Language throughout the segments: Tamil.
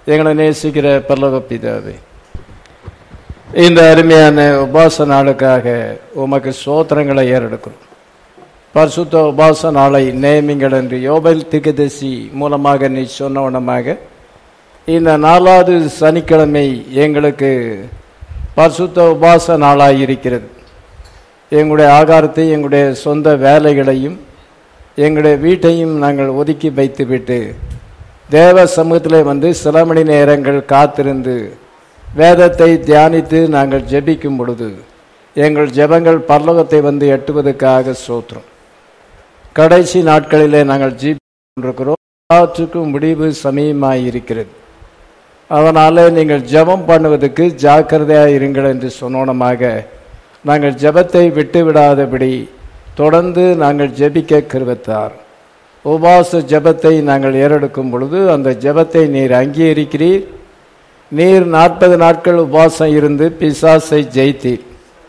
எங்களை நேசிக்கிற பல்லவ பிதாவே இந்த அருமையான உபாச நாளுக்காக உமக்கு சோத்திரங்களை ஏறெடுக்கிறோம் பரிசுத்த உபாச நாளை நேமிங்கள் என்று யோபல் திகதசி மூலமாக நீ சொன்னவனமாக இந்த நாலாவது சனிக்கிழமை எங்களுக்கு பரிசுத்த உபாச நாளாய் இருக்கிறது எங்களுடைய ஆகாரத்தை எங்களுடைய சொந்த வேலைகளையும் எங்களுடைய வீட்டையும் நாங்கள் ஒதுக்கி வைத்துவிட்டு தேவ சமூகத்தில் வந்து சில மணி நேரங்கள் காத்திருந்து வேதத்தை தியானித்து நாங்கள் ஜெபிக்கும் பொழுது எங்கள் ஜெபங்கள் பரலோகத்தை வந்து எட்டுவதற்காக சோத்திரம் கடைசி நாட்களிலே நாங்கள் ஜீபிக்கிறோம் எல்லாவற்றுக்கும் முடிவு சமயமாய் இருக்கிறது அதனால நீங்கள் ஜெபம் பண்ணுவதற்கு ஜாக்கிரதையாக இருங்கள் என்று சொன்னோனமாக நாங்கள் ஜெபத்தை விட்டு விடாதபடி தொடர்ந்து நாங்கள் ஜெபிக்க கிருவத்தார் உபாச ஜெபத்தை நாங்கள் ஏறெடுக்கும் பொழுது அந்த ஜெபத்தை நீர் அங்கீகரிக்கிறீர் நீர் நாற்பது நாட்கள் உபாசம் இருந்து பிசாசை ஜெயித்தீர்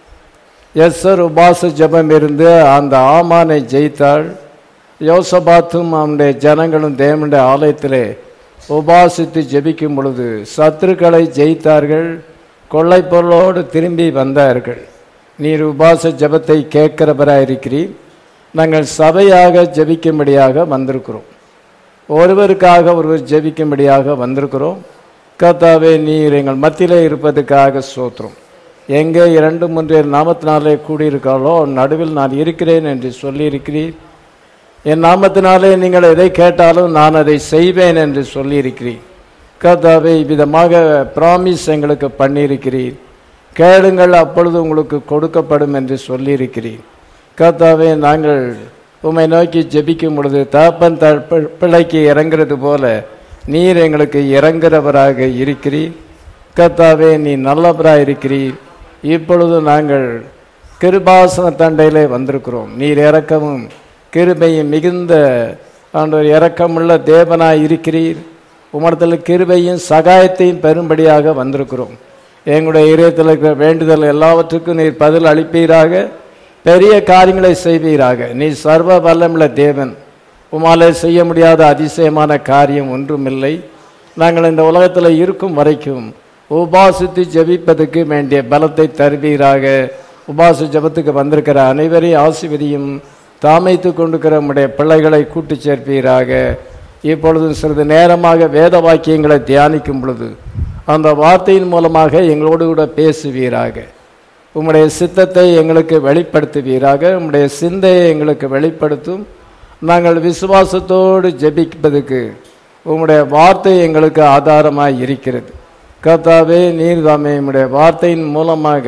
எஸ்ஸர் உபாச ஜெபம் இருந்து அந்த ஆமானை ஜெயித்தாள் யோசபாத்தும் அவனுடைய ஜனங்களும் தேவனுடைய ஆலயத்திலே உபாசித்து ஜெபிக்கும் பொழுது சத்துருக்களை ஜெயித்தார்கள் கொள்ளை பொருளோடு திரும்பி வந்தார்கள் நீர் உபாச ஜெபத்தை கேட்கிறவராக இருக்கிறீர் நாங்கள் சபையாக ஜெபிக்கும்படியாக வந்திருக்கிறோம் ஒருவருக்காக ஒருவர் ஜெபிக்கும்படியாக வந்திருக்கிறோம் கர்த்தாவே நீர் எங்கள் மத்தியிலே இருப்பதற்காக சோத்திரம் எங்கே இரண்டு மூன்று நாமத்தினாலே கூடியிருக்காளோ நடுவில் நான் இருக்கிறேன் என்று சொல்லியிருக்கிறீர் என் நாமத்தினாலே நீங்கள் எதை கேட்டாலும் நான் அதை செய்வேன் என்று சொல்லியிருக்கிறீர் கர்த்தாவே விதமாக ப்ராமிஸ் எங்களுக்கு பண்ணியிருக்கிறீர் கேளுங்கள் அப்பொழுது உங்களுக்கு கொடுக்கப்படும் என்று சொல்லியிருக்கிறீர் கர்த்தாவே நாங்கள் உம்மை நோக்கி ஜெபிக்கும் பொழுது தாப்பன் த பிள்ளைக்கு இறங்குறது போல நீர் எங்களுக்கு இறங்குறவராக இருக்கிறீர் கர்த்தாவே நீ நல்லவராக இருக்கிறீர் இப்பொழுது நாங்கள் கிருபாசன தண்டையிலே வந்திருக்கிறோம் நீர் இறக்கமும் கிருபையும் மிகுந்த ஆண்டவர் இரக்கமுள்ள தேவனாய் இருக்கிறீர் உமரத்தில் கிருபையும் சகாயத்தையும் பெரும்படியாக வந்திருக்கிறோம் எங்களுடைய இதயத்தில் இருக்கிற வேண்டுதல் எல்லாவற்றுக்கும் நீர் பதில் அளிப்பீராக பெரிய காரியங்களை செய்வீராக நீ சர்வ வல்லமுள்ள தேவன் உமாலே செய்ய முடியாத அதிசயமான காரியம் ஒன்றுமில்லை நாங்கள் இந்த உலகத்தில் இருக்கும் வரைக்கும் உபாசித்து ஜெபிப்பதற்கு வேண்டிய பலத்தை தருவீராக உபாச ஜெபத்துக்கு வந்திருக்கிற அனைவரையும் ஆசிர்வதியும் தாமைத்து கொண்டிருக்கிற நம்முடைய பிள்ளைகளை கூட்டி சேர்ப்பீராக இப்பொழுதும் சிறிது நேரமாக வேத வாக்கியங்களை தியானிக்கும் பொழுது அந்த வார்த்தையின் மூலமாக எங்களோடு கூட பேசுவீராக உம்முடைய சித்தத்தை எங்களுக்கு வெளிப்படுத்துவீராக உம்முடைய சிந்தையை எங்களுக்கு வெளிப்படுத்தும் நாங்கள் விசுவாசத்தோடு ஜெபிப்பதற்கு உம்முடைய வார்த்தை எங்களுக்கு ஆதாரமாய் இருக்கிறது கர்த்தாவே நீர்தாமே உம்முடைய வார்த்தையின் மூலமாக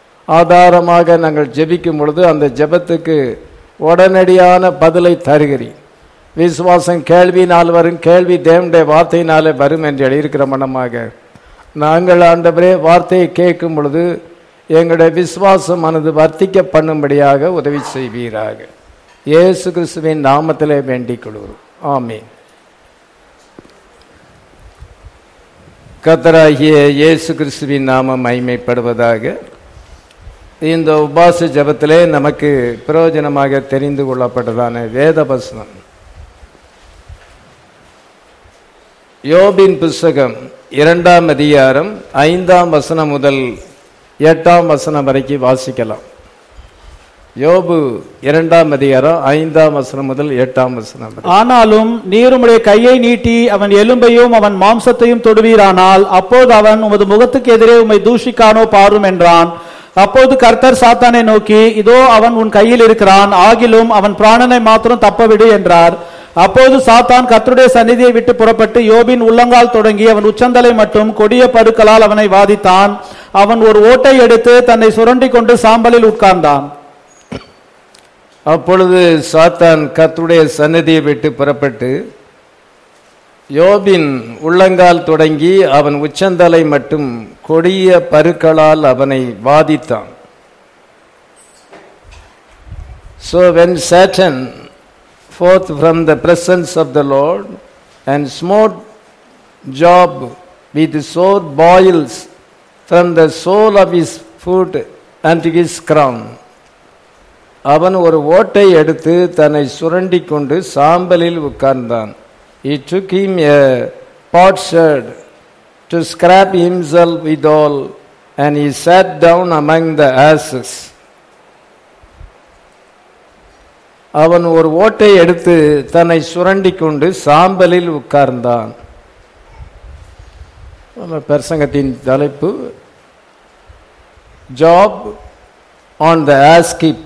ஆதாரமாக நாங்கள் ஜெபிக்கும் பொழுது அந்த ஜெபத்துக்கு உடனடியான பதிலை தருகிறீர் விசுவாசம் கேள்வியினால் வரும் கேள்வி தேவனுடைய வார்த்தையினாலே வரும் என்று எழுதியிருக்கிற மனமாக நாங்கள் ஆண்டவரே வார்த்தையை கேட்கும் பொழுது எங்களுடைய விசுவாசமானது வர்த்திக்க பண்ணும்படியாக உதவி செய்வீராக இயேசு கிறிஸ்துவின் நாமத்திலே வேண்டிக் கொள்கிறோம் ஆமீன் கத்தராகிய இயேசு கிறிஸ்துவின் நாமம் மைமைப்படுவதாக இந்த உபாச ஜபத்திலே நமக்கு பிரயோஜனமாக தெரிந்து கொள்ளப்பட்டதான வேத வசனம் யோபின் புஸ்தகம் இரண்டாம் அதிகாரம் ஐந்தாம் வசனம் முதல் எட்டாம் வசனம் வரைக்கும் வாசிக்கலாம் யோபு இரண்டாம் அதிகாரம் ஐந்தாம் வசனம் முதல் எட்டாம் வசனம் வரை ஆனாலும் நீர் உம்முடைய கையை நீட்டி அவன் எலும்பையும் அவன் மாம்சத்தையும் தொடுவீரானால் அப்போது அவன் உமது முகத்துக்கு எதிரே உம்மை தூஷிக்கானோ பாரும் என்றான் அப்போது கர்த்தர் சாத்தானை நோக்கி இதோ அவன் உன் கையில் இருக்கிறான் ஆகிலும் அவன் பிராணனை மாத்திரம் தப்பவிடு என்றார் அப்போது சாத்தான் கர்த்தருடைய சந்நிதியை விட்டு புறப்பட்டு யோபின் உள்ளங்கால் தொடங்கி அவன் உச்சந்தலை மட்டும் கொடிய படுக்களால் அவனை வாதித்தான் அவன் ஒரு ஓட்டை எடுத்து தன்னை சுரண்டி கொண்டு சாம்பலில் உட்கார்ந்தான் அப்பொழுது சாத்தான் கர்த்தருடைய சன்னதியை விட்டு புறப்பட்டு யோபின் உள்ளங்கால் தொடங்கி அவன் உச்சந்தலை மட்டும் கொடிய பருக்களால் அவனை வாதித்தான் So when Satan forth from the presence of the Lord and smote Job with sore boils from the sole of his foot unto his crown. அவன் ஒரு ஓட்டை எடுத்து தன்னை சுரண்டி கொண்டு சாம்பலில் உட்கார்ந்தான் He took him a potsherd to scrap himself withal, and he sat down among the asses. அவன் ஒரு ஓட்டை எடுத்து தன்னை சுரண்டி கொண்டு சாம்பலில் உட்கார்ந்தான் அந்த பிரசங்கத்தின் தலைப்பு Job on the ash heap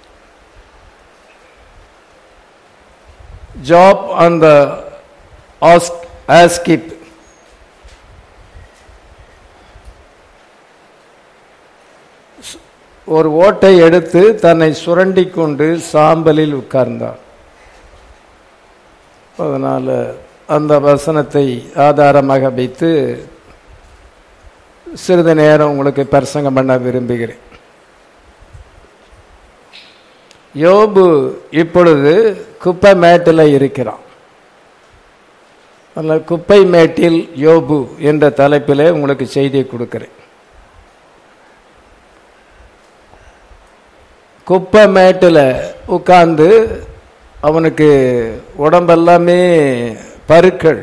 Job on the ash heap ஒரு ஓட்டை எடுத்து தன்னை சுரண்டி கொண்டு சாம்பலில் உட்கார்ந்தான் அதனால அந்த வசனத்தை ஆதாரமாக வைத்து சிறிது நேரம் உங்களுக்கு பிரசங்கம் பண்ண விரும்புகிறேன் யோபு இப்பொழுது குப்பை மேட்டில் இருக்கிறான் அல்ல குப்பை மேட்டில் யோபு என்ற தலைப்பிலே உங்களுக்கு செய்தியை கொடுக்கிறேன் குப்பை மேட்டில் உட்கார்ந்து அவனுக்கு உடம்பெல்லாமே பருக்கள்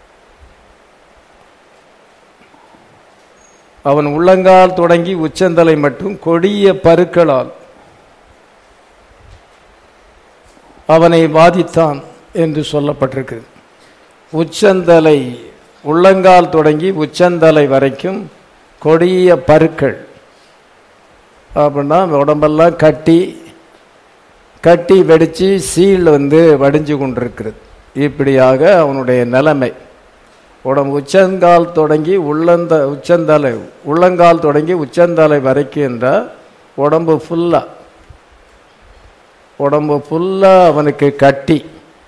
அவன் உள்ளங்கால் தொடங்கி உச்சந்தலை மட்டும் கொடிய பருக்களால் அவனை பாதித்தான் என்று சொல்லப்பட்டிருக்கு உச்சந்தலை உள்ளங்கால் தொடங்கி உச்சந்தலை வரைக்கும் கொடிய பருக்கள் அப்படின்னா உடம்பெல்லாம் கட்டி கட்டி வெடிச்சு சீல் வந்து வடிஞ்சு கொண்டிருக்கிறது இப்படியாக அவனுடைய நிலைமை உடம்பு உச்சங்கால் தொடங்கி உள்ளந்த உச்சந்தலை உள்ளங்கால் தொடங்கி உச்சந்தலை வரைக்கும் என்றால் உடம்பு ஃபுல்லாக உடம்பு ஃபுல்லாக அவனுக்கு கட்டி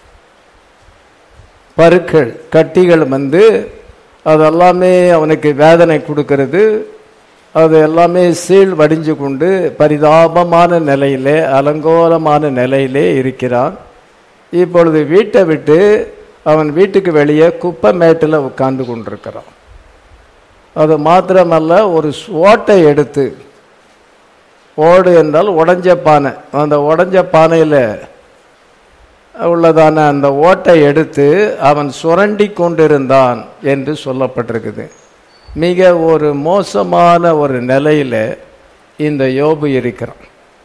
பருக்கள் கட்டிகள் வந்து அதெல்லாமே அவனுக்கு வேதனை கொடுக்கிறது அது எல்லாமே சீல் வடிஞ்சு கொண்டு பரிதாபமான நிலையிலே அலங்கோலமான நிலையிலே இருக்கிறான் இப்பொழுது வீட்டை விட்டு அவன் வீட்டுக்கு வெளியே குப்பை மேட்டில் உட்கார்ந்து கொண்டிருக்கிறான் அது மாத்திரமல்ல ஒரு ஓட்டை எடுத்து ஓடு என்றால் உடஞ்ச பானை அந்த உடஞ்ச பானையில் உள்ளதான அந்த ஓட்டை எடுத்து அவன் சுரண்டி கொண்டிருந்தான் என்று சொல்லப்பட்டிருக்குது மிக ஒரு மோசமான ஒரு நிலையில இந்த யோபு இருக்கிறான்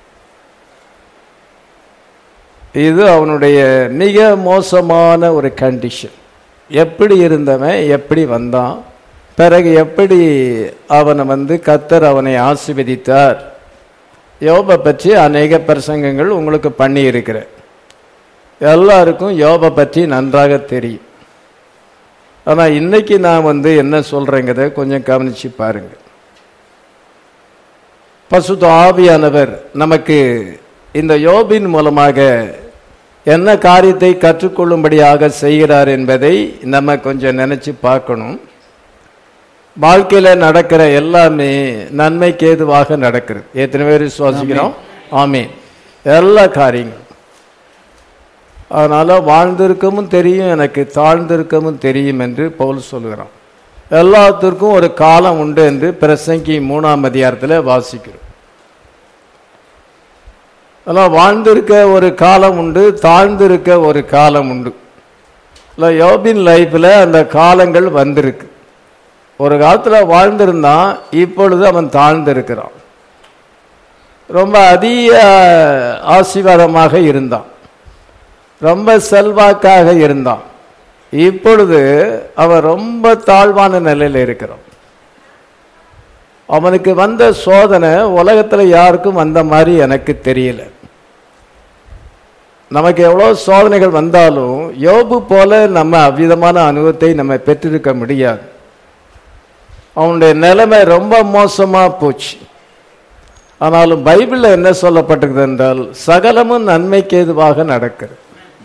இது அவனுடைய மிக மோசமான ஒரு கண்டிஷன் எப்படி இருந்தவன் எப்படி வந்தான் பிறகு எப்படி அவனை வந்து கத்தர் அவனை ஆசிர்வதித்தார் யோபை பற்றி அநேக பிரசங்கங்கள் உங்களுக்கு பண்ணி இருக்கிறேன் எல்லாருக்கும் யோபை பற்றி நன்றாக தெரியும் ஆனால் இன்னைக்கு நான் வந்து என்ன சொல்றேங்கிறத கொஞ்சம் கவனிச்சு பாருங்க பசுத்த ஆவியானவர் நமக்கு இந்த யோபின் மூலமாக என்ன காரியத்தை கற்றுக்கொள்ளும்படியாக செய்கிறார் என்பதை நம்ம கொஞ்சம் நினைச்சு பார்க்கணும் வாழ்க்கையில நடக்கிற எல்லாமே நன்மைக்கு ஏதுவாக நடக்கிறது எத்தனை பேர் விசுவாசிக்கிறோம் ஆமே எல்லா காரியங்களும் அதனால வாழ்ந்திருக்கமும் தெரியும் எனக்கு தாழ்ந்திருக்கமும் தெரியும் என்று பவுல் சொல்கிறான் எல்லாத்திற்கும் ஒரு காலம் உண்டு என்று பிரசங்கி மூணாம் அதிகாரத்தில் வாசிக்கிறோம் அதெல்லாம் வாழ்ந்திருக்க ஒரு காலம் உண்டு தாழ்ந்திருக்க ஒரு காலம் உண்டு இல்லை யோபின் லைஃப்பில் அந்த காலங்கள் வந்திருக்கு ஒரு காலத்தில் வாழ்ந்திருந்தான் இப்பொழுது அவன் தாழ்ந்திருக்கிறான் ரொம்ப அதிக ஆசீர்வாதமாக இருந்தான் ரொம்ப செல்வாக்காக இருந்தான் இப்பொழுது அவன் ரொம்ப தாழ்வான நிலையில் இருக்கிறான் அவனுக்கு வந்த சோதனை உலகத்தில் யாருக்கும் வந்த மாதிரி எனக்கு தெரியல நமக்கு எவ்வளோ சோதனைகள் வந்தாலும் யோபு போல நம்ம அவ்விதமான அனுபவத்தை நம்ம பெற்றிருக்க முடியாது அவனுடைய நிலைமை ரொம்ப மோசமா போச்சு ஆனாலும் பைபிளில் என்ன சொல்லப்பட்டிருக்குது என்றால் சகலமும் நன்மைக்கு ஏதுவாக நடக்கிறது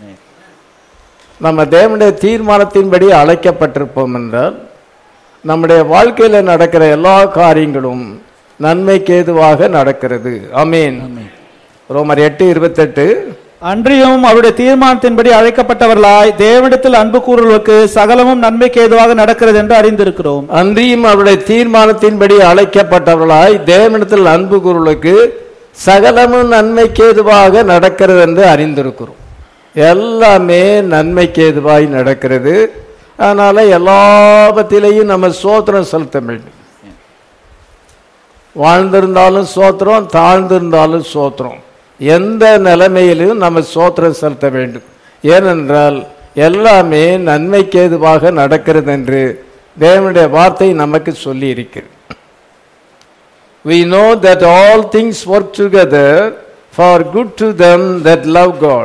நம்ம தேவனுடைய தீர்மானத்தின்படி அழைக்கப்பட்டிருப்போம் என்றால் நம்முடைய வாழ்க்கையில் நடக்கிற எல்லா காரியங்களும் நன்மைக்கு ஏதுவாக நடக்கிறது அமீன் ரோமர் எட்டு இருபத்தெட்டு அன்றியும் அவருடைய தீர்மானத்தின்படி அழைக்கப்பட்டவர்களாய் தேவனிடத்தில் அன்பு கூறுவதற்கு சகலமும் நன்மைக்கு ஏதுவாக நடக்கிறது என்று அறிந்திருக்கிறோம் அன்றியும் அவருடைய தீர்மானத்தின்படி அழைக்கப்பட்டவர்களாய் தேவனிடத்தில் அன்பு கூறுவதற்கு சகலமும் நன்மைக்கு ஏதுவாக நடக்கிறது என்று அறிந்திருக்கிறோம் எல்லாமே நன்மைக்கு ஏதுவாய் நடக்கிறது அதனால எல்லாவற்றிலையும் நம்ம சோத்திரம் செலுத்த வேண்டும் வாழ்ந்திருந்தாலும் சோத்திரம் தாழ்ந்திருந்தாலும் சோத்திரம் எந்த நிலைமையிலும் நம்ம சோத்திரம் செலுத்த வேண்டும் ஏனென்றால் எல்லாமே நன்மைக்கு ஏதுவாக நடக்கிறது என்று தேவனுடைய வார்த்தை நமக்கு சொல்லி இருக்கிறது we know that all things work together for good to them that love God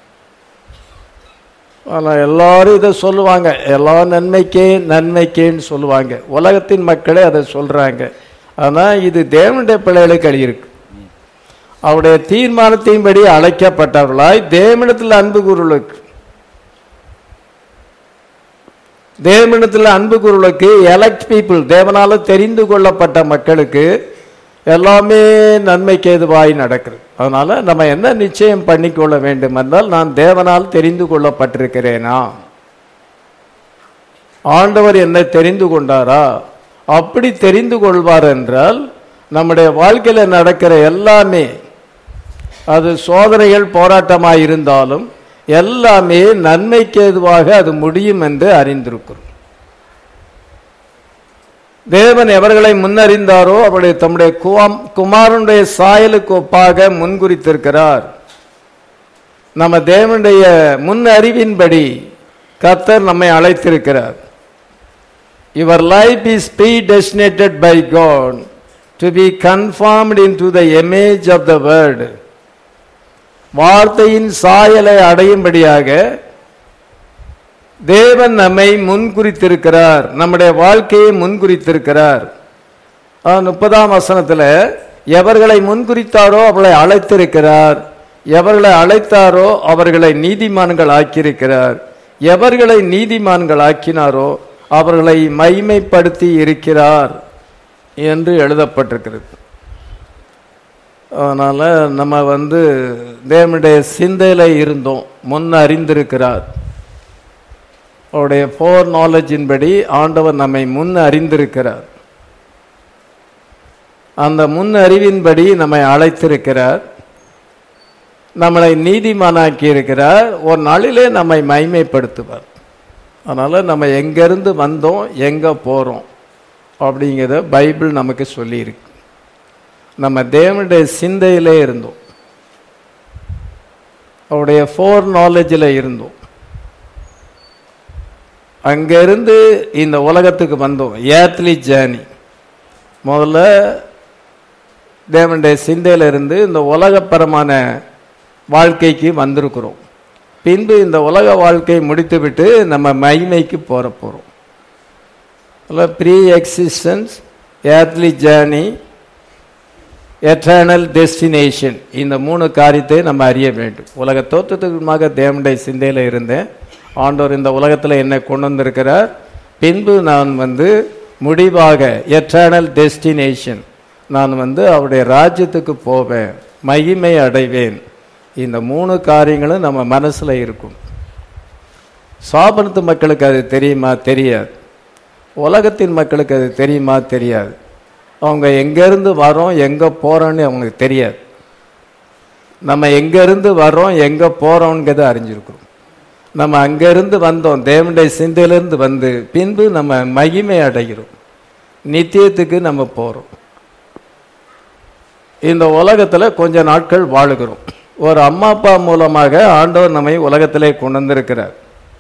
ஆனால் எல்லாரும் இதை சொல்லுவாங்க எல்லா நன்மைக்கே நன்மைக்கேன்னு சொல்லுவாங்க உலகத்தின் மக்களே அதை சொல்றாங்க ஆனா இது தேவனுடைய பிள்ளைகளுக்கு எழுதியிருக்கு அவருடைய தீர்மானத்தின்படி அழைக்கப்பட்டவர்களாய் தேவனிடத்தில் அன்பு கூறுவர்களுக்கு தேவனிடத்தில் அன்பு கூறுவர்களுக்கு எலக்ட் பீப்புள் தேவனால தெரிந்து கொள்ளப்பட்ட மக்களுக்கு எல்லாமே நன்மைக்கு ஏதுவாய் நடக்கிறது அதனால நம்ம என்ன நிச்சயம் பண்ணிக்கொள்ள வேண்டும் என்றால் நான் தேவனால் தெரிந்து கொள்ளப்பட்டிருக்கிறேனா ஆண்டவர் என்னை தெரிந்து கொண்டாரா அப்படி தெரிந்து கொள்வார் என்றால் நம்முடைய வாழ்க்கையில நடக்கிற எல்லாமே அது சோதனைகள் போராட்டமாய் இருந்தாலும் எல்லாமே நன்மைக்கு ஏதுவாக அது முடியும் என்று அறிந்திருக்கிறோம் தேவன் எவர்களை முன்னறிந்தாரோ அவருடைய தம்முடைய குவாம்- குமாரனுடைய சாயலுக்கு ஒப்பாக முன்குறித்திருக்கிறார் நம்ம தேவனுடைய முன் அறிவின்படி கர்த்தர் நம்மை அழைத்திருக்கிறார் your life is predestinated by God to be conformed into the image of the word வார்த்தையின் சாயலை அடையும்படியாக தேவன் நம்மை முன்குறித்திருக்கிறார் நம்முடைய வாழ்க்கையை முன்குறித்திருக்கிறார் ஆ, முப்பதாம் வசனத்துல எவர்களை முன்குறித்தாரோ அவர்களை அழைத்திருக்கிறார் எவர்களை அழைத்தாரோ அவர்களை நீதிமான்கள் ஆக்கியிருக்கிறார் எவர்களை நீதிமான்கள் ஆக்கினாரோ அவர்களை மைமைப்படுத்தி இருக்கிறார் என்று எழுதப்பட்டிருக்கிறது அதனால நம்ம வந்து தேவனுடைய சிந்தையில இருந்தோம் முன் அறிந்திருக்கிறார் அவருடைய ஃபோர் நாலேஜின் படி ஆண்டவர் நம்மை முன் அறிந்திருக்கிறார் அந்த முன் அறிவின்படி நம்மை அழைத்திருக்கிறார் நம்மளை நீதிமானாக்கி இருக்கிறார் ஒரு நாளிலே நம்மை மைமைப்படுத்துவார் அதனால நம்ம எங்கிருந்து வந்தோம் எங்க போறோம் அப்படிங்கிறத பைபிள் நமக்கு சொல்லியிருக்கு நம்ம தேவனுடைய சிந்தையிலே இருந்தோம் அவருடைய ஃபோர் நாலேஜில் இருந்தோம் அங்கிருந்து இந்த உலகத்துக்கு வந்தோம் ஏத்லி ஜேர்னி முதல்ல தேவனுடைய சிந்தையில இருந்து இந்த உலகப்பரமான வாழ்க்கைக்கு வந்திருக்கிறோம் பின்பு இந்த உலக வாழ்க்கையை முடித்துவிட்டு நம்ம மகிமைக்கு போற போறோம் pre existence earthly journey eternal destination இந்த மூணு காரியத்தை நம்ம அறிய வேண்டும் உலக தோற்றத்துக்குமாக தேவனுடைய சிந்தையில இருந்தேன் ஆண்டவர் இந்த உலகத்தில் என்னை கொண்டு வந்திருக்கிறார் பின்பு நான் வந்து முடிவாக எட்டர்னல் டெஸ்டினேஷன் நான் வந்து அவருடைய ராஜ்யத்துக்கு போவேன் மகிமை அடைவேன் இந்த மூணு காரியங்களும் நம்ம மனசுல இருக்கும் சாபனத்து மக்களுக்கு அது தெரியுமா தெரியாது உலகத்தின் மக்களுக்கு அது தெரியுமா தெரியாது அவங்க எங்கேருந்து வரோம் எங்கே போகிறோன்னு அவங்களுக்கு தெரியாது நம்ம எங்கேருந்து வரோம் எங்கே போகிறோங்கிறத அறிஞ்சிருக்கிறோம் நம்ம அங்கேருந்து வந்தோம் தேவனுடைய சிந்தையிலிருந்து வந்து பின்பு நம்ம மகிமை அடைகிறோம் நித்தியத்துக்கு நம்ம போகிறோம் இந்த உலகத்தில் கொஞ்ச நாட்கள் வாழுகிறோம் ஒரு அம்மா அப்பா மூலமாக ஆண்டவர் நம்மை உலகத்திலே கொண்டு வந்திருக்கிறார்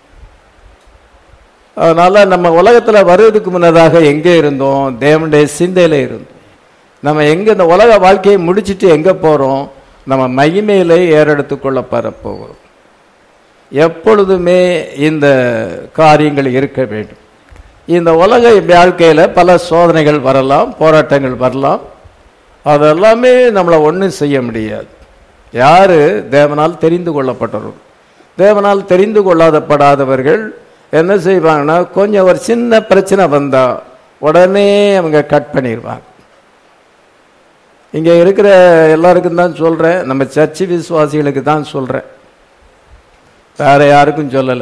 அதனால நம்ம உலகத்துல வர்றதுக்கு முன்னதாக எங்கே இருந்தோம் தேவனுடைய சிந்தையில இருந்தோம் நம்ம எங்க இந்த உலக வாழ்க்கையை முடிச்சிட்டு எங்க போறோம் நம்ம மகிமையிலே ஏறெடுத்து கொள்ள போகிறோம் எப்பொழுதுமே இந்த காரியங்கள் இருக்க வேண்டும் இந்த உலக வாழ்க்கையில பல சோதனைகள் வரலாம் போராட்டங்கள் வரலாம் அதெல்லாமே நம்மளை ஒன்றும் செய்ய முடியாது யாரு தேவனால் தெரிந்து கொள்ளப்பட்டவர்கள் தேவனால் தெரிந்து கொள்ளாதப்படாதவர்கள் என்ன செய்வாங்கன்னா கொஞ்சம் ஒரு சின்ன பிரச்சனை வந்தா உடனே அவங்க கட் பண்ணிடுவாங்க இங்க இருக்கிற எல்லாருக்கும் தான் சொல்றேன் நம்ம சர்ச்சு விசுவாசிகளுக்கு தான் சொல்றேன் வேற யாருக்கும் சொல்லலை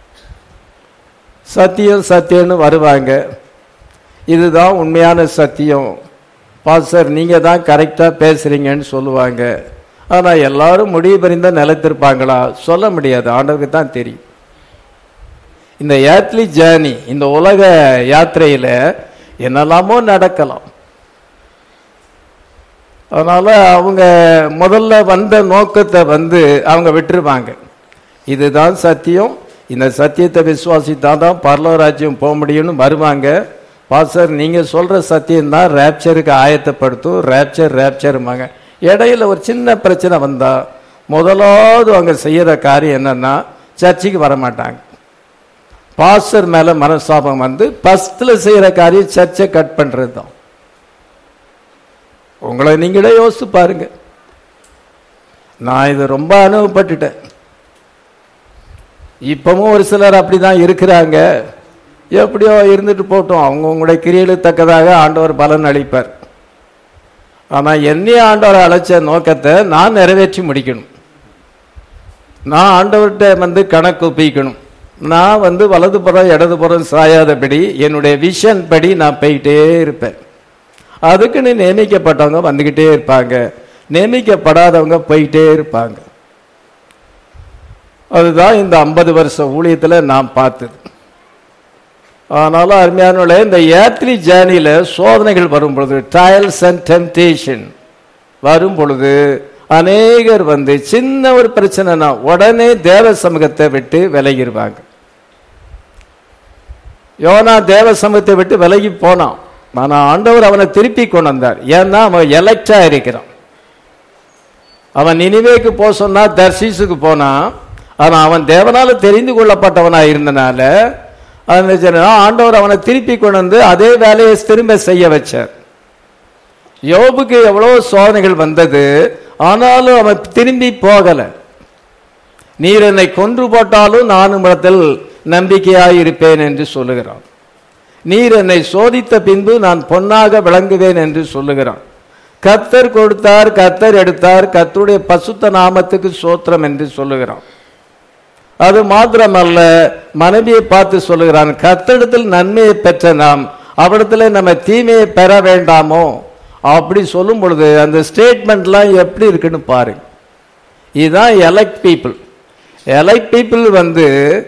சத்தியம் சத்தியம்னு வருவாங்க இதுதான் உண்மையான சத்தியம் பாஸ்டர் நீங்க தான் கரெக்டா பேசுறீங்கன்னு சொல்லுவாங்க ஆனா எல்லாரும் முடிவு பறிந்தா நிலைத்திருப்பாங்களா சொல்ல முடியாது ஆண்டவருக்கு தான் தெரியும் இந்த ஏத்லி ஜேர்னி இந்த உலக யாத்திரையில என்னெல்லாமோ நடக்கலாம் அதனால அவங்க முதல்ல வந்த நோக்கத்தை வந்து அவங்க விட்டுருவாங்க இதுதான் சத்தியம் இந்த சத்தியத்தை விசுவாசித்தா தான் பரலோராஜ்யம் போக முடியும்னு வருவாங்க பாஸ்டர் நீங்க சொல்ற சத்தியம் தான் ரேப்சருக்கு ஆயத்தப்படுத்தும் ரேப்சர் ரேப்சருமாங்க இடையில ஒரு சின்ன பிரச்சனை வந்தா முதலாவது அவங்க செய்யற காரியம் என்னன்னா சர்ச்சுக்கு வர மாட்டாங்க பாஸ்டர் மேல மனஸ்தாபம் வந்து ஃபர்ஸ்ட்ல செய்யற காரியம் சர்ச்சை கட் பண்றது தான் உங்களை நீங்களே யோசித்து பாருங்க நான் இது ரொம்ப அனுபவப்பட்டுட்டேன் இப்பவும் ஒரு சிலர் அப்படிதான் இருக்கிறாங்க எப்படியோ இருந்துட்டு போட்டோம் அவங்க உங்களுடைய கிரியலுக்கு தக்கதாக ஆண்டவர் பலன் அளிப்பார் ஆனா என்னைய ஆண்டவர் அழைச்ச நோக்கத்தை நான் நிறைவேற்றி முடிக்கணும் நான் ஆண்டவர்கிட்ட வந்து கணக்கு ஒப்பிக்கணும் நான் வந்து வலதுபுறம் இடதுபுறம் சாயாதபடி என்னுடைய விஷன் படி நான் போயிட்டே இருப்பேன் அதுக்குன்னு நியமிக்கப்பட்டவங்க வந்துக்கிட்டே இருப்பாங்க நியமிக்கப்படாதவங்க போயிட்டே இருப்பாங்க அதுதான் இந்த ஐம்பது வருஷ ஊழியத்தில் நான் பார்த்தது ஆனாலும் அருமையான இந்த ஏத்லி ஜேர்னியில் சோதனைகள் வரும் பொழுது ட்ரையல்ஸ் அண்ட் டெம்டேஷன் வரும் பொழுது அநேகர் வந்து சின்ன ஒரு பிரச்சனைனா உடனே தேவ சமூகத்தை விட்டு விலகிடுவாங்க யோனா தேவ சமூகத்தை விட்டு விலகி போனான் ஆனா ஆண்டவர் அவனை திருப்பி கொண்டு வந்தார் ஏன்னா அவன் எலக்டா இருக்கிறான் அவன் நினைவேக்கு போக சொன்னா தர்சீசுக்கு போனான் ஆனா அவன் தேவனால தெரிந்து கொள்ளப்பட்டவனா இருந்தனால அவன் ஆண்டவர் அவனை திருப்பி கொண்டு வந்து அதே வேலையை திரும்ப செய்ய வச்சார் யோபுக்கு எவ்வளவு சோதனைகள் வந்தது ஆனாலும் அவன் திரும்பி போகல நீர் என்னை கொன்று போட்டாலும் நானும் இடத்தில் நம்பிக்கையாய் இருப்பேன் என்று சொல்லுகிறான் நீர் என்னை சோதித்த பின்பு நான் பொன்னாக விளங்குவேன் என்று சொல்லுகிறான் கத்தர் கொடுத்தார் கத்தர் எடுத்தார் கத்தருடைய பசுத்த நாமத்துக்கு சோத்திரம் என்று சொல்லுகிறான் அது மாத்திரமல்ல மனைவியை பார்த்து சொல்லுகிறான் கத்தரிடத்தில் நன்மையை பெற்ற நாம் அவரிடத்துல நம்ம தீமையை பெற வேண்டாமோ அப்படி சொல்லும் பொழுது அந்த ஸ்டேட்மெண்ட்லாம் எப்படி இருக்குன்னு பாருங்க இதுதான் எலக்ட் பீப்புள் எலக்ட் பீப்புள் வந்து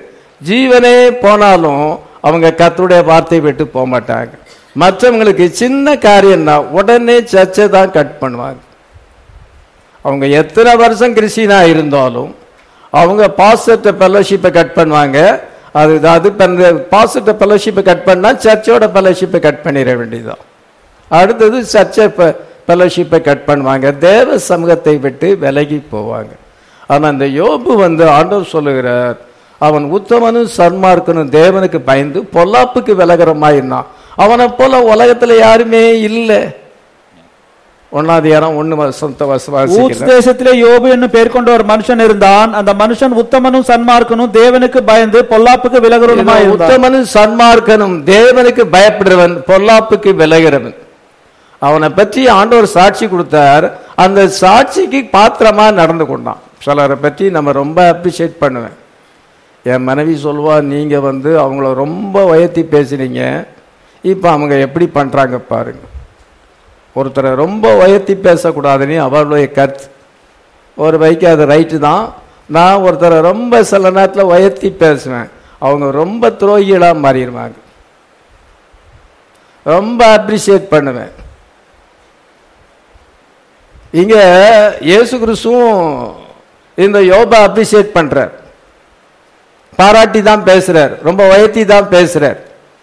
ஜீவனே போனாலும் அவங்க கத்தருடைய வார்த்தையை விட்டு போக மாட்டாங்க மற்றவங்களுக்கு சின்ன காரியம்னா உடனே சர்ச்சை தான் கட் பண்ணுவாங்க அவங்க எத்தனை வருஷம் கிறிஸ்டினா இருந்தாலும் அவங்க பாசிட்ட ஃபெலோஷிப்பை கட் பண்ணுவாங்க அது அது பாசிட்ட ஃபெலோஷிப்பை கட் பண்ணா சர்ச்சோட ஃபெலோஷிப்பை கட் பண்ணிட வேண்டியதுதான் அடுத்தது சர்ச்சை ஃபெலோஷிப்பை கட் பண்ணுவாங்க தேவ சமூகத்தை விட்டு விலகி போவாங்க ஆனா அந்த யோபு வந்து ஆண்டவர் சொல்லுகிறார் அவன் உத்தமனும் சன்மார்க்கனும் தேவனுக்கு பயந்து பொல்லாப்புக்கு விலகிறமாயிருந்தான் அவனை போல உலகத்துல யாருமே இல்லை ஒன்னாதிகாரம் ஒண்ணு வசந்த ஊத்ஸ் வசவாசி தேசத்திலே யோபு என்னும் பேர் கொண்ட ஒரு மனுஷன் இருந்தான் அந்த மனுஷன் உத்தமனும் சன்மார்க்கனும் தேவனுக்கு பயந்து பொல்லாப்புக்கு விலகுறதுமாய் இருந்தான் உத்தமனும் சன்மார்க்கனும் தேவனுக்கு பயப்படுறவன் பொல்லாப்புக்கு விலகிறவன் அவனை பற்றி ஆண்டவர் சாட்சி கொடுத்தார் அந்த சாட்சிக்கு பாத்திரமா நடந்து கொண்டான் சிலரை பற்றி நம்ம ரொம்ப அப்ரிஷியேட் பண்ணுவேன் என் மனைவி சொல்வா நீங்க வந்து அவங்கள ரொம்ப உயர்த்தி பேசுனீங்க இப்போ அவங்க எப்படி பண்றாங்க பாருங்க ஒருத்தரை ரொம்ப உயர்த்தி பேசக்கூடாதுன்னு அவளுடைய கருத்து ஒரு வைக்கு அது ரைட்டு தான் நான் ஒருத்தரை ரொம்ப சில நேரத்தில் உயர்த்தி பேசுவேன் அவங்க ரொம்ப துரோகிகளாக மாறிடுவாங்க ரொம்ப அப்ரிஷியேட் பண்ணுவேன் இங்க இயேசு கிறிஸ்துவும் இந்த யோபா அப்ரிஷியேட் பண்றார் பாராட்டி தான் பேசுறார் ரொம்ப உயர்த்தி தான் பேசுறார்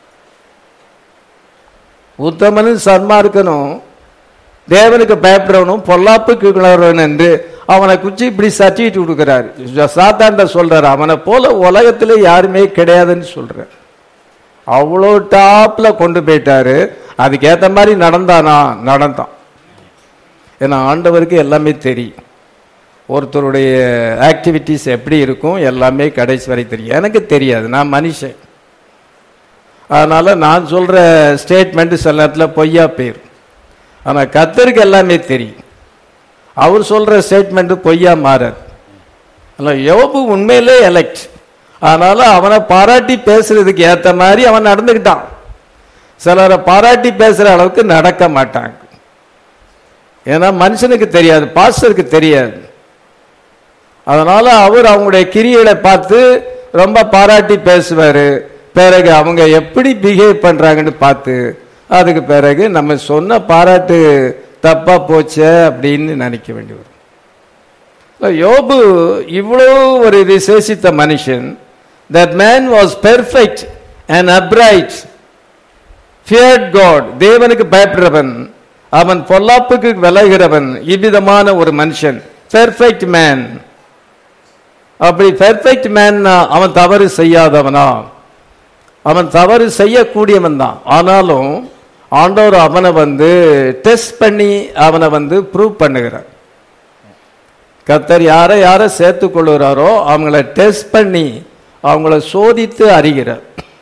உத்தமனும் சன்மார்க்கனும் தேவனுக்கு பயப்படுறவனும் பொல்லாப்புக்கு கிளறவன் என்று அவனை குச்சி இப்படி சர்டிஃபிகேட் கொடுக்கிறார் சாத்தாண்ட சொல்றாரு அவனை போல உலகத்துல யாருமே கிடையாதுன்னு சொல்றார் அவ்வளோ டாப்ல கொண்டு போயிட்டாரு அதுக்கேத்த மாதிரி நடந்தானா நடந்தான் ஏன்னா ஆண்டவருக்கு எல்லாமே தெரியும் ஒருத்தருடைய ஆக்டிவிட்டிஸ் எப்படி இருக்கும் எல்லாமே கடைசி வரை தெரியும் எனக்கு தெரியாது நான் மனுஷன் அதனால நான் சொல்ற ஸ்டேட்மெண்ட் சில நேரத்தில் பொய்யா போயிரும் ஆனா கத்தருக்கு எல்லாமே தெரியும் அவர் சொல்ற ஸ்டேட்மெண்ட் பொய்யா மாறாது அதனால யோபு உண்மையிலே எலெக்ட் அதனால அவனை பாராட்டி பேசுறதுக்கு ஏத்த மாதிரி அவன் நடந்துக்கிட்டான் சிலரை பாராட்டி பேசுற அளவுக்கு நடக்க மாட்டாங்க ஏன்னா மனுஷனுக்கு தெரியாது பாஸ்டருக்கு தெரியாது அதனால அவர் அவங்களுடைய கிரியைகளை பார்த்து ரொம்ப பாராட்டி பேசுவாரு பிறகு அவங்க எப்படி பிஹேவ் பண்றாங்கன்னு பார்த்து அதுக்கு பிறகு நம்ம சொன்ன பாராட்டு தப்பா போச்சே அப்படின்னு நினைக்க வேண்டி வரும் யோபு இவ்வளோ ஒரு விசேஷித்த மனுஷன் that man was perfect and upright feared God தேவனுக்கு பயப்படுறவன் அவன் பொல்லாப்புக்கு விலகிறவன் இவ்விதமான ஒரு மனுஷன் பெர்ஃபெக்ட் மேன் அப்படி பெர்ஃபெக்ட் மேன் அவன் தவறு செய்யாதவனா அவன் தவறு செய்யக்கூடியவன் தான் ஆனாலும் ஆண்டவர் அவனை வந்து டெஸ்ட் பண்ணி அவனை வந்து ப்ரூவ் பண்ணுகிறார் கத்தர் யாரை யாரை சேர்த்து கொள்ளுகிறாரோ அவங்கள டெஸ்ட் பண்ணி அவங்கள சோதித்து அறிகிறார்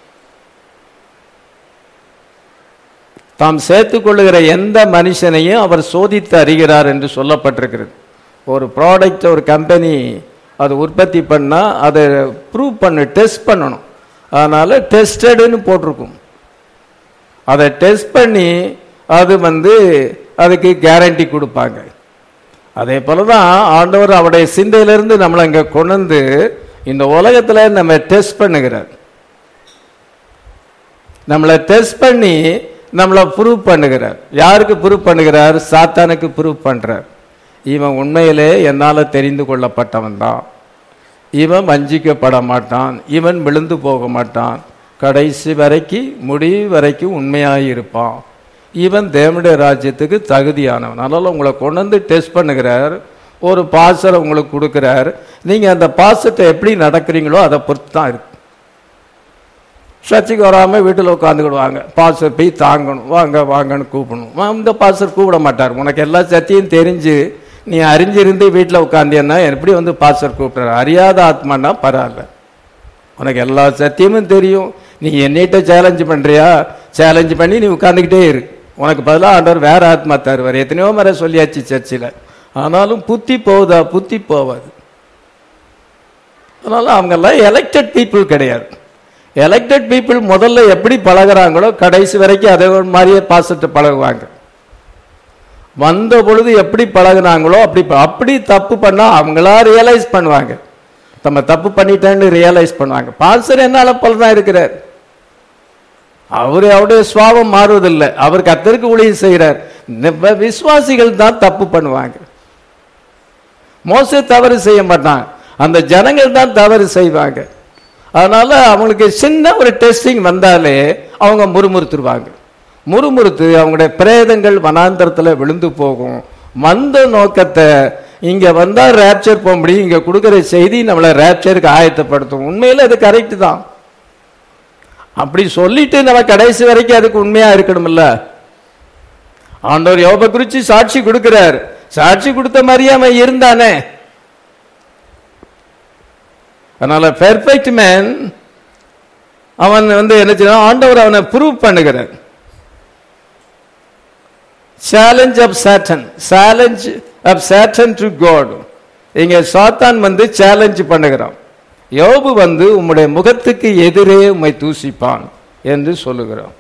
தாம் சேர்த்து கொள்ளுகிற எந்த மனுஷனையும் அவர் சோதித்து அறிகிறார் என்று சொல்லப்பட்டிருக்கிறது ஒரு ப்ராடக்ட் ஒரு கம்பெனி அது உற்பத்தி பண்ணா அதை ப்ரூவ் பண்ண டெஸ்ட் பண்ணணும் அதனால டெஸ்டடுன்னு போட்டிருக்கும் அதை டெஸ்ட் பண்ணி அது வந்து அதுக்கு கேரண்டி கொடுப்பாங்க அதே போல தான் ஆண்டவர் அவருடைய சிந்தையிலிருந்து நம்மளை இங்கே கொண்டு வந்து இந்த உலகத்தில் நம்ம டெஸ்ட் பண்ணுகிறார் நம்மளை டெஸ்ட் பண்ணி நம்மளை ப்ரூவ் பண்ணுகிறார் யாருக்கு ப்ரூவ் பண்ணுகிறார் சாத்தானுக்கு ப்ரூவ் பண்றார் இவன் உண்மையிலே என்னால் தெரிந்து கொள்ளப்பட்டவன் தான் இவன் வஞ்சிக்கப்பட மாட்டான் இவன் விழுந்து போக மாட்டான் கடைசி வரைக்கும் முடிவு வரைக்கும் உண்மையாக இருப்பான் இவன் தேவனுடைய ராஜ்யத்துக்கு தகுதியானவன் அதனால உங்களை கொண்டு வந்து டெஸ்ட் பண்ணுகிறார் ஒரு பாசரை உங்களுக்கு கொடுக்கிறார் நீங்க அந்த பாசத்தை எப்படி நடக்கிறீங்களோ அதை பொறுத்து தான் இருக்கு சர்ச்சைக்கு வராம வீட்டில் உட்காந்துக்கிடுவாங்க பாஸ்டர் போய் தாங்கணும் வாங்க வாங்கன்னு கூப்பிடணும் இந்த பாஸ்டர் கூப்பிட மாட்டார் உனக்கு எல்லா சத்தியும் தெரிஞ்சு நீ அறிஞ்சிருந்து வீட்டில் உட்காந்தியன்னா எப்படி வந்து பாஸ்டர் கூப்பிடுற அறியாத ஆத்மானா பரவாயில்ல உனக்கு எல்லா சத்தியமும் தெரியும் நீ என்னிட்ட சேலஞ்ச் பண்றியா சேலஞ்ச் பண்ணி நீ உட்காந்துக்கிட்டே இரு உனக்கு பதிலாக ஆண்டவர் வேற ஆத்மா தருவார் எத்தனையோ முறை சொல்லியாச்சு சர்ச்சில் ஆனாலும் புத்தி போகுதா புத்தி போவாது அதனால அவங்கெல்லாம் எலெக்டட் பீப்புள் கிடையாது எலெக்டட் பீப்புள் முதல்ல எப்படி பழகுறாங்களோ கடைசி வரைக்கும் அதே மாதிரியே பாசத்தை பழகுவாங்க வந்த பொழுது எப்படி பழகுனாங்களோ அப்படி அப்படி தப்பு பண்ணா அவங்களா ரியலைஸ் பண்ணுவாங்க நம்ம தப்பு பண்ணிட்டேன்னு ரியலைஸ் பண்ணுவாங்க பாஸ்டர் என்னால போல தான் இருக்கிறார் அவரு அவருடைய சுவாபம் மாறுவதில்லை அவர் கத்தருக்கு ஊழியம் செய்கிறார் இந்த விசுவாசிகள் தான் தப்பு பண்ணுவாங்க மோச தவறு செய்ய மாட்டான் அந்த ஜனங்கள் தான் தவறு செய்வாங்க அதனால அவங்களுக்கு சின்ன ஒரு டெஸ்டிங் வந்தாலே அவங்க முறுமுறுத்துருவாங்க முறுமுறுத்து அவங்களுடைய பிரேதங்கள் வனாந்தரத்தில் விழுந்து போகும் வந்த நோக்கத்தை இங்க வந்தா ரேப்சர் போக முடியும் இங்க கொடுக்கிற செய்தி நம்மளை ரேப்சருக்கு ஆயத்தப்படுத்தும் உண்மையில அது கரெக்ட் தான் அப்படி சொல்லிட்டு நம்ம கடைசி வரைக்கும் அதுக்கு உண்மையா இருக்கணும்ல ஆண்டவர் யோப குறிச்சு சாட்சி கொடுக்கிறார் சாட்சி கொடுத்த மாதிரியே அவன் இருந்தானே அதனால பெர்ஃபெக்ட் மேன் அவன் வந்து என்ன செய்யணும் ஆண்டவர் அவனை ப்ரூவ் பண்ணுகிறார் challenge of Satan challenge of Satan to God இங்க சாத்தான் வந்து சேலஞ்ச் பண்ணுகிறான் யோபு வந்து உம்முடைய முகத்துக்கு எதிரே உம்மை தூசிப்பான் என்று சொல்லுகிறான்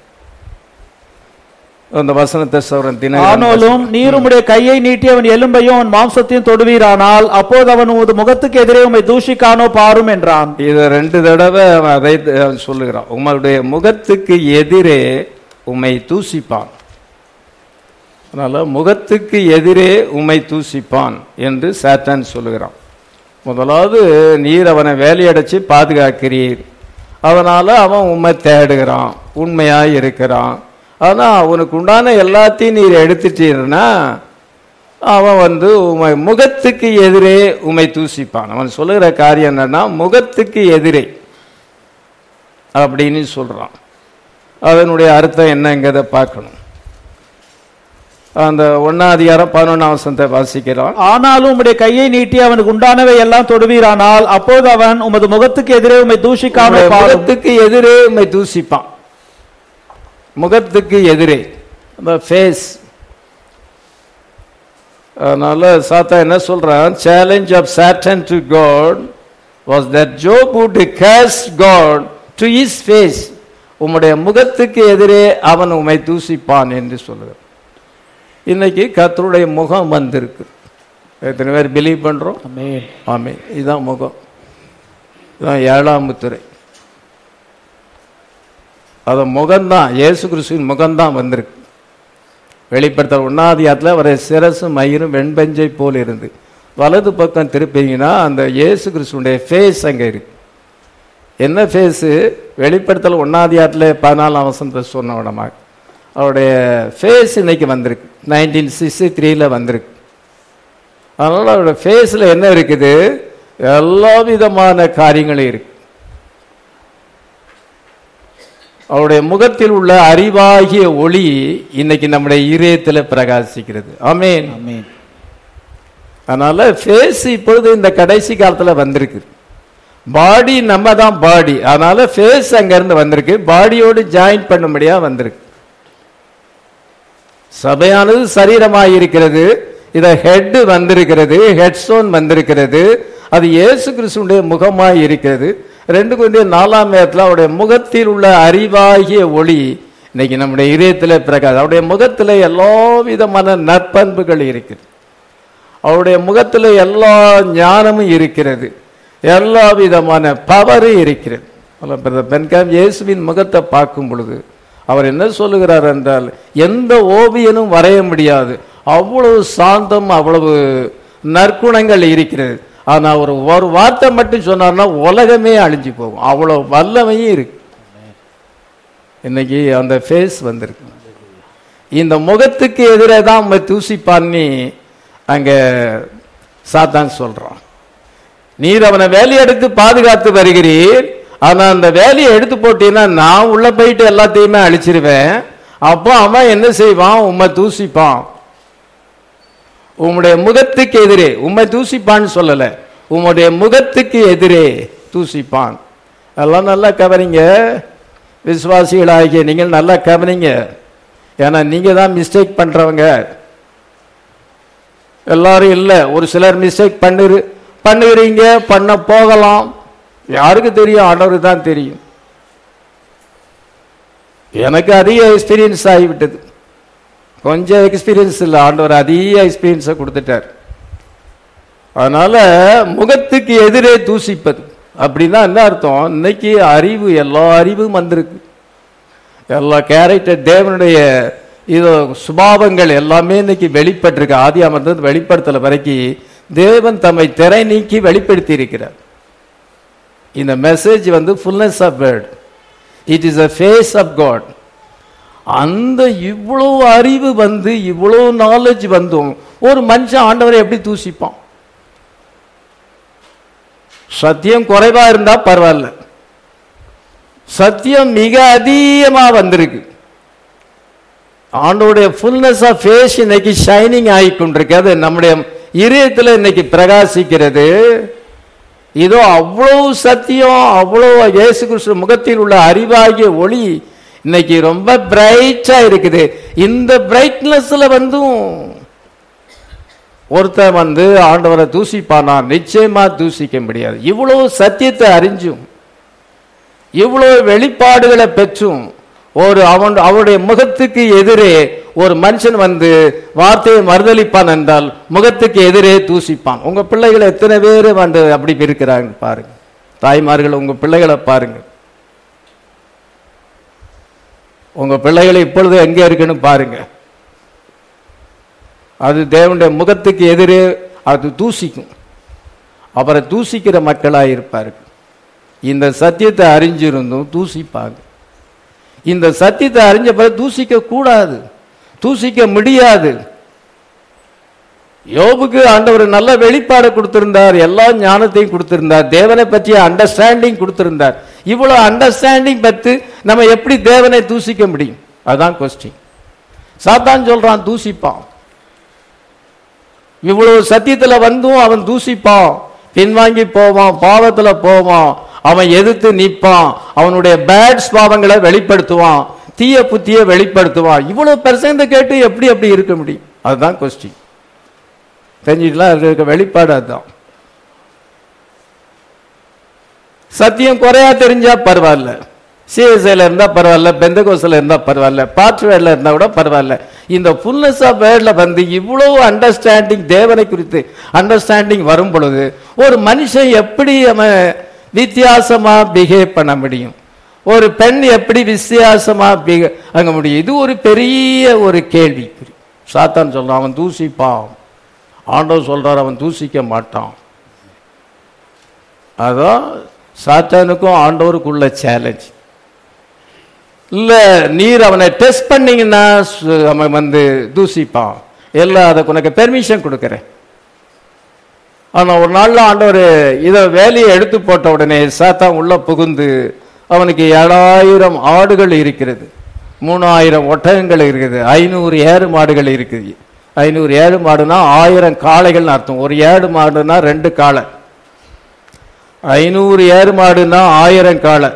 அந்த வசனத்தை சௌரன் தின ஆனாலும் நீர் உம்முடைய கையை நீட்டி அவன் எலும்பையும் அவன் மாம்சத்தையும் தொடுவீரானால் அப்போது அவன் உமது முகத்துக்கு எதிரே உம்மை தூஷிக்கானோ பாரும் என்றான் இதை ரெண்டு தடவை அவன் அதை அவன் சொல்லுகிறான் உங்களுடைய முகத்துக்கு எதிரே உம்மை தூசிப்பான் அதனால முகத்துக்கு எதிரே உம்மை தூசிப்பான் என்று சாத்தான் சொல்லுகிறான் முதலாவது நீர் அவனை வேலையடைச்சு பாதுகாக்கிறீர் அதனால அவன் உண்மை தேடுகிறான் உண்மையா இருக்கிறான் ஆனா அவனுக்கு உண்டான எல்லாத்தையும் நீர் எடுத்துட்டீர்னா அவன் வந்து உமை முகத்துக்கு எதிரே உமை தூசிப்பான் அவன் சொல்லுகிற காரியம் என்னன்னா முகத்துக்கு எதிரே அப்படின்னு சொல்றான் அதனுடைய அர்த்தம் என்னங்கிறத பார்க்கணும் அந்த ஒன்னாம் அதிகாரம் பதினொன்னாம் வசனத்தை வாசிக்கிறோம் ஆனாலும் உம்முடைய கையை நீட்டி அவனுக்கு உண்டானவை எல்லாம் தொடுவீரானால் அப்போது அவன் உமது முகத்துக்கு எதிரே உம்மை தூஷிக்கானோ உம்முடைய பாரும் முகத்துக்கு எதிரே உம்மை தூசிப்பான் முகத்துக்கு எதிரே ஃபேஸ் அதனால சாத்தா என்ன சொல்றான் challenge of Satan to God was that Job would curse God to his face உம்முடைய முகத்துக்கு எதிரே அவன் உம்மை தூசிப்பான் என்று சொல்லுகிறான் இன்னைக்கு கர்த்தருடைய முகம் வந்திருக்கு எத்தனை பேர் பிலீவ் பண்றோம் ஆமென். ஆமே இதுதான் முகம் இதான் ஏழாம் முத்திரை அது முகம்தான் இயேசு கிறிஸ்துவின் முகம்தான் வந்திருக்கு வெளிப்படுத்த ஒன்னாதியாத்தில் அவரை சிரசு மயிரும் வெண்பஞ்சை போல் இருந்து வலது பக்கம் திருப்பிங்கன்னா அந்த இயேசு கிறிஸ்துடைய ஃபேஸ் அங்கே இருக்கு என்ன ஃபேஸு வெளிப்படுத்தல் ஒன்னாதியாத்தில் பதினாலாம் வசனத்தை சொன்ன விடமாக அவருடைய ஃபேஸ் இன்னைக்கு வந்திருக்கு நைன்டீன் சிக்ஸ்டி த்ரீல வந்திருக்கு அதனால அவருடைய ஃபேஸில் என்ன இருக்குது எல்லா விதமான காரியங்களும் இருக்கு அவருடைய முகத்தில் உள்ள அறிவாகிய ஒளி இன்னைக்கு நம்முடைய இதயத்தில் பிரகாசிக்கிறது ஆமென் ஆமென் அதனால ஃபேஸ் இப்பொழுது இந்த கடைசி காலத்துல வந்திருக்கு பாடி நம்ம தான் பாடி அதனால ஃபேஸ் அங்கிருந்து வந்திருக்கு பாடியோடு ஜாயின் பண்ணும்படியா வந்திருக்கு சபையானது சரீரமாய் இருக்கிறது இத ஹெட் வந்திருக்கிறது ஹெட்ஸ்டோன் வந்திருக்கிறது அது இயேசு கிறிஸ்துடைய முகமாய் இருக்கிறது ரெண்டு கொஞ்சம் நாலாம் நேரத்தில் அவருடைய முகத்தில் உள்ள அறிவாகிய ஒளி இன்னைக்கு நம்முடைய இதயத்தில் பிரகாசம் அவருடைய முகத்தில் எல்லா விதமான நற்பண்புகள் இருக்குது அவருடைய முகத்தில் எல்லா ஞானமும் இருக்கிறது எல்லா விதமான பவரும் இருக்கிறது அல்ல, பிரதர் பென்காம் இயேசுவின் முகத்தை பார்க்கும் பொழுது அவர் என்ன சொல்லுகிறார் என்றால் எந்த ஓவியனும் வரைய முடியாது அவ்வளவு சாந்தம் அவ்வளவு நற்குணங்கள் இருக்கிறது ஆனா ஒரு ஒரு வார்த்தை மட்டும் சொன்னார்னா உலகமே அழிஞ்சு போகும் அவ்வளவு வல்லமையும் இருக்கு இன்னைக்கு அந்த ஃபேஸ் வந்திருக்கு இந்த முகத்துக்கு எதிரே தான் நம்ம தூசி பண்ணி அங்க சாத்தான் சொல்றான் நீர் அவனை வேலையை எடுத்து பாதுகாத்து வருகிறீர் ஆனா அந்த வேலையை எடுத்து போட்டீங்கன்னா நான் உள்ள போயிட்டு எல்லாத்தையுமே அழிச்சிருவேன் அப்போ அவன் என்ன செய்வான் உம்மை தூசிப்பான் உம்முடைய முகத்துக்கு எதிரே உம்மை தூசிப்பான்னு சொல்லல உம்முடைய முகத்துக்கு எதிரே தூசிப்பான் எல்லாம் நல்லா கவனிங்க விசுவாசிகளாகிய நீங்கள் நல்லா கவனிங்க ஏன்னா நீங்க தான் மிஸ்டேக் பண்றவங்க எல்லாரும் இல்லை ஒரு சிலர் மிஸ்டேக் பண்ணிரு பண்ணுகிறீங்க பண்ண போகலாம் யாருக்கு தெரியும் ஆண்டவருக்கு தான் தெரியும் எனக்கு அதிக எக்ஸ்பீரியன்ஸ் ஆகிவிட்டது கொஞ்சம் எக்ஸ்பீரியன்ஸ் இல்லை ஆண்டவர் அதிக எக்ஸ்பீரியன்ஸை கொடுத்துட்டார் அதனால முகத்துக்கு எதிரே தூசிப்பது அப்படின்னா என்ன அர்த்தம் இன்னைக்கு அறிவு எல்லா அறிவும் வந்திருக்கு எல்லா கேரக்டர் தேவனுடைய இது சுபாவங்கள் எல்லாமே இன்னைக்கு வெளிப்பட்டிருக்கு ஆதி அமர்ந்தது வெளிப்படுத்தல வரைக்கும் தேவன் தம்மை திரை நீக்கி வெளிப்படுத்தி இருக்கிறார் இந்த மெசேஜ் வந்து fullness of word it is a face of God அந்த இவ்வளவு அறிவு வந்து இவ்வளவு நாலேஜ் வந்தும் ஒரு மனுஷன் ஆண்டவரை எப்படி தூசிப்பான் சத்தியம் குறைவா இருந்தா பரவாயில்ல சத்தியம் மிக அதிகமா வந்திருக்கு ஆண்டோடைய ஃபுல்னஸ் ஆஃப் ஃபேஸ் இன்னைக்கு ஷைனிங் ஆகி கொண்டிருக்கு அது நம்முடைய இதயத்தில் இன்னைக்கு பிரகாசிக்கிறது இதோ அவ்வளவு சத்தியம் அவ்வளவு இயேசு கிறிஸ்து முகத்தில் உள்ள அறிவாகிய ஒளி இன்னைக்கு ரொம்ப பிரைட்டா இருக்குது இந்த பிரைட்னஸ்ல வந்தும் ஒருத்தன் வந்து ஆண்டவரை தூசிப்பானா நிச்சயமா தூசிக்க முடியாது இவ்வளவு சத்தியத்தை அறிஞ்சும் இவ்வளவு வெளிப்பாடுகளை பெற்றும் ஒரு அவன் அவருடைய முகத்துக்கு எதிரே ஒரு மனுஷன் வந்து வார்த்தையை மறுதளிப்பான் என்றால் முகத்துக்கு எதிரே தூசிப்பான் உங்க பிள்ளைகளை எத்தனை பேர் வந்து அப்படி இருக்கிறாங்க பாருங்க தாய்மார்கள் உங்க பிள்ளைகளை பாருங்க உங்க பிள்ளைகளை இப்பொழுது எங்க இருக்குன்னு பாருங்க அது தேவனுடைய முகத்துக்கு எதிரே அது தூசிக்கும் அவரை தூசிக்கிற மக்களாக இருப்பார்கள் இந்த சத்தியத்தை அறிஞ்சிருந்தும் தூசிப்பாங்க இந்த சத்தியத்தை அறிஞ்ச பிறகு தூசிக்க கூடாது தூசிக்க முடியாது யோபுக்கு ஆண்டவர் நல்ல வெளிப்பாடு கொடுத்திருந்தார் எல்லா ஞானத்தையும் கொடுத்திருந்தார் தேவனை பற்றிய அண்டர்ஸ்டாண்டிங் கொடுத்திருந்தார் இவ்வளவு அண்டர்ஸ்டாண்டிங் பத்து நம்ம எப்படி தேவனை தூசிக்க முடியும் அதான் கொஸ்டின் சாத்தான் சொல்றான் தூசிப்பான் இவ்வளவு சத்தியத்துல வந்தும் அவன் தூசிப்பான் பின்வாங்கி போவான் பாவத்துல போவான் அவன் எதிர்த்து நிற்பான் அவனுடைய பேட் பாவங்களை வெளிப்படுத்துவான் தீய புத்திய வெளிப்படுத்துவான் இவ்வளவு பெர்சன்ட் கேட்டு எப்படி அப்படி இருக்க முடியும் அதுதான் கொஸ்டின் தெரிஞ்சுக்கலாம் இருக்க வெளிப்பாடு அதுதான் சத்தியம் குறையா தெரிஞ்சா பரவாயில்ல சிஎஸ்ஐல இருந்தா பரவாயில்ல பெந்தகோஸ்ல இருந்தா பரவாயில்ல பாட்வேர்ல இருந்தா கூட பரவாயில்ல இந்த ஃபுல்னஸ் ஆஃப் வேர்ட்ல வந்து இவ்வளவு அண்டர்ஸ்டாண்டிங் தேவனை குறித்து அண்டர்ஸ்டாண்டிங் வரும் பொழுது ஒரு மனுஷன் எப்படி அவன் வித்தியாசமா பிஹேவ் பண்ண முடியும் ஒரு பெண் எப்படி வித்தியாசமா பிஹே அங்க முடியும் இது ஒரு பெரிய ஒரு கேள்வி சாத்தான் சொல்றான் அவன் தூசிப்பான் ஆண்டவர் சொல்றார் அவன் தூசிக்க மாட்டான் அதான் சாத்தானுக்கும் ஆண்டவருக்குள்ள சேலஞ்ச் இல்ல நீர் அவனை டெஸ்ட் பண்ணீங்கன்னா சு- அவன் வந்து தூசிப்பான் எல்லாம் அதுக்கு உனக்கு பெர்மிஷன் கொடுக்குறேன் ஆனா ஒரு நாள்ல ஆண்டவர் இத வேலையை எடுத்து போட்ட உடனே சாத்தான் உள்ள புகுந்து அவனுக்கு ஏழாயிரம் ஆடுகள் இருக்கிறது மூணாயிரம் ஒட்டகங்கள் இருக்குது ஐநூறு ஏறு மாடுகள் இருக்குது ஐநூறு ஏழு மாடுனா ஆயிரம் காளைகள்னு அர்த்தம் ஒரு ஏழு மாடுனா ரெண்டு காளை ஐநூறு ஏறு மாடுனா ஆயிரம் காளை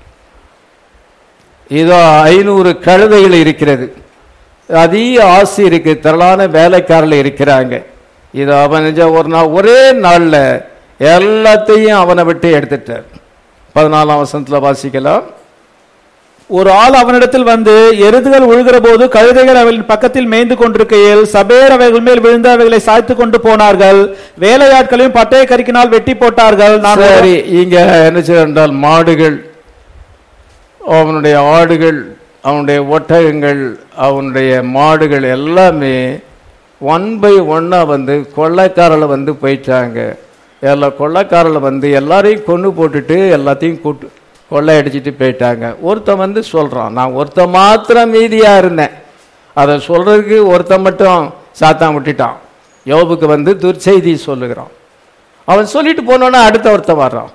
இதோ ஐநூறு கழுதைகள் இருக்கிறது அதிக ஆசி இருக்கு திரளான வேலைக்காரர்கள் இருக்கிறாங்க இது அவன் நிஜ- ஒரு நாள் ஒரே நாள்ல எல்லாத்தையும் அவனை விட்டு எடுத்துட்டார் பதினாலாம் வசனத்துல வாசிக்கலாம் ஒரு ஆள் அவனிடத்தில் வந்து எருதுகள் உழுகிற போது கழுதைகள் அவளின் பக்கத்தில் மேய்ந்து கொண்டிருக்கையில் சபேர் அவைகள் மேல் விழுந்து அவைகளை சாய்த்து கொண்டு போனார்கள் வேலையாட்களையும் பட்டய கருக்கினால் வெட்டி போட்டார்கள் நான் ஒரு- சரி இங்க என்ன செய்ய என்றால் மாடுகள் அவனுடைய ஆடுகள் அவனுடைய ஒட்டகங்கள் அவனுடைய மாடுகள் எல்லாமே ஒன் பை ஒன்னா வந்து கொள்ளைக்காரர்கள் வந்து போயிட்டாங்க எல்லா கொள்ளைக்காரர்கள் வந்து எல்லாரையும் கொண்டு போட்டுட்டு எல்லாத்தையும் கூட்டு கொள்ளை அடிச்சிட்டு போயிட்டாங்க ஒருத்தன் வந்து சொல்றான் நான் ஒருத்தன் மாத்திரம் மீதியா இருந்தேன் அதை சொல்றதுக்கு ஒருத்தன் மட்டும் சாத்தான் விட்டுட்டான் யோபுக்கு வந்து துர்ச்செய்தி சொல்லுகிறான் அவன் சொல்லிட்டு போனோன்னா அடுத்த ஒருத்தன் வர்றான்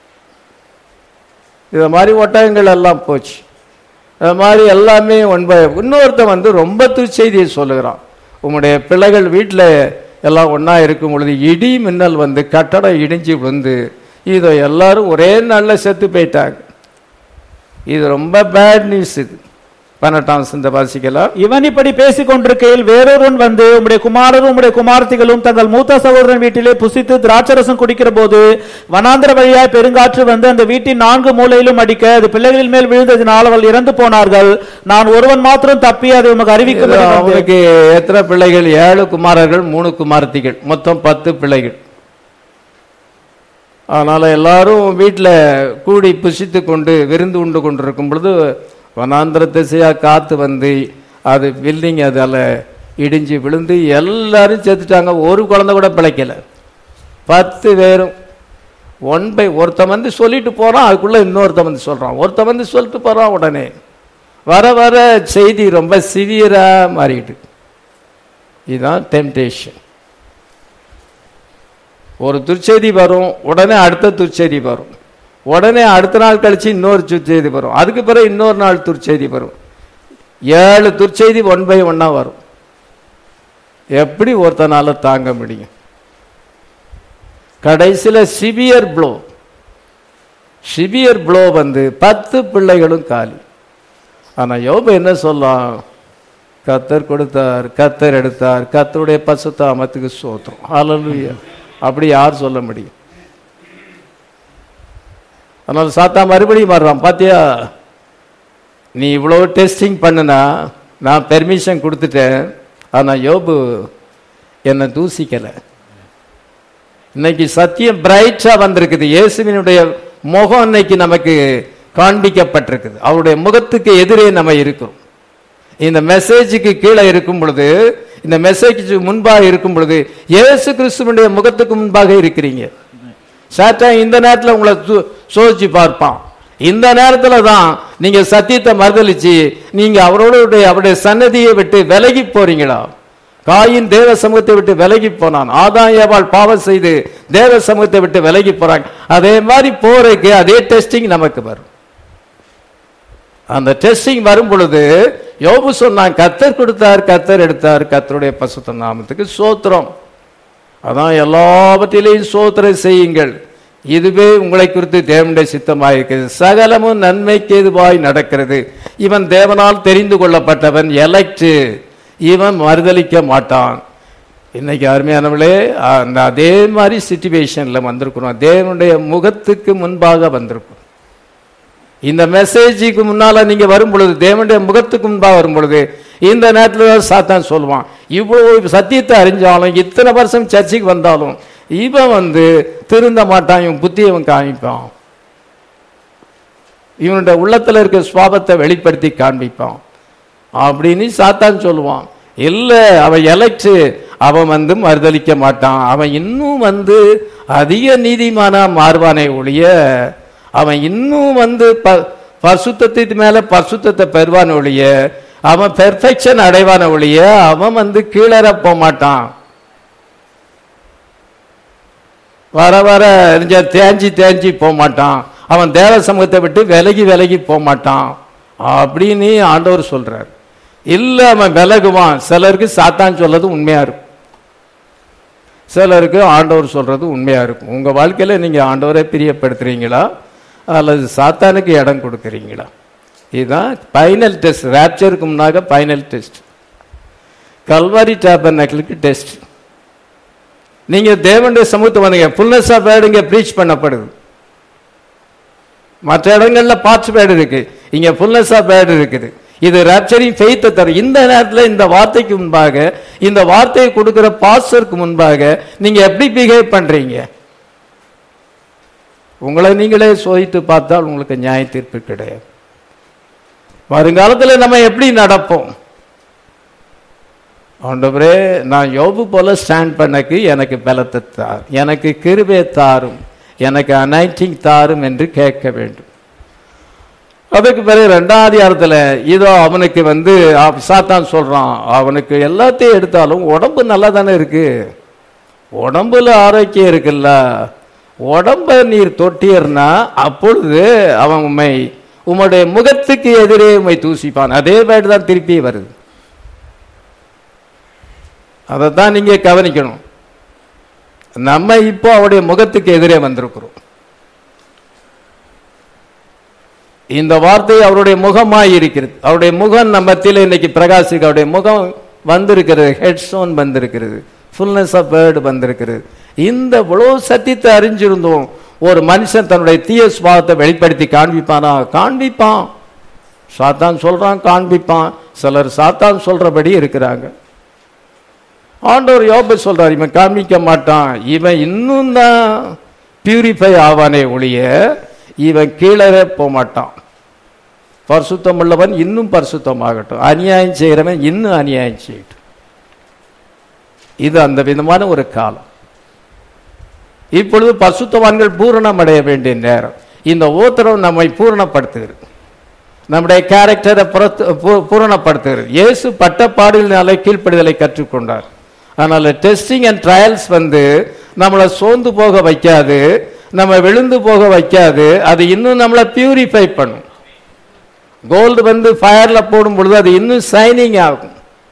இது மாதிரி ஒட்டகங்கள் எல்லாம் போச்சு அது மாதிரி எல்லாமே ஒன்பது இன்னொருத்தன் வந்து ரொம்ப துர்ச்செய்தியை சொல்லுகிறான் உம்முடைய பிள்ளைகள் வீட்டில் எல்லாம் ஒன்றா இருக்கும் பொழுது இடி மின்னல் வந்து கட்டடம் இடிஞ்சு வந்து இதை எல்லாரும் ஒரே நாளில் செத்து போயிட்டாங்க இது ரொம்ப பேட் நியூஸ் இது பன்னெண்டாம் சிந்த வாசிக்கலாம் இவன் இப்படி பேசிக் கொண்டிருக்கையில் வேறொருவன் வந்து உம்முடைய குமாரரும் உம்முடைய குமாரத்திகளும் தங்கள் மூத்த சகோதரன் வீட்டிலே புசித்து திராட்சரசம் குடிக்கிற போது வனாந்திர வழியாய் பெருங்காற்று வந்து அந்த வீட்டின் நான்கு மூலையிலும் அடிக்க அது பிள்ளைகளின் மேல் விழுந்ததினால் அவள் இறந்து போனார்கள் நான் ஒருவன் மாத்திரம் தப்பி அதை உமக்கு அறிவிக்கும் இது அவனுக்கு எத்தனை பிள்ளைகள் ஏழு குமாரர்கள் மூணு குமாரத்திகள் மொத்தம் பத்து பிள்ளைகள் அதனால எல்லாரும் வீட்டில் கூடி புசித்து கொண்டு விருந்து உண்டு கொண்டிருக்கும் பொழுது வனாந்திர திசையா காத்து வந்து அது பில்டிங் அதால இடிஞ்சு விழுந்து எல்லாரும் செத்துட்டாங்க ஒரு குழந்தை கூட பிழைக்கல பத்து பேரும் ஒன் பை ஒருத்தன் வந்து சொல்லிட்டு போறான் அதுக்குள்ள இன்னொருத்தன் வந்து சொல்றான் ஒருத்தன் வந்து சொல்லிட்டு போறான் உடனே வர வர செய்தி ரொம்ப சிவியரா மாறிட்டு இதுதான் டெம்டேஷன் ஒரு துர்ச்செய்தி வரும் உடனே அடுத்த துர்ச்செய்தி வரும் உடனே அடுத்த நாள் கழிச்சு இன்னொரு துர்ச்செய்தி வரும் அதுக்கு பிறகு இன்னொரு நாள் துர்ச்செய்தி வரும் ஏழு துர்ச்செய்தி ஒன் பை ஒன்னா வரும் எப்படி ஒருத்தனால தாங்க முடியும் கடைசியில சிவியர் ப்ளோ சிவியர் ப்ளோ வந்து பத்து பிள்ளைகளும் காலி ஆனா யோபு என்ன சொல்லலாம் கத்தர் கொடுத்தார் கத்தர் எடுத்தார் கத்தருடைய பசுத்தாமத்துக்கு சோத்திரம் ஹalleluya அப்படி யார் சொல்ல முடியும் அதனால சாத்தா மறுபடியும் வர்றான் பாத்தியா நீ இவ்வளவு டெஸ்டிங் பண்ணுனா நான் பெர்மிஷன் கொடுத்துட்டேன் ஆனா யோபு என்னை தூசிக்கல இன்னைக்கு சத்தியம் பிரைட்டா வந்திருக்குது இயேசுவினுடைய முகம் இன்னைக்கு நமக்கு காண்பிக்கப்பட்டிருக்குது அவருடைய முகத்துக்கு எதிரே நம்ம இருக்கிறோம் இந்த மெசேஜுக்கு கீழே இருக்கும் பொழுது இந்த மெசேஜுக்கு முன்பாக இருக்கும் பொழுது இயேசு கிறிஸ்துவனுடைய முகத்துக்கு முன்பாக இருக்கிறீங்க சாத்தான் இந்த நேரத்தில் உங்களை சோ- சோதிச்சு பார்ப்பான் இந்த நேரத்துல தான் நீங்க சத்தியத்தை மறுதலிச்சு நீங்க அவரோட அவருடைய சன்னதியை விட்டு விலகி போறீங்களா காயின் தேவ சமூகத்தை விட்டு விலகி போனான் ஆதாம் ஏவாள் பாவம் செய்து தேவ சமூகத்தை விட்டு விலகி போறாங்க அதே மாதிரி போறதுக்கு அதே டெஸ்டிங் நமக்கு வரும் அந்த டெஸ்டிங் வரும் பொழுது யோபு சொன்னான் கத்தர் கொடுத்தார் கத்தர் எடுத்தார் கத்தருடைய பசுத்த நாமத்துக்கு சோத்திரம் அதான் எல்லாவற்றிலையும் சோத்திரம் செய்யுங்கள் இதுவே உங்களை குறித்து தேவனுடைய சித்தமாயிருக்கிறது சகலமும் நன்மைக்கு எதுவாய் நடக்கிறது இவன் தேவனால் தெரிந்து கொள்ளப்பட்டவன் எலக்ட் இவன் மறுதலிக்க மாட்டான் இன்னைக்கு அருமையானவளே அந்த அதே மாதிரி சுச்சுவேஷன்ல வந்திருக்கிறோம் தேவனுடைய முகத்துக்கு முன்பாக வந்திருக்கிறோம் இந்த மெசேஜுக்கு முன்னால நீங்க வரும் பொழுது தேவனுடைய முகத்துக்கு முன்பாக வரும் பொழுது இந்த நேரத்தில் தான் சாத்தான் சொல்லுவான் இவ்வளவு சத்தியத்தை அறிஞ்சாலும் இத்தனை வருஷம் சர்ச்சைக்கு வந்தாலும் இவன் வந்து திருந்த மாட்டான் இவன் புத்தியை அவன் காமிப்பான் இவனுடைய உள்ளத்துல இருக்க சுவாபத்தை வெளிப்படுத்தி காண்பிப்பான் அப்படின்னு சாத்தான் சொல்லுவான் இல்ல அவன் எலக்ட் அவன் வந்து மறுதளிக்க மாட்டான் அவன் இன்னும் வந்து அதிக நீதிமானா மாறுவானே ஒழிய அவன் இன்னும் வந்து ப- பரிசுத்தத்திற்கு மேல பரிசுத்தத்தை பெறுவான் ஒழிய அவன் பெர்ஃபெக்ஷன் அடைவான ஒழிய அவன் வந்து கீழற போக மாட்டான் வர வர இங்க தேஞ்சி தேஞ்சி போக மாட்டான் அவன் தேவ சமூகத்தை விட்டு விலகி விலகி போக மாட்டான் அப்படின்னு ஆண்டவர் சொல்றார் இல்ல அவன் விலகுவான் சிலருக்கு சாத்தான் சொல்றது உண்மையா இருக்கும் சிலருக்கு ஆண்டவர் சொல்றது உண்மையா இருக்கும் உங்க வாழ்க்கையில நீங்க ஆண்டவரை பிரியப்படுத்துறீங்களா அல்லது சாத்தானுக்கு இடம் கொடுக்குறீங்களா இதுதான் ஃபைனல் டெஸ்ட் ரேப்சருக்கு முன்னாக ஃபைனல் டெஸ்ட் கல்வாரி டேபர்னக்கிளுக்கு டெஸ்ட் நீங்க தேவனுடைய சமூகத்தை வந்தீங்க ஃபுல்னஸ் ஆஃப் வேர்டு இங்க ப்ரீச் பண்ணப்படுது மற்ற இடங்கள்ல பார்ட்ஸ் வேர்டு இருக்கு இங்க ஃபுல்னஸ் ஆஃப் வேர்டு இருக்குது இது ரேப்சரிங் ஃபெய்த்தை தரும் இந்த நேரத்தில் இந்த வார்த்தைக்கு முன்பாக இந்த வார்த்தையை கொடுக்கிற பாஸ்டருக்கு முன்பாக நீங்க எப்படி பிஹேவ் பண்றீங்க உங்களை நீங்களே சோதித்து பார்த்தால் உங்களுக்கு நியாய தீர்ப்பு கிடையாது வருங்காலத்தில் நம்ம எப்படி நடப்போம் ஆண்டவரே நான் யோபு போல ஸ்டாண்ட் பண்ணக்கு எனக்கு பலத்தை தார் எனக்கு கிருபை தாரும் எனக்கு அனைட்டிங் தாரும் என்று கேட்க வேண்டும் அதுக்கு பிறகு ரெண்டாம் அதிகாரத்தில் இதோ அவனுக்கு வந்து அவ- சாத்தான் சொல்றான் அவனுக்கு எல்லாத்தையும் எடுத்தாலும் உடம்பு நல்லா தானே இருக்கு உடம்புல ஆரோக்கியம் இருக்குல்ல உடம்ப நீர் தொட்டியர்னா அப்பொழுது அவன் உண்மை உம்முடைய முகத்துக்கு எதிரே உம்மை தூசிப்பான் அதே வேர்டு தான் திருப்பி வருது அதைத்தான் நீங்க கவனிக்கணும் நம்ம இப்போ அவருடைய முகத்துக்கு எதிரே வந்திருக்கிறோம் இந்த வார்த்தை அவருடைய முகமாய் இருக்கிறது அவருடைய முகம் நம்ம மத்தியில இன்னைக்கு பிரகாசிக்கு அவருடைய முகம் வந்திருக்கிறது ஹெட்ஸோன் வந்திருக்கிறது ஃபுல்னஸ் ஆஃப் வேர்டு வந்திருக்கிறது இந்த இவ்வளவு சத்தியத்தை அறிஞ்சிருந்தோம் ஒரு மனுஷன் தன்னுடைய தீய சுபாவத்தை வெளிப்படுத்தி காண்பிப்பானா காண்பிப்பான் சாத்தான் சொல்றான் காண்பிப்பான் சிலர் சாத்தான் சொல்றபடி இருக்கிறாங்க ஆண்டவர் யோபு சொல்றார் இவன் காண்பிக்க மாட்டான் இவன் இன்னும் தான் பியூரிஃபை ஆவானே ஒழிய இவன் கீழே போக மாட்டான் பரிசுத்தம் உள்ளவன் இன்னும் பரிசுத்தமாகட்டும் அநியாயம் செய்கிறவன் இன்னும் அநியாயம் செய்யட்டும் இது அந்த விதமான ஒரு காலம் இப்பொழுது பரிசுத்தவான்கள் பூரணம் அடைய வேண்டிய நேரம் இந்த ஓத்திரம் நம்மை பூரணப்படுத்துகிறது நம்முடைய கேரக்டரை புறத்து- பூ- பூரணப்படுத்துகிறது இயேசு பட்டப்பாடுகளினாலே கீழ்ப்படிதலை கற்றுக்கொண்டார் அதனால டெஸ்டிங் அண்ட் ட்ரையல்ஸ் வந்து நம்மளை சோர்ந்து போக வைக்காது நம்ம விழுந்து போக வைக்காது அது இன்னும் நம்மளை பியூரிஃபை பண்ணும் கோல்டு வந்து ஃபயர்ல போடும் பொழுது அது இன்னும் ஷைனிங் ஆகும்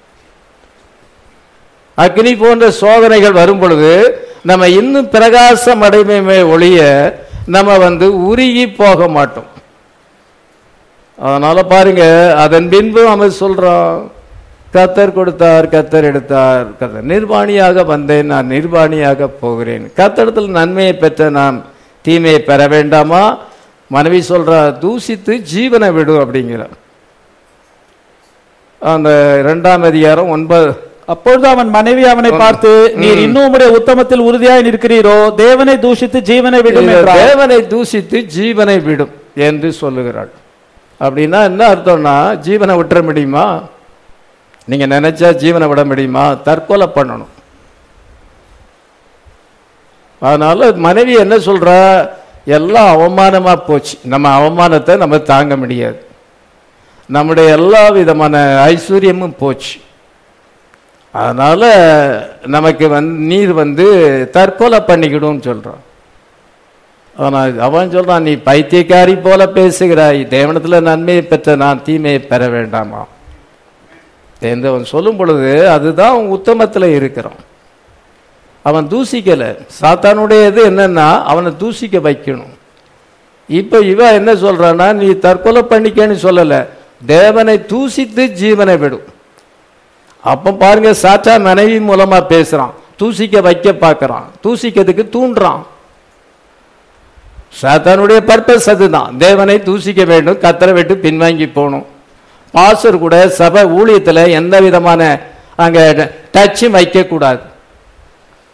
அக்னி போன்ற சோதனைகள் வரும் பொழுது நம்ம இன்னும் பிரகாசம் அடைமையுமே ஒழிய நம்ம வந்து உருகி போக மாட்டோம் அதனால பாருங்க அதன் பின்பு அவன் சொல்றான் கத்தர் கொடுத்தார் கத்தர் எடுத்தார் கத்தர் நிர்வாணியாக வந்தேன் நான் நிர்வாணியாக போகிறேன் கத்தடத்தில் நன்மையை பெற்ற நான் தீமையை பெற வேண்டாமா மனைவி சொல்றா தூசித்து ஜீவனை விடு அப்படிங்கிறார் அந்த இரண்டாம் அதிகாரம் ஒன்பது அப்பொழுது அவன் மனைவி அவனை பார்த்து நீர் இன்னும் உம்முடைய உத்தமத்தில் உறுதியாய் நிற்கிறீரோ தேவனை தூஷித்து ஜீவனை விடும் இது என்றார் தேவனை தூசித்து ஜீவனை விடும் என்று சொல்லுகிறாள் அப்படின்னா என்ன அர்த்தம்னா ஜீவனை விட்டுற முடியுமா நீங்க நினைச்சா ஜீவனை விட முடியுமா தற்கொலை பண்ணணும் அதனால மனைவி என்ன சொல்றா எல்லாம் அவமானமா போச்சு நம்ம அவமானத்தை நம்ம தாங்க முடியாது நம்முடைய எல்லா விதமான ஐஸ்வர்யமும் போச்சு அதனால நமக்கு வந்து நீர் வந்து தற்கொலை பண்ணிக்கிடும்னு சொல்றான் ஆனா அவன் சொல்றான் நீ பைத்தியக்காரி போல பேசுகிறாய் தேவனத்துல நன்மையை பெற்ற நான் தீமையை பெற வேண்டாமா என்று அவன் சொல்லும் பொழுது அதுதான் அவன் உத்தமத்துல இருக்கிறான் அவன் தூசிக்கல சாத்தானுடைய இது என்னன்னா அவனை தூசிக்க வைக்கணும் இப்ப இவ என்ன சொல்றான்னா நீ தற்கொலை பண்ணிக்கன்னு சொல்லல தேவனை தூசித்து ஜீவனை விடும் அப்ப பாருங்க சாத்தா மனைவி மூலமா பேசுறான் தூசிக்க வைக்க பார்க்கறான் தூசிக்கிறதுக்கு தூண்டுறான் சாத்தானுடைய பர்பஸ் அதுதான் தேவனை தூசிக்க வேண்டும் கத்தரை விட்டு பின்வாங்கி போகணும் பாஸ்டர் கூட சபை ஊழியத்துல எந்த விதமான அங்க டச்சும் வைக்க கூடாது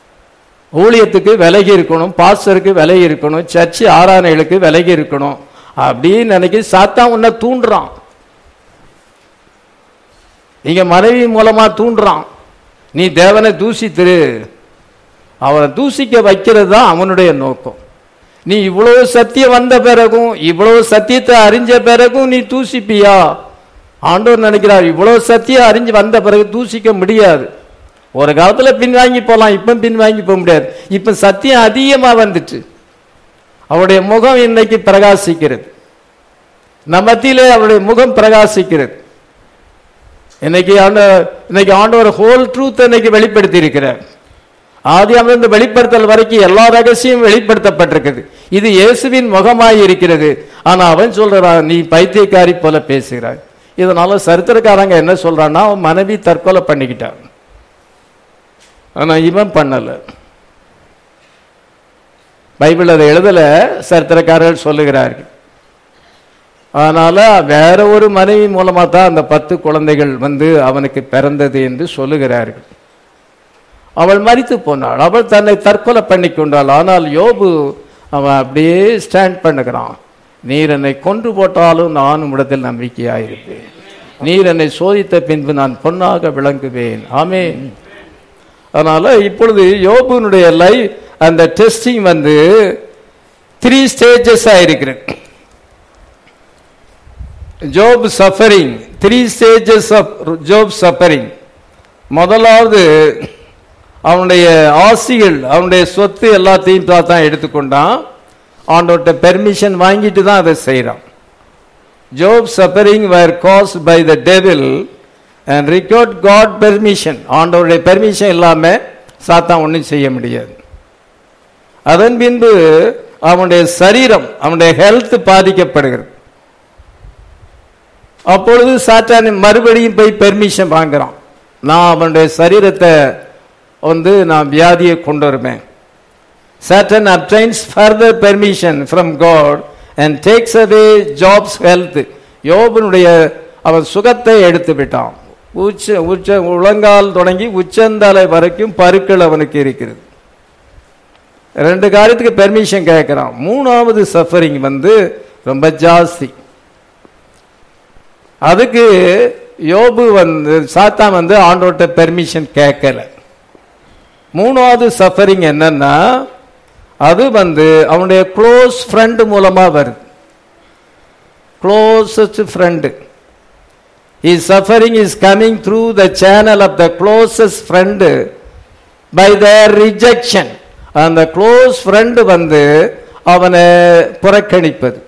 ஊழியத்துக்கு விலகி இருக்கணும் பாஸ்டருக்கு விலகி இருக்கணும் சர்ச்சு ஆராதனைகளுக்கு விலகி இருக்கணும் அப்படின்னு நினைக்க சாத்தான் உன்னை தூண்டுறான் நீங்க மனைவி மூலமா தூண்டுறான் நீ தேவனை தூசித்திரு அவனை தூசிக்க வைக்கிறது தான் அவனுடைய நோக்கம் நீ இவ்வளவு சத்தியம் வந்த பிறகும் இவ்வளவு சத்தியத்தை அறிஞ்ச பிறகும் நீ தூசிப்பியா ஆண்டவர் நினைக்கிறார் இவ்வளவு சத்தியம் அறிஞ்சு வந்த பிறகு தூசிக்க முடியாது ஒரு காலத்துல பின்வாங்கி போலாம் இப்ப பின்வாங்கி போக முடியாது இப்ப சத்தியம் அதிகமா வந்துட்டு அவருடைய முகம் இன்னைக்கு பிரகாசிக்கிறது நம்ம மத்தியிலே அவருடைய முகம் பிரகாசிக்கிறது இன்னைக்கு ஆண்ட இன்னைக்கு ஆண்டவர் ஹோல் ட்ரூத் இன்னைக்கு வெளிப்படுத்தி இருக்கிறார் ஆதி அமர்ந்து வெளிப்படுத்தல் வரைக்கும் எல்லா ரகசியம் வெளிப்படுத்தப்பட்டிருக்குது இது இயேசுவின் முகமாய் இருக்கிறது ஆனா அவன் சொல்றான் நீ பைத்தியக்காரி போல பேசுகிறாய் இதனால சரித்திரக்காரங்க என்ன சொல்றான்னா அவன் மனைவி தற்கொலை பண்ணிக்கிட்டான் ஆனா இவன் பண்ணல பைபிள் அதை எழுதல சரித்திரக்காரர்கள் சொல்லுகிறார்கள் அதனால வேற ஒரு மனைவி மூலமா தான் அந்த பத்து குழந்தைகள் வந்து அவனுக்கு பிறந்தது என்று சொல்லுகிறார்கள் அவள் மரித்து போனாள் அவள் தன்னை தற்கொலை பண்ணி கொண்டாள் ஆனால் யோபு அவன் அப்படியே ஸ்டாண்ட் பண்ணுகிறான் நீர் என்னை கொன்று போட்டாலும் நான் உம்மிடத்தில் நம்பிக்கையாயிருப்பேன் நீர் என்னை சோதித்த பின்பு நான் பொன்னாக விளங்குவேன் ஆமே அதனால இப்பொழுது யோபுனுடைய லைஃப் அந்த டெஸ்டிங் வந்து த்ரீ ஸ்டேஜஸ் ஆயிருக்கிறது Job suffering three stages of Job suffering முதலாவது அவனுடைய ஆசிகள் அவனுடைய சொத்து எல்லாத்தையும் தான் தான் எடுத்துக்கொண்டான் ஆண்டவர்கிட்ட பெர்மிஷன் வாங்கிட்டு தான் அதை செய்கிறான் Job suffering were cause by the devil and regard God permission ஆண்டவருடைய பெர்மிஷன் இல்லாமல் சாத்தான் ஒன்றும் செய்ய முடியாது அதன் பின்பு அவனுடைய சரீரம் அவனுடைய ஹெல்த் பாதிக்கப்படுகிறது அப்பொழுது சாத்தான் மறுபடியும் போய் பெர்மிஷன் வாங்குறான் நான் அவனுடைய சரீரத்தை வந்து நான் வியாதியை கொண்டு வருவேன் Satan obtains further permission from God and takes away Job's health. யோபனுடைய அவன் சுகத்தை எடுத்து விட்டான் உச்ச உச்ச உளங்கால் தொடங்கி உச்சந்தலை வரைக்கும் பருக்கள் அவனுக்கு இருக்கிறது ரெண்டு காரியத்துக்கு பெர்மிஷன் கேட்கிறான் மூணாவது சஃபரிங் வந்து ரொம்ப ஜாஸ்தி அதுக்கு யோபு வந்து சாத்தான் வந்து ஆண்டோட்ட பெர்மிஷன் கேட்கல மூணாவது சஃபரிங் என்னன்னா அது வந்து அவனுடைய க்ளோஸ் ஃப்ரெண்டு மூலமா வருது closest friend is suffering is coming through the channel of the closest friend by their rejection அந்த க்ளோஸ் ஃப்ரெண்டு வந்து அவனை புறக்கணிப்பது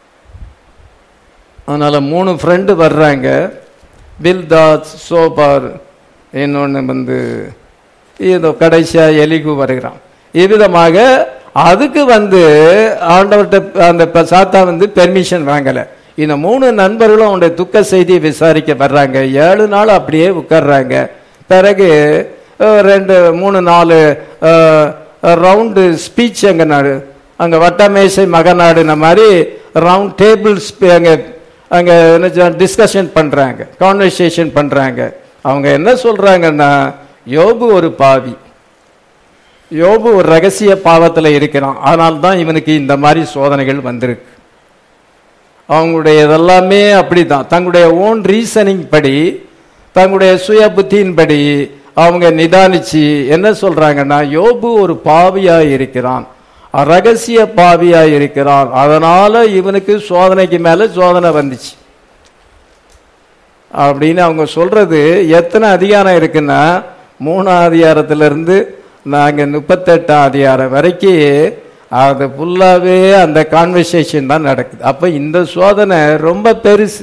அதனால மூணு ஃப்ரெண்டு வர்றாங்க பில்தாத் சோபார் இன்னொன்று வந்து இதோ கடைசியா எலிகு வருகிறான் இவ்விதமாக அதுக்கு வந்து ஆண்டவர்கிட்ட அந்த ப- சாத்தா வந்து பெர்மிஷன் வாங்கல இந்த மூணு நண்பர்களும் அவனுடைய துக்க செய்தியை விசாரிக்க வர்றாங்க ஏழு நாள் அப்படியே உட்கார்றாங்க பிறகு அஹ், ரெண்டு மூணு நாலு ரவுண்டு ஸ்பீச் அங்க நாடு அங்க வட்டமேசை மகநாடுன மாதிரி ரவுண்ட் டேபிள் அங்க அங்க என்ன டிஸ்கஷன் பண்றாங்க கான்வர்சேஷன் பண்றாங்க அவங்க என்ன சொல்றாங்கன்னா யோபு ஒரு பாவி யோபு ஒரு ரகசிய பாவத்துல இருக்கிறான் ஆனால் தான் இவனுக்கு இந்த மாதிரி சோதனைகள் வந்திருக்கு அவங்களுடைய இதெல்லாமே அப்படிதான் தங்களுடைய ஓன் ரீசனிங் படி தங்களுடைய சுய புத்தியின்படி அவங்க நிதானிச்சு என்ன சொல்றாங்கன்னா யோபு ஒரு பாவியா இருக்கிறான் ரகசிய பாவியா இருக்கிறான் அதனால இவனுக்கு சோதனைக்கு மேல சோதனை வந்துச்சு அப்படின்னு அவங்க சொல்றது எத்தனை அதிகாரம் இருக்குன்னா மூணாம் அதிகாரத்திலிருந்து நாங்க முப்பத்தெட்டாம் அதிகாரம் வரைக்கும் அது ஃபுல்லாவே அந்த கான்வர்சேஷன் தான் நடக்குது அப்ப இந்த சோதனை ரொம்ப பெருசு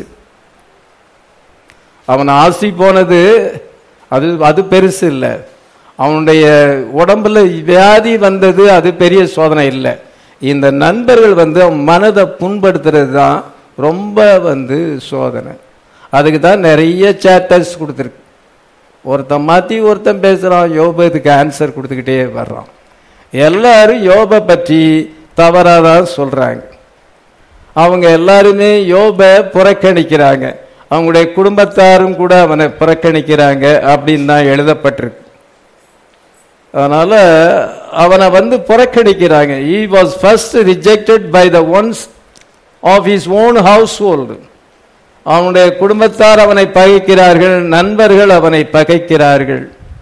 அவன் ஆசி போனது அது அது பெருசு இல்லை அவனுடைய உடம்புல வியாதி வந்தது அது பெரிய சோதனை இல்லை இந்த நண்பர்கள் வந்து அவன் மனதை புண்படுத்துறது தான் ரொம்ப வந்து சோதனை அதுக்கு தான் நிறைய சேப்டர்ஸ் கொடுத்துருக்கு ஒருத்தன் மாற்றி ஒருத்தன் பேசுகிறான் யோபத்துக்கு ஆன்சர் கொடுத்துக்கிட்டே வர்றான் எல்லாரும் யோபை பற்றி தவறாக தான் சொல்கிறாங்க அவங்க எல்லாருமே யோபை புறக்கணிக்கிறாங்க அவங்களுடைய குடும்பத்தாரும் கூட அவனை புறக்கணிக்கிறாங்க அப்படின்னு தான் எழுதப்பட்டிருக்கு அதனால அவனை வந்து புறக்கணிக்கிறாங்க he was first rejected by the ones of his own household அவனுடைய குடும்பத்தார் அவனை பகைக்கிறார்கள் நண்பர்கள் அவனை பகைக்கிறார்கள்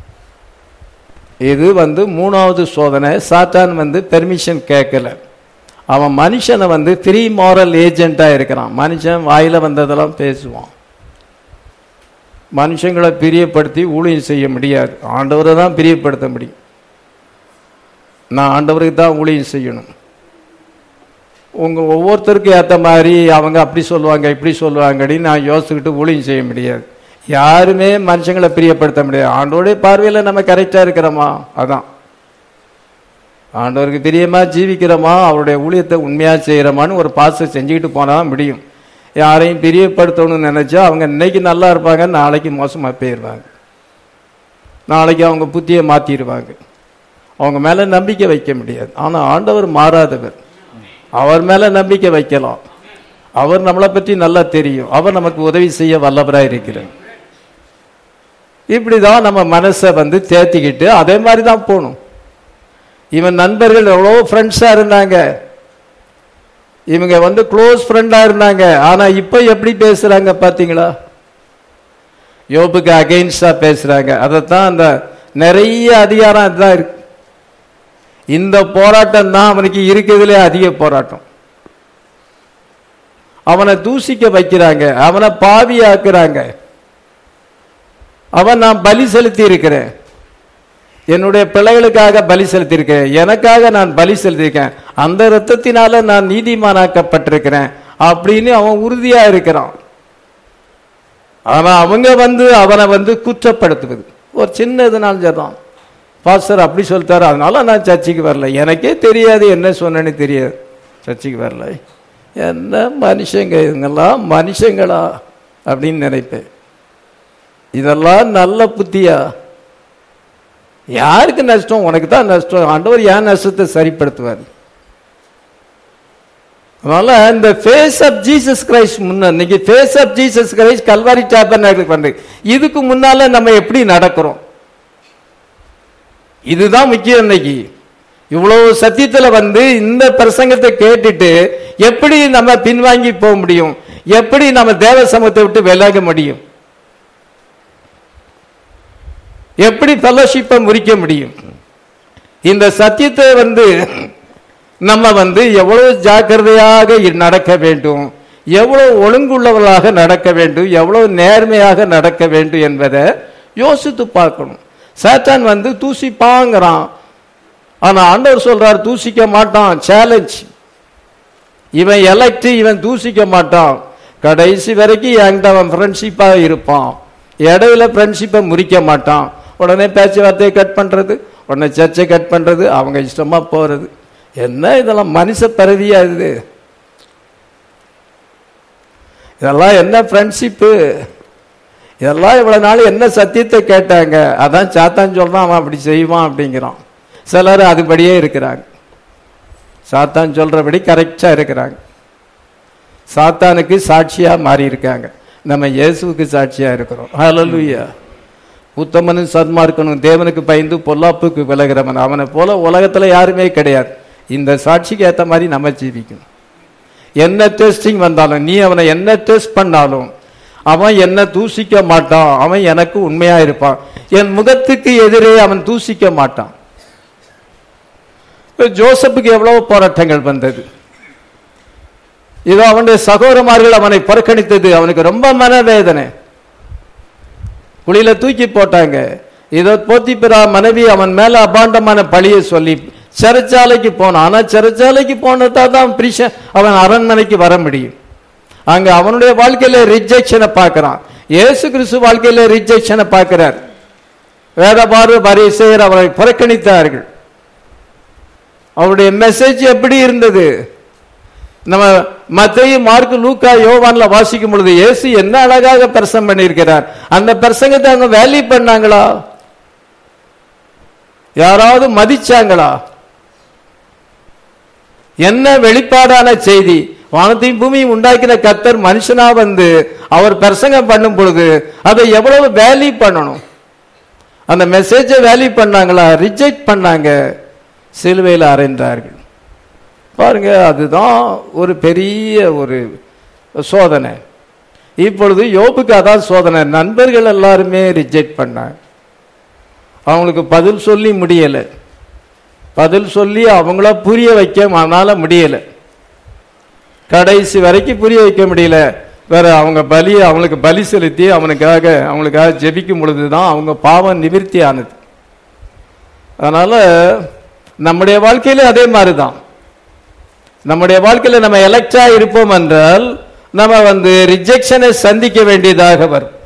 இது வந்து மூணாவது சோதனை சாத்தான் வந்து பெர்மிஷன் கேட்கல அவன் மனுஷனை வந்து ஃப்ரீ மாரல் ஏஜென்ட்டா இருக்கிறான் மனுஷன் வாயில வந்ததெல்லாம் பேசுவான் மனுஷங்களை பிரியப்படுத்தி ஊழியம் செய்ய முடியாது ஆண்டவரை தான் பிரியப்படுத்த முடியும் நான் ஆண்டவருக்கு தான் ஊழியம் செய்யணும் உங்க ஒவ்வொருத்தருக்கும் ஏற்ற மாதிரி அவங்க அப்படி சொல்லுவாங்க இப்படி சொல்லுவாங்கடி நான் யோசிச்சுக்கிட்டு ஊழியம் செய்ய முடியாது யாருமே மனுஷங்களை பிரியப்படுத்த முடியாது ஆண்டோடைய பார்வையில் நம்ம கரெக்டாக இருக்கிறோமா அதான் ஆண்டவருக்கு பிரியமா ஜீவிக்கிறோமா அவருடைய ஊழியத்தை உண்மையாக செய்கிறோமான்னு ஒரு பாசை செஞ்சுக்கிட்டு போனால் தான் முடியும் யாரையும் பிரியப்படுத்தணும்னு நினைச்சா அவங்க இன்னைக்கு நல்லா இருப்பாங்க நாளைக்கு மோசமாக போயிடுவாங்க நாளைக்கு அவங்க புத்தியை மாற்றிடுவாங்க அவங்க மேலே நம்பிக்கை வைக்க முடியாது ஆனால் ஆண்டவர் மாறாதவர் அவர் மேலே நம்பிக்கை வைக்கலாம் அவர் நம்மளை பற்றி நல்லா தெரியும் அவர் நமக்கு உதவி செய்ய வல்லவராக இருக்கிறார் இப்படிதான் நம்ம மனசை வந்து தேத்திக்கிட்டு அதே மாதிரி தான் போகணும் இவன் நண்பர்கள் எவ்வளோ ஃப்ரெண்ட்ஸாக இருந்தாங்க இவங்க வந்து க்ளோஸ் ஃப்ரெண்டாக இருந்தாங்க ஆனால் இப்போ எப்படி பேசுகிறாங்க பார்த்தீங்களா யோபுக்கு அகெயின்ஸ்டாக பேசுகிறாங்க அதைத்தான் அந்த நிறைய அதிகாரம் அதுதான் இருக்கு இந்த போராட்டம் தான் அவனுக்கு இருக்கிறதுலே அதிக போராட்டம் அவனை தூசிக்க வைக்கிறாங்க அவனை பாவியாக்குறாங்க அவன் நான் பலி செலுத்தி இருக்கிறேன் என்னுடைய பிள்ளைகளுக்காக பலி செலுத்தியிருக்கேன் எனக்காக நான் பலி செலுத்தியிருக்கேன் அந்த இரத்தத்தினால நான் நீதிமானாக்கப்பட்டிருக்கிறேன் அப்படின்னு அவன் உறுதியா இருக்கிறான் ஆனா அவங்க வந்து அவனை வந்து குற்றப்படுத்துவது ஒரு சின்ன இதனால் சரிதான் பாஸ்டர் அப்படி சொல்லிட்டாரு அதனால நான் சர்ச்சுக்கு வரல எனக்கே தெரியாது என்ன சொன்னேன்னு தெரியாது சர்ச்சுக்கு வரல என்ன மனுஷங்க இவங்கெல்லாம் மனுஷங்களா அப்படின்னு நினைப்பேன் இதெல்லாம் நல்ல புத்தியா யாருக்கு நஷ்டம் உனக்கு தான் நஷ்டம் ஆண்டவர் ஏன் நஷ்டத்தை சரிப்படுத்துவார் அதனால இந்த ஃபேஸ் ஆஃப் ஜீசஸ் கிரைஸ்ட் முன்ன இன்னைக்கு face of Jesus Christ Calvary tabernacle பண்றது இதுக்கு முன்னால நம்ம எப்படி நடக்கிறோம் இதுதான் முக்கியம் இன்னைக்கு இவ்வளவு சத்தியத்துல வந்து இந்த பிரசங்கத்தை கேட்டுட்டு எப்படி நம்ம பின்வாங்கி போக முடியும் எப்படி நம்ம தேவ சமூகத்தை விட்டு விலக முடியும் எப்படி ஃபெல்லோஷிப்பை முறிக்க முடியும் இந்த சத்தியத்தை வந்து நம்ம வந்து எவ்வளவு ஜாக்கிரதையாக நடக்க வேண்டும் எவ்வளவு ஒழுங்குள்ளவர்களாக நடக்க வேண்டும் எவ்வளவு நேர்மையாக நடக்க வேண்டும் என்பதை யோசித்து பார்க்கணும் சாத்தான் வந்து தூசிப்பாங்கிறான் ஆனா ஆண்டவர் சொல்றார் தூசிக்க மாட்டான் சேலஞ்ச் இவன் எலக்ட் இவன் தூசிக்க மாட்டான் கடைசி வரைக்கும் என்கிட்ட அவன் ஃப்ரெண்ட்ஷிப்பா இருப்பான் இடையில ஃப்ரெண்ட்ஷிப்பை முறிக்க மாட்டான் உடனே பேச்சுவார்த்தையை கட் பண்றது உடனே சர்ச்சை கட் பண்றது அவங்க இஷ்டமா போறது என்ன இதெல்லாம் மனுஷ பிறவியா இது இதெல்லாம் என்ன ஃப்ரெண்ட்ஷிப்பு இதெல்லாம் இவ்வளவு நாள் என்ன சத்தியத்தை கேட்டாங்க அதான் சாத்தான் சொல்றான் அவன் அப்படி செய்வான் அப்படிங்கிறான் சிலர் அதுபடியே இருக்கிறாங்க சாத்தான் சொல்றபடி கரெக்டா இருக்கிறாங்க சாத்தானுக்கு சாட்சியா மாறி இருக்காங்க நம்ம இயேசுவுக்கு சாட்சியா இருக்கிறோம் ஹalleluya உத்தமனும் சன்மார்க்கனும் தேவனுக்கு பயந்து பொல்லாப்புக்கு விலகிறவன் அவனை போல உலகத்துல யாருமே கிடையாது இந்த சாட்சிக்கு ஏத்த மாதிரி நம்ம ஜீவிக்கணும் என்ன டெஸ்டிங் வந்தாலும் நீ அவனை என்ன டெஸ்ட் பண்ணாலும் அவன் என்ன தூசிக்க மாட்டான் அவன் எனக்கு உண்மையா இருப்பான் என் முகத்துக்கு எதிரே அவன் தூசிக்க மாட்டான் இப்ப ஜோசப்புக்கு எவ்வளவு போராட்டங்கள் வந்தது இதோ அவனுடைய சகோதரமார்கள் அவனை புறக்கணித்தது அவனுக்கு ரொம்ப மனவேதனை குழியில தூக்கி போட்டாங்க இதோ போத்திப்பிரா மனைவி அவன் மேல அபாண்டமான பழியை சொல்லி சிறைச்சாலைக்கு போனான் ஆனா சிறைச்சாலைக்கு போனதா தான் பிரிஷன் அவன் அரண்மனைக்கு வர முடியும் அங்க அவனுடைய வாழ்க்கையில ரிஜெக்ஷனை பார்க்கிறான் இயேசு கிறிஸ்து வாழ்க்கையில ரிஜெக்ஷனை பார்க்கிறார் வேதபாரு பரிசெயர் அவரை புறக்கணித்தார்கள் அவருடைய மெசேஜ் எப்படி இருந்தது நம்ம மத்திய மார்க் லூக்கா யோவான்ல வாசிக்கும் பொழுது இயேசு என்ன அழகாக பிரசங்கம் பண்ணியிருக்கிறார் அந்த பிரசங்கத்தை அவங்க வேல்யூ பண்ணாங்களா யாராவது மதிச்சாங்களா என்ன வெளிப்பாடான செய்தி வானத்தையும் பூமியும் உண்டாக்கின கத்தர் மனுஷனா வந்து அவர் பிரசங்கம் பண்ணும் பொழுது அதை எவ்வளவு வேல்யூ பண்ணணும் அந்த மெசேஜை வேல்யூ பண்ணாங்களா ரிஜெக்ட் பண்ணாங்க சிலுவையில் அறைந்தார்கள் பாருங்க அதுதான் ஒரு பெரிய ஒரு சோதனை இப்பொழுது யோபுக்கு அதான் சோதனை நண்பர்கள் எல்லாருமே ரிஜெக்ட் பண்ணாங்க அவங்களுக்கு பதில் சொல்லி முடியல பதில் சொல்லி அவங்கள புரிய வைக்க அவனால முடியல கடைசி வரைக்கும் புரிய வைக்க முடியல வேற அவங்க பலி அவங்களுக்கு பலி செலுத்தி அவனுக்காக அவங்களுக்காக ஜெபிக்கும் பொழுதுதான் அவங்க பாவம் நிவிர்த்தி ஆனது அதனால நம்முடைய வாழ்க்கையில அதே மாதிரிதான் நம்முடைய வாழ்க்கையில நம்ம எலக்டா இருப்போம் என்றால் நம்ம வந்து ரிஜெக்ஷனை சந்திக்க வேண்டியதாக வரும்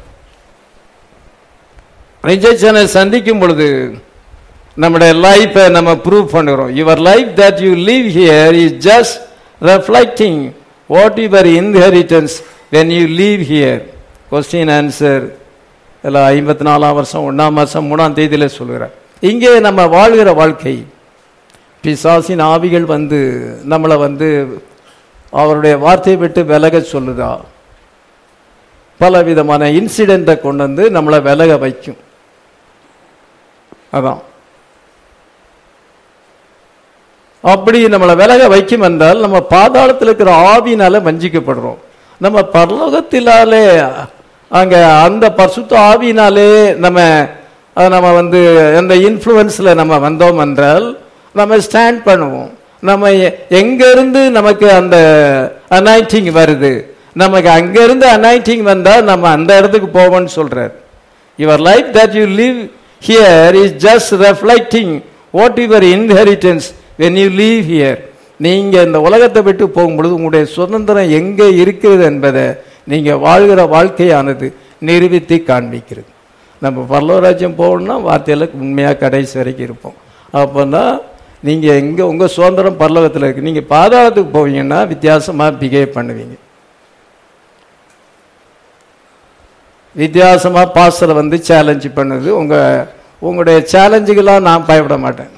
ரிஜெக்ஷனை சந்திக்கும் பொழுது நம்முடைய லைஃப்பை நம்ம ப்ரூவ் பண்ணுறோம் your life that you leave here is just reflecting what your inheritance when you leave here question answer எல்லாம் ஐம்பத்தி நாலாம் வருஷம் ஒன்றாம் மாதம் மூணாம் தேதியில சொல்கிறேன் இங்கே நம்ம வாழ்கிற வாழ்க்கை பிசாசின் ஆவிகள் வந்து நம்மளை வந்து அவருடைய வார்த்தையை விட்டு விலக சொல்லுதா பல விதமான இன்சிடெண்ட்டை கொண்டு வந்து நம்மளை விலக வைக்கும் அதான் அப்படி நம்மளை விலக வைக்கும் என்றால் நம்ம பாதாளத்தில் இருக்கிற ஆவினால வஞ்சிக்கப்படுறோம் நம்ம பரலோகத்தினாலே அங்க அந்த பரிசுத்த ஆவியினாலே நம்ம அஹ், நம்ம வந்து அந்த இன்ஃப்ளூயன்ஸ்ல நம்ம வந்தோம் என்றால் நம்ம ஸ்டாண்ட் பண்ணுவோம் நம்ம எ- எங்க இருந்து நமக்கு அந்த அனாயிட்டிங் வருது நமக்கு அங்க இருந்து அனாயிட்டிங் வந்தா நம்ம அந்த இடத்துக்கு போவோம்னு சொல்றார் your life that you live here is just reflecting what your inheritance when you leave here நீங்க இந்த உலகத்தை விட்டு போகும்பொழுது உங்களுடைய சுதந்திரம் எங்கே இருக்கிறது என்பதை நீங்க வாழ்கிற வாழ்க்கையானது நிரூபித்து காண்பிக்கிறது நம்ம பரலோராஜ்யம் போகணும்னா வார்த்தையில உண்மையா கடைசி வரைக்கும் இருப்போம் அப்போனா நீங்க எங்க உங்க சுதந்திரம் பரலோகத்தில் இருக்கு நீங்க பாதாளத்துக்கு போவீங்கன்னா வித்தியாசமா பிஹேவ் பண்ணுவீங்க வித்தியாசமா பாஸ்டரை வந்து சேலஞ்ச் பண்ணுது உங்க உங்களுடைய சேலஞ்சுக்கெல்லாம் நான் பயப்பட மாட்டேன்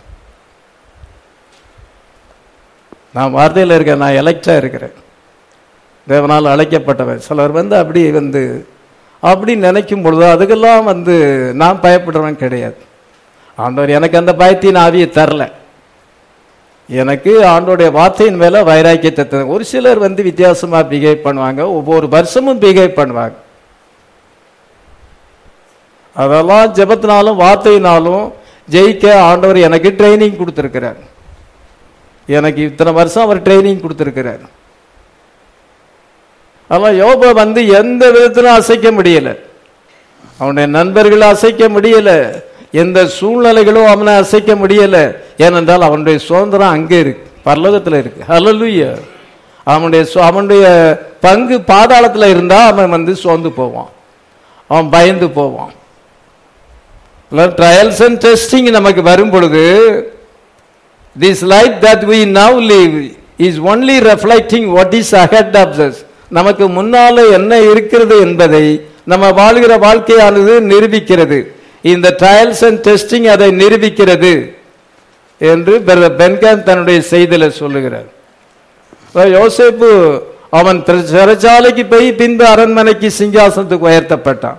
நான் வார்த்தையில் இருக்கேன் நான் எலெக்டா இருக்கிறேன் தேவனால் அழைக்கப்பட்டவன் சிலர் வந்து அப்படி வந்து அப்படி நினைக்கும் பொழுது அதுக்கெல்லாம் வந்து நான் பயப்படுறவன் கிடையாது ஆண்டவர் எனக்கு அந்த பயத்தின் ஆவியை தரல எனக்கு ஆண்டோடைய வார்த்தையின் மேல வைராக்கியத்தை தர ஒரு சிலர் வந்து வித்தியாசமா பிஹேவ் பண்ணுவாங்க ஒவ்வொரு வருஷமும் பிஹேவ் பண்ணுவாங்க அதெல்லாம் ஜெபத்தினாலும் வார்த்தையினாலும் ஜெயிக்க ஆண்டவர் எனக்கு ட்ரைனிங் கொடுத்திருக்கிறார் எனக்கு இத்தனை வருஷம் அவர் ட்ரைனிங் கொடுத்திருக்கிறார் அவன் யோப வந்து எந்த விதத்திலும் அசைக்க முடியல அவனுடைய நண்பர்களை அசைக்க முடியல எந்த சூழ்நிலைகளும் அவனை அசைக்க முடியல ஏனென்றால் அவனுடைய சுதந்திரம் அங்கே இருக்கு பரலோகத்தில் இருக்கு ஹalleluya அவனுடைய சு- அவனுடைய பங்கு பாதாளத்துல இருந்தா அவன் வந்து சோர்ந்து போவான் அவன் பயந்து போவான் ட்ரையல்ஸ் அண்ட் டெஸ்டிங் நமக்கு வரும் பொழுது this life that we now live is only reflecting what is ahead of us நமக்கு முன்னால என்ன இருக்கிறது என்பதை நம்ம வாழ்கிற வாழ்க்கையானது நிரூபிக்கிறது இந்த ட்ரையல்ஸ் அண்ட் டெஸ்டிங் அதை நிரூபிக்கிறது என்று பிரதர் பென்கான் தன்னுடைய செய்தியில சொல்லுகிறார் இப்ப யோசேப்பு அவன் திரு- சிறைச்சாலைக்கு போய் பின்பு அரண்மனைக்கு சிங்காசனத்துக்கு உயர்த்தப்பட்டான்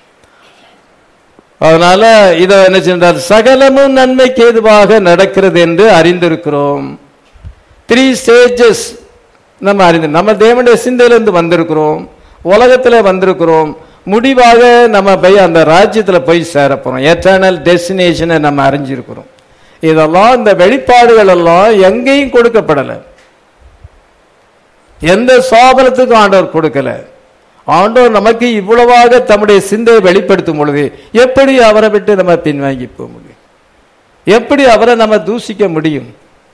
அதனால இத என்ன சென்றார் சகலமும் நன்மைக்கு ஏதுவாக நடக்கிறது என்று அறிந்திருக்கிறோம் த்ரீ ஸ்டேஜஸ் நம்ம அறிந்து நம்ம தேவனுடைய சிந்தையிலிருந்து வந்திருக்கிறோம் உலகத்துல வந்திருக்கிறோம் முடிவாக நம்ம போய் அந்த ராஜ்யத்துல போய் சேர போறோம் எட்டர்னல் டெஸ்டினேஷனை நம்ம அறிஞ்சிருக்கிறோம் இதெல்லாம் இந்த வெளிப்பாடுகள் எல்லாம் எங்கேயும் கொடுக்கப்படலை எந்த சாபனத்துக்கும் ஆண்டவர் கொடுக்கல ஆண்டவர் நமக்கு இவ்வளவாக தம்முடைய சிந்தையை வெளிப்படுத்தும் பொழுது எப்படி அவரை விட்டு நம்ம பின்வாங்கி போக முடியும் எப்படி அவரை நம்ம தூசிக்க முடியும்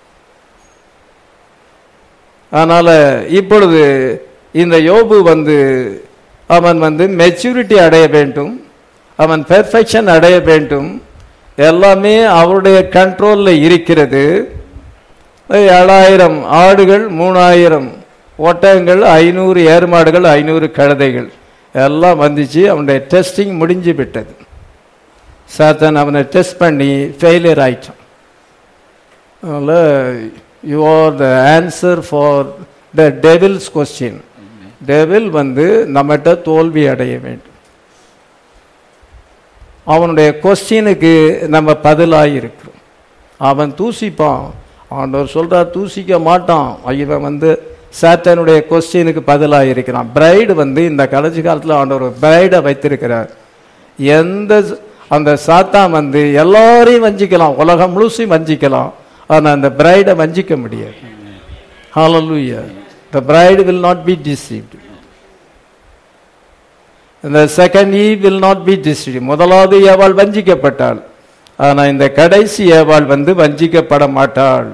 அதனால இப்பொழுது இந்த யோபு வந்து அவன் வந்து மெச்சூரிட்டி அடைய வேண்டும் அவன் பெர்ஃபெக்ஷன் அடைய வேண்டும் எல்லாமே அவருடைய கண்ட்ரோல்ல இருக்கிறது ஏழாயிரம் ஆடுகள் மூணாயிரம் ஒட்டகங்கள் ஐநூறு ஏர்மாடுகள் ஐநூறு கழுதைகள் எல்லாம் வந்துச்சு அவனுடைய டெஸ்டிங் முடிஞ்சு விட்டது சாத்தன் அவனை டெஸ்ட் பண்ணி ஃபெயிலியர் ஆயிட்டான் அதனால் you are the answer for the devil's question devil வந்து நம்மகிட்ட தோல்வி அடைய வேண்டும் அவனுடைய கொஸ்டினுக்கு நம்ம பதிலாக இருக்கிறோம் அவன் தூசிப்பான் ஆண்டவர் சொல்றார் தூசிக்க மாட்டான் இவன் வந்து சாத்தானுடைய கொஸ்டினுக்கு பதிலாக இருக்கிறான் பிரைடு வந்து இந்த கடைசி காலத்தில் ஆண்டவர் பிரைடை வைத்திருக்கிறார் எந்த ச- அந்த சாத்தான் வந்து எல்லாரையும் வஞ்சிக்கலாம் உலகம் முழுசையும் வஞ்சிக்கலாம் ஆனால் அந்த பிரைடை வஞ்சிக்க முடியாது Hallelujah. The bride will not be deceived. The second Eve will not be deceived. முதலாவது ஏவாள் வஞ்சிக்கப்பட்டாள் ஆனா இந்த கடைசி ஏவாள் வந்து வஞ்சிக்கப்பட மாட்டாள்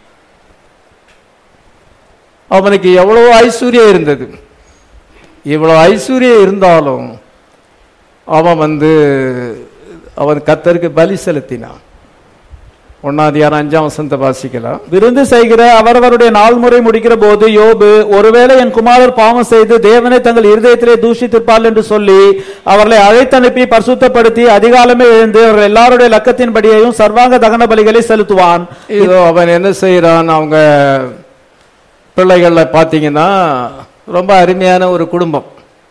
அவனுக்கு எவ்வளவு ஐஸ்வர்யம் இருந்தது இவ்வளவு ஐஸ்வர்யம் இருந்தாலும் அவன் வந்து அவன் கத்தருக்கு பலி செலுத்தினான் ஒன்னாதியாரம் அஞ்சாம் வசந்த வாசிக்கலாம் விருந்து செய்கிற அவரவருடைய நாள் முறை முடிக்கிற போது யோபு ஒருவேளை என் குமாரர் பாவம் செய்து தேவனை தங்கள் இருதயத்திலே தூஷித்திருப்பார்கள் என்று சொல்லி அவர்களை அழைத்தனுப்பி பரிசுத்தப்படுத்தி அதிகாலமே எழுந்து அவர்கள் எல்லாருடைய லக்கத்தின்படியையும் சர்வாங்க தகன பலிகளை செலுத்துவான் இதோ அவன் என்ன செய்யறான் அவங்க பிள்ளைகள்ல பாத்தீங்கன்னா ரொம்ப அருமையான ஒரு குடும்பம்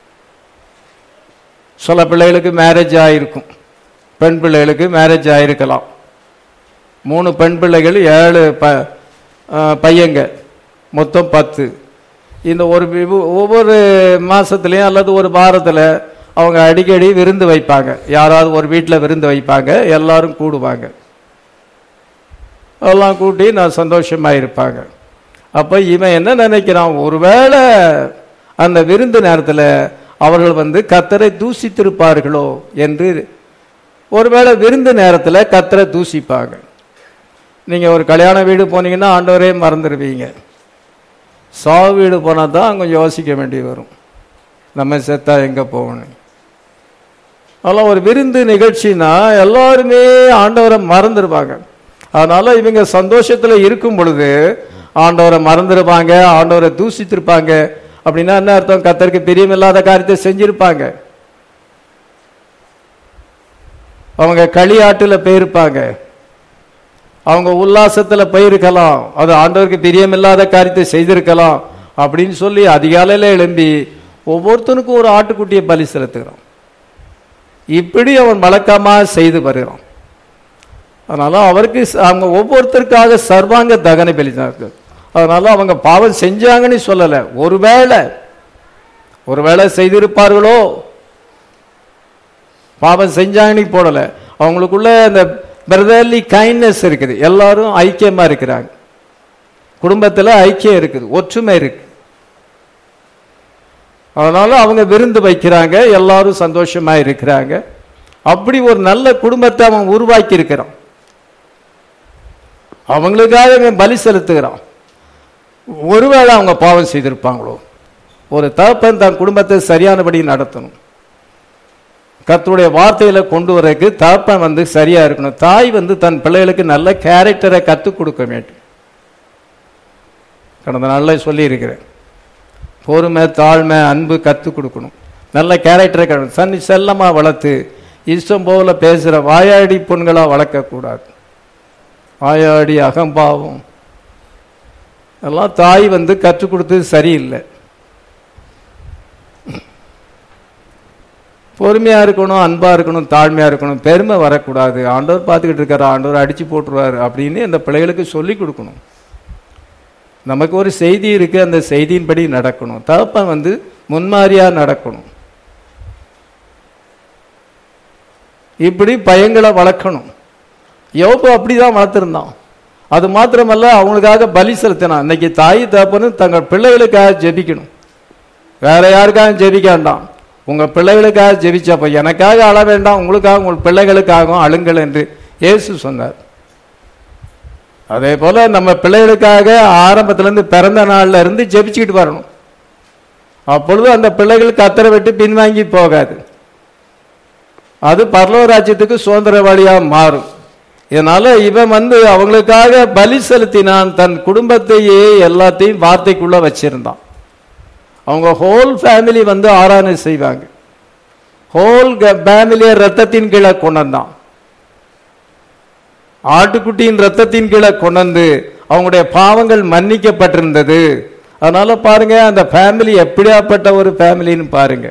சில பிள்ளைகளுக்கு மேரேஜ் ஆயிருக்கும் பெண் பிள்ளைகளுக்கு மேரேஜ் ஆயிருக்கலாம் மூணு பெண் பிள்ளைகள் ஏழு ப ஆ, பையங்க மொத்தம் பத்து இந்த ஒரு வி- ஒவ்வொரு மாசத்துலயும் அல்லது ஒரு வாரத்துல அவங்க அடிக்கடி விருந்து வைப்பாங்க யாராவது ஒரு வீட்டில் விருந்து வைப்பாங்க எல்லாரும் கூடுவாங்க எல்லாம் கூட்டி நான் சந்தோஷமா இருப்பாங்க அப்ப இவன் என்ன நினைக்கிறான் ஒருவேளை அந்த விருந்து நேரத்துல அவர்கள் வந்து கத்தரை தூசித்திருப்பார்களோ என்று ஒருவேளை விருந்து நேரத்துல கத்தரை தூசிப்பாங்க நீங்க ஒரு கல்யாண வீடு போனீங்கன்னா ஆண்டவரே மறந்துடுவீங்க சாவு வீடு போனா தான் கொஞ்சம் யோசிக்க வேண்டி வரும் நம்ம செத்தா எங்க போகணும் அதெல்லாம் ஒரு விருந்து நிகழ்ச்சினா எல்லாருமே ஆண்டவரை மறந்துடுவாங்க அதனால இவங்க சந்தோஷத்துல இருக்கும் பொழுது ஆண்டவரை மறந்துடுவாங்க ஆண்டவரை தூசித்திருப்பாங்க அப்படின்னா என்ன அர்த்தம் கத்தருக்கு பிரியமில்லாத காரியத்தை செஞ்சிருப்பாங்க அவங்க களியாட்டுல போயிருப்பாங்க அவங்க உல்லாசத்துல போயிருக்கலாம் அது ஆண்டவருக்கு பிரியமில்லாத காரியத்தை செய்திருக்கலாம் அப்படின்னு சொல்லி அதிகாலையில எழும்பி ஒவ்வொருத்தனுக்கும் ஒரு ஆட்டுக்குட்டியை பலி செலுத்துகிறான் இப்படி அவன் வழக்கமா செய்து வருகிறான் அதனால அவருக்கு ச- அவங்க ஒவ்வொருத்தருக்காக சர்வாங்க தகன பலிதார்கள் அதனால அவங்க பாவம் செஞ்சாங்கன்னு சொல்லல ஒருவேளை ஒருவேளை செய்திருப்பார்களோ பாவம் செஞ்சாங்கன்னு போடல அவங்களுக்குள்ள அந்த பிரதர்லி கைண்ட்னஸ் இருக்குது எல்லாரும் ஐக்கியமா இருக்கிறாங்க குடும்பத்துல ஐக்கியம் இருக்குது ஒற்றுமை இருக்கு அதனால அவங்க விருந்து வைக்கிறாங்க எல்லாரும் சந்தோஷமா இருக்கிறாங்க அப்படி ஒரு நல்ல குடும்பத்தை அவன் உருவாக்கி இருக்கிறான் அவங்களுக்காக இவன் பலி செலுத்துகிறான் ஒருவேளை அவங்க பாவம் செய்திருப்பாங்களோ ஒரு தகப்பன் தன் குடும்பத்தை சரியானபடி நடத்தணும் கர்த்தருடைய வார்த்தையில கொண்டு வரக்கு தகப்பன் வந்து சரியா இருக்கணும் தாய் வந்து தன் பிள்ளைகளுக்கு நல்ல கேரக்டரை கற்றுக் கொடுக்க வேண்டும் கடந்த நாளில் சொல்லி இருக்கிறேன் பொறுமை தாழ்மை அன்பு கற்றுக் கொடுக்கணும் நல்ல கேரக்டரை கற்று சன்னி செல்லமா வளர்த்து இஷ்டம் போல பேசுற வாயாடி பொண்களா வளர்க்கக்கூடாது வாயாடி அகம்பாவம் எல்லாம் தாய் வந்து கற்றுக் கொடுத்தது சரியில்லை பொறுமையா இருக்கணும் அன்பா இருக்கணும் தாழ்மையா இருக்கணும் பெருமை வரக்கூடாது ஆண்டவர் பார்த்துக்கிட்டு இருக்காரு ஆண்டவர் அடிச்சு போட்டுருவாரு அப்படின்னு அந்த பிள்ளைகளுக்கு சொல்லி கொடுக்கணும் நமக்கு ஒரு செய்தி இருக்கு அந்த செய்தியின்படி நடக்கணும் தகப்பன் வந்து முன்மாதிரியா நடக்கணும் இப்படி பையங்களை வளர்க்கணும் யோபு அப்படிதான் வளர்த்திருந்தான் அது மாத்திரமல்ல அவங்களுக்காக பலி செலுத்தினான் இன்னைக்கு தாய் தகப்பனும் தங்கள் பிள்ளைகளுக்காக ஜெபிக்கணும் வேற யாருக்காக ஜெபிக்க வேண்டாம் உங்க பிள்ளைகளுக்காக ஜெபிச்சப்ப எனக்காக அழ வேண்டாம் உங்களுக்காக உங்கள் பிள்ளைகளுக்காகவும் அழுங்கள் என்று இயேசு சொன்னார் அதே போல நம்ம பிள்ளைகளுக்காக ஆரம்பத்துல இருந்து பிறந்த நாள்ல இருந்து ஜெபிச்சுக்கிட்டு வரணும் அப்பொழுது அந்த பிள்ளைகள் கத்தரை விட்டு பின்வாங்கி போகாது அது பரலோக ராஜ்யத்துக்கு சுதந்திரவாளியா மாறும் இதனால இவன் வந்து அவங்களுக்காக பலி செலுத்தினான் தன் குடும்பத்தையே எல்லாத்தையும் வார்த்தைக்குள்ள வச்சிருந்தான் அவங்க ஹோல் ஃபேமிலி வந்து ஆராதனை செய்வாங்க ஹோல் ஃபேமிலியை ரத்தத்தின் கீழே கொண்டு வந்தான் ஆட்டுக்குட்டியின் ரத்தத்தின் கீழே கொண்டு வந்து அவங்களுடைய பாவங்கள் மன்னிக்கப்பட்டிருந்தது அதனால பாருங்க அந்த ஃபேமிலி எப்படியாப்பட்ட ஒரு ஃபேமிலின்னு பாருங்க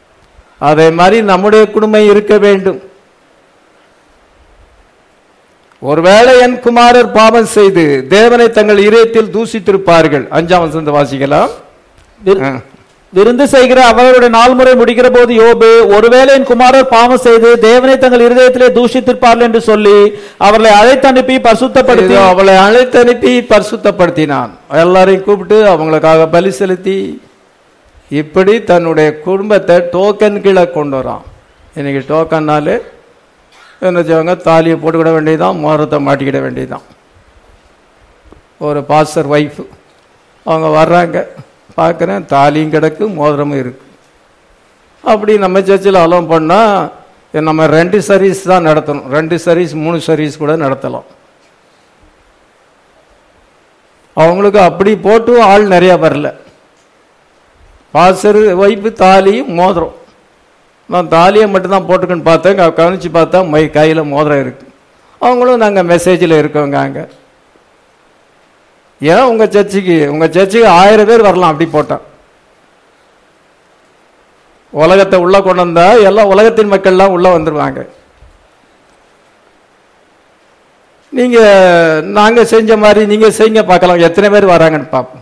அதே மாதிரி நம்முடைய குடும்பம் இருக்க வேண்டும் ஒருவேளை என் குமாரர் பாவம் செய்து தேவனை தங்கள் இதயத்தில் தூசித்திருப்பார்கள் அஞ்சாம் வசந்த வாசிக்கலாம் விரு- ஆ. விருந்து செய்கிற அவர்களுடைய நாள் முறை முடிக்கிற போது யோபு ஒருவேளை என் குமாரர் பாவம் செய்து தேவனை தங்கள் இருதயத்திலே தூஷித்திருப்பார்கள் என்று சொல்லி அவர்களை அழைத்து அனுப்பி பரிசுத்தப்படுத்தி இதோ அவளை அழைத்து அனுப்பி பரிசுத்தப்படுத்தினான் எல்லாரையும் கூப்பிட்டு அவங்களுக்காக பலி செலுத்தி இப்படி தன்னுடைய குடும்பத்தை டோக்கன் கீழே கொண்டு வரான் இன்னைக்கு டோக்கன்னாலே என்ன செய்வாங்க தாலியை போட்டுக்கிட வேண்டியதுதான் மோரத்தை மாட்டிக்கிட வேண்டியதுதான் ஒரு பாஸ்டர் ஒய்ஃப் அவங்க வர்றாங்க பார்க்குறேன் தாலியும் கிடக்கு மோதிரமும் இருக்கு அப்படி நம்ம சர்ச்சில் அலோவ் பண்ணால் நம்ம ரெண்டு சர்வீஸ் தான் நடத்தணும் ரெண்டு சர்வீஸ் மூணு சர்வீஸ் கூட நடத்தலாம் அவங்களுக்கு அப்படி போட்டும் ஆள் நிறையா வரல பாசரு வைப்பு தாலியும் மோதிரம் நான் தாலியை மட்டும்தான் போட்டுக்குன்னு பார்த்தேன் க- கவனிச்சு பார்த்தா மை கையில் மோதிரம் இருக்கு அவங்களும் நாங்கள் மெசேஜில் இருக்கோங்க அங்கே ஏன் உங்கள் சர்ச்சுக்கு உங்கள் சர்ச்சுக்கு ஆயிரம் பேர் வரலாம் அப்படி போட்டான் உலகத்தை உள்ள கொண்டு வந்தா எல்லாம் உலகத்தின் மக்கள்லாம் உள்ள வந்துருவாங்க நீங்க நாங்க செஞ்ச மாதிரி நீங்க செய்யுங்க பார்க்கலாம் எத்தனை பேர் வராங்கன்னு பார்ப்போம்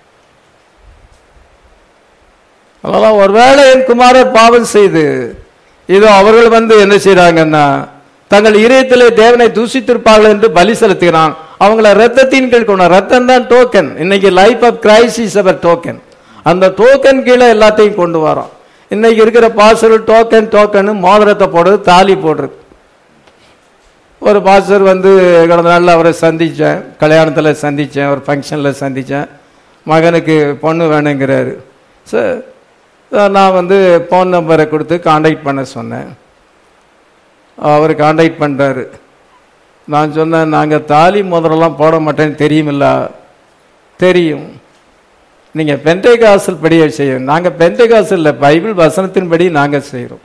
அதெல்லாம் ஒருவேளை என் குமாரர் பாவம் செய்து இதோ அவர்கள் வந்து என்ன செய்றாங்கன்னா தங்கள் இதயத்திலே தேவனை தூசித்திருப்பார்கள் என்று பலி செலுத்துகிறான் அவங்கள ரத்தத்தின் கீழ் கொண்டு ரத்தம் தான் டோக்கன் இன்னைக்கு life of Christ is our token அந்த டோக்கன் கீழே எல்லாத்தையும் கொண்டு வரோம் இன்னைக்கு இருக்கிற பாசல் டோக்கன் டோக்கன் மோதிரத்தை போடுறது தாலி போடுறது ஒரு பாஸ்டர் வந்து கடந்த நாளில் அவரை சந்தித்தேன் கல்யாணத்தில் சந்தித்தேன் ஒரு ஃபங்க்ஷனில் சந்தித்தேன் மகனுக்கு பொண்ணு வேணுங்கிறாரு சார் நான் வந்து ஃபோன் நம்பரை கொடுத்து காண்டாக்ட் பண்ண சொன்னேன் அவர் காண்டாக்ட் பண்ணுறாரு நான் சொன்னேன் நாங்கள் தாலி முதலெல்லாம் போட மாட்டேன்னு தெரியுமில்ல தெரியும் நீங்கள் பெண்டை காசல் படியை செய்யும் நாங்கள் பெண்டை காசல் இல்லை பைபிள் வசனத்தின்படி நாங்கள் செய்கிறோம்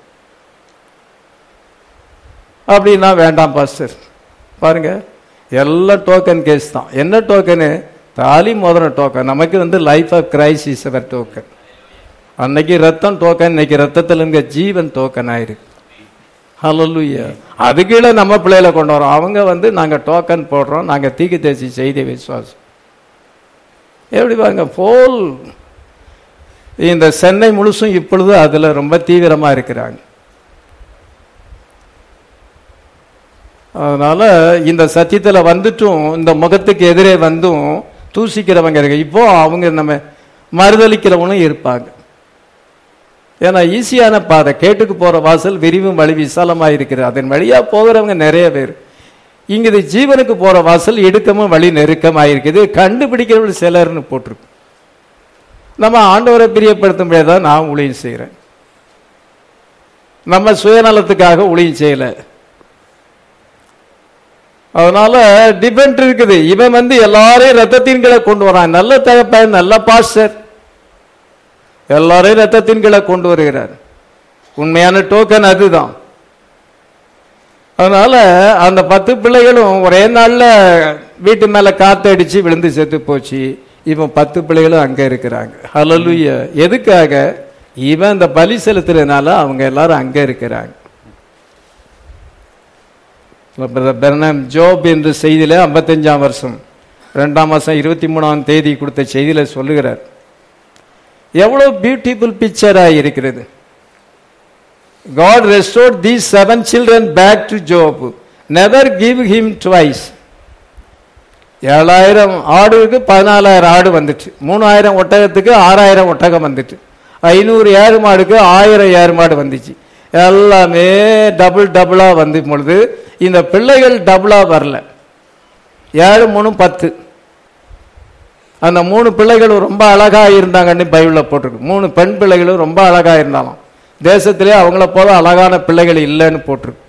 அப்படின்னா வேண்டாம் பாஸ்டர் பாருங்க எல்லாம் டோக்கன் கேஸ் தான் என்ன டோக்கனு தாலி மோதிர டோக்கன் நமக்கு வந்து life of Christ is our token அன்னைக்கு ரத்தம் டோக்கன் இன்னைக்கு ரத்தத்தில் இருக்க ஜீவன் டோக்கன் ஆயிருக்கு ஹalleluya அது கீழே நம்ம பிள்ளைகளை கொண்டு வரோம் அவங்க வந்து நாங்க டோக்கன் போடுறோம் நாங்க தீக்கு தேசி செய்தி விசுவாசம் எப்படி பாருங்க போல் இந்த சென்னை முழுசும் இப்பொழுது அதுல ரொம்ப தீவிரமா இருக்கிறாங்க அதனால இந்த சத்தியத்துல வந்துட்டும் இந்த முகத்துக்கு எதிரே வந்தும் தூசிக்கிறவங்க இருக்கு இப்போ அவங்க நம்ம மறுதளிக்கிறவனும் இருப்பாங்க ஏன்னா ஈஸியான பாதை கேட்டுக்கு போற வாசல் விரிவும் வழி விசாலமா இருக்கிறது அதன் வழியா போகிறவங்க நிறைய பேர் இங்க இது ஜீவனுக்கு போற வாசல் இடுக்கமும் வழி நெருக்கமா இருக்குது கண்டுபிடிக்கிறவங்க சிலர்னு போட்டிருக்கு நம்ம ஆண்டவரை பிரியப்படுத்தும் தான் நான் ஊழியம் செய்கிறேன் நம்ம சுயநலத்துக்காக ஊழியம் செய்யல அதனால டிபெண்ட் இருக்குது இவன் வந்து எல்லாரையும் ரத்தத்தின் கீழே கொண்டு வரான் நல்ல தகப்பன் நல்ல பாஸ்டர் எல்லாரையும் ரத்தத்தின் கீழே கொண்டு வருகிறார் உண்மையான டோக்கன் அதுதான் அதனால அந்த பத்து பிள்ளைகளும் ஒரே நாள்ல வீட்டு மேல காத்தடிச்சு விழுந்து செத்து போச்சு இவன் பத்து பிள்ளைகளும் அங்க இருக்கிறாங்க ஹalleluya எதுக்காக இவன் இந்த பலி செலுத்துறதுனால அவங்க எல்லாரும் அங்க இருக்கிறாங்க பெர்னாம் ஜோப் என்ற செய்தியில ஐம்பத்தஞ்சாம் வருஷம் ரெண்டாம் மாசம் இருபத்தி மூணாம் தேதி கொடுத்த செய்தியில சொல்லுகிறார் எவ்வளவு பியூட்டிஃபுல் பிக்சரா இருக்கிறது God restored these seven children back to Job. Never give him twice. ஏழாயிரம் ஆடுக்கு பதினாலாயிரம் ஆடு வந்துட்டு மூணாயிரம் ஒட்டகத்துக்கு ஆறாயிரம் ஒட்டகம் வந்துட்டு ஐநூறு ஏறு மாடுக்கு ஆயிரம் ஏறு மாடு வந்துச்சு எல்லாமே டபுள் டபுளா வந்து பொழுது இந்த பிள்ளைகள் டபுளா வரல ஏழு மூணு பத்து அந்த மூணு பிள்ளைகளும் ரொம்ப அழகா இருந்தாங்கன்னு பைபிளில் போட்டிருக்கு மூணு பெண் பிள்ளைகளும் ரொம்ப அழகா இருந்தாலும் தேசத்திலே அவங்கள போல அழகான பிள்ளைகள் இல்லைன்னு போட்டிருக்கு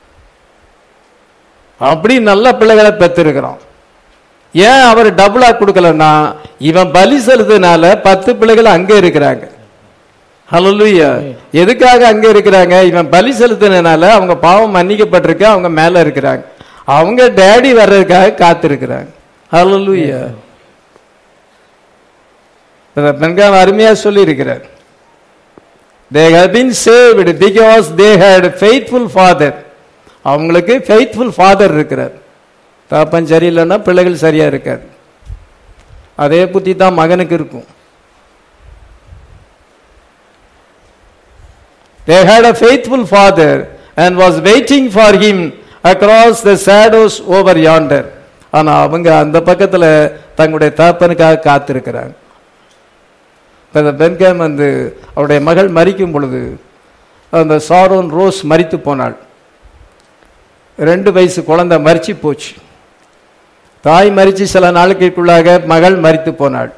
அப்படி நல்ல பிள்ளைகளை பெற்றிருக்கிறான் ஏன் அவர் டபுளா கொடுக்கலன்னா இவன் பலி செலுத்தினால பத்து பிள்ளைகள் அங்க இருக்கிறாங்க ஹalleluya எதுக்காக அங்க இருக்கிறாங்க இவன் பலி செலுத்தினால அவங்க பாவம் மன்னிக்கப்பட்டிருக்கு அவங்க மேல இருக்கிறாங்க அவங்க டேடி வர்றதுக்காக காத்திருக்கிறாங்க ஹalleluya பெண்காம் அருமையா சொல்லி இருக்கிறார் they have been saved because they had faithful father அவங்களுக்கு ஃபெய்த்ஃபுல் ஃபாதர் இருக்கிறார் தகப்பன் சரியில்லைன்னா பிள்ளைகள் சரியா இருக்காது அதே புத்தி தான் மகனுக்கு இருக்கும் They had a faithful father and was waiting for him across the shadows over yonder. ஆனா அவங்க அந்த பக்கத்துல தங்களுடைய தகப்பனுக்காக காத்திருக்கிறாங்க இப்ப பென்கேம் வந்து அவருடைய மகள் மரிக்கும் பொழுது அந்த சாரோன் ரோஸ் மரித்து போனாள் ரெண்டு வயசு குழந்தை மரிச்சு போச்சு தாய் மரிச்சு சில நாளுக்குள்ளாக மகள் மரித்து போனாள்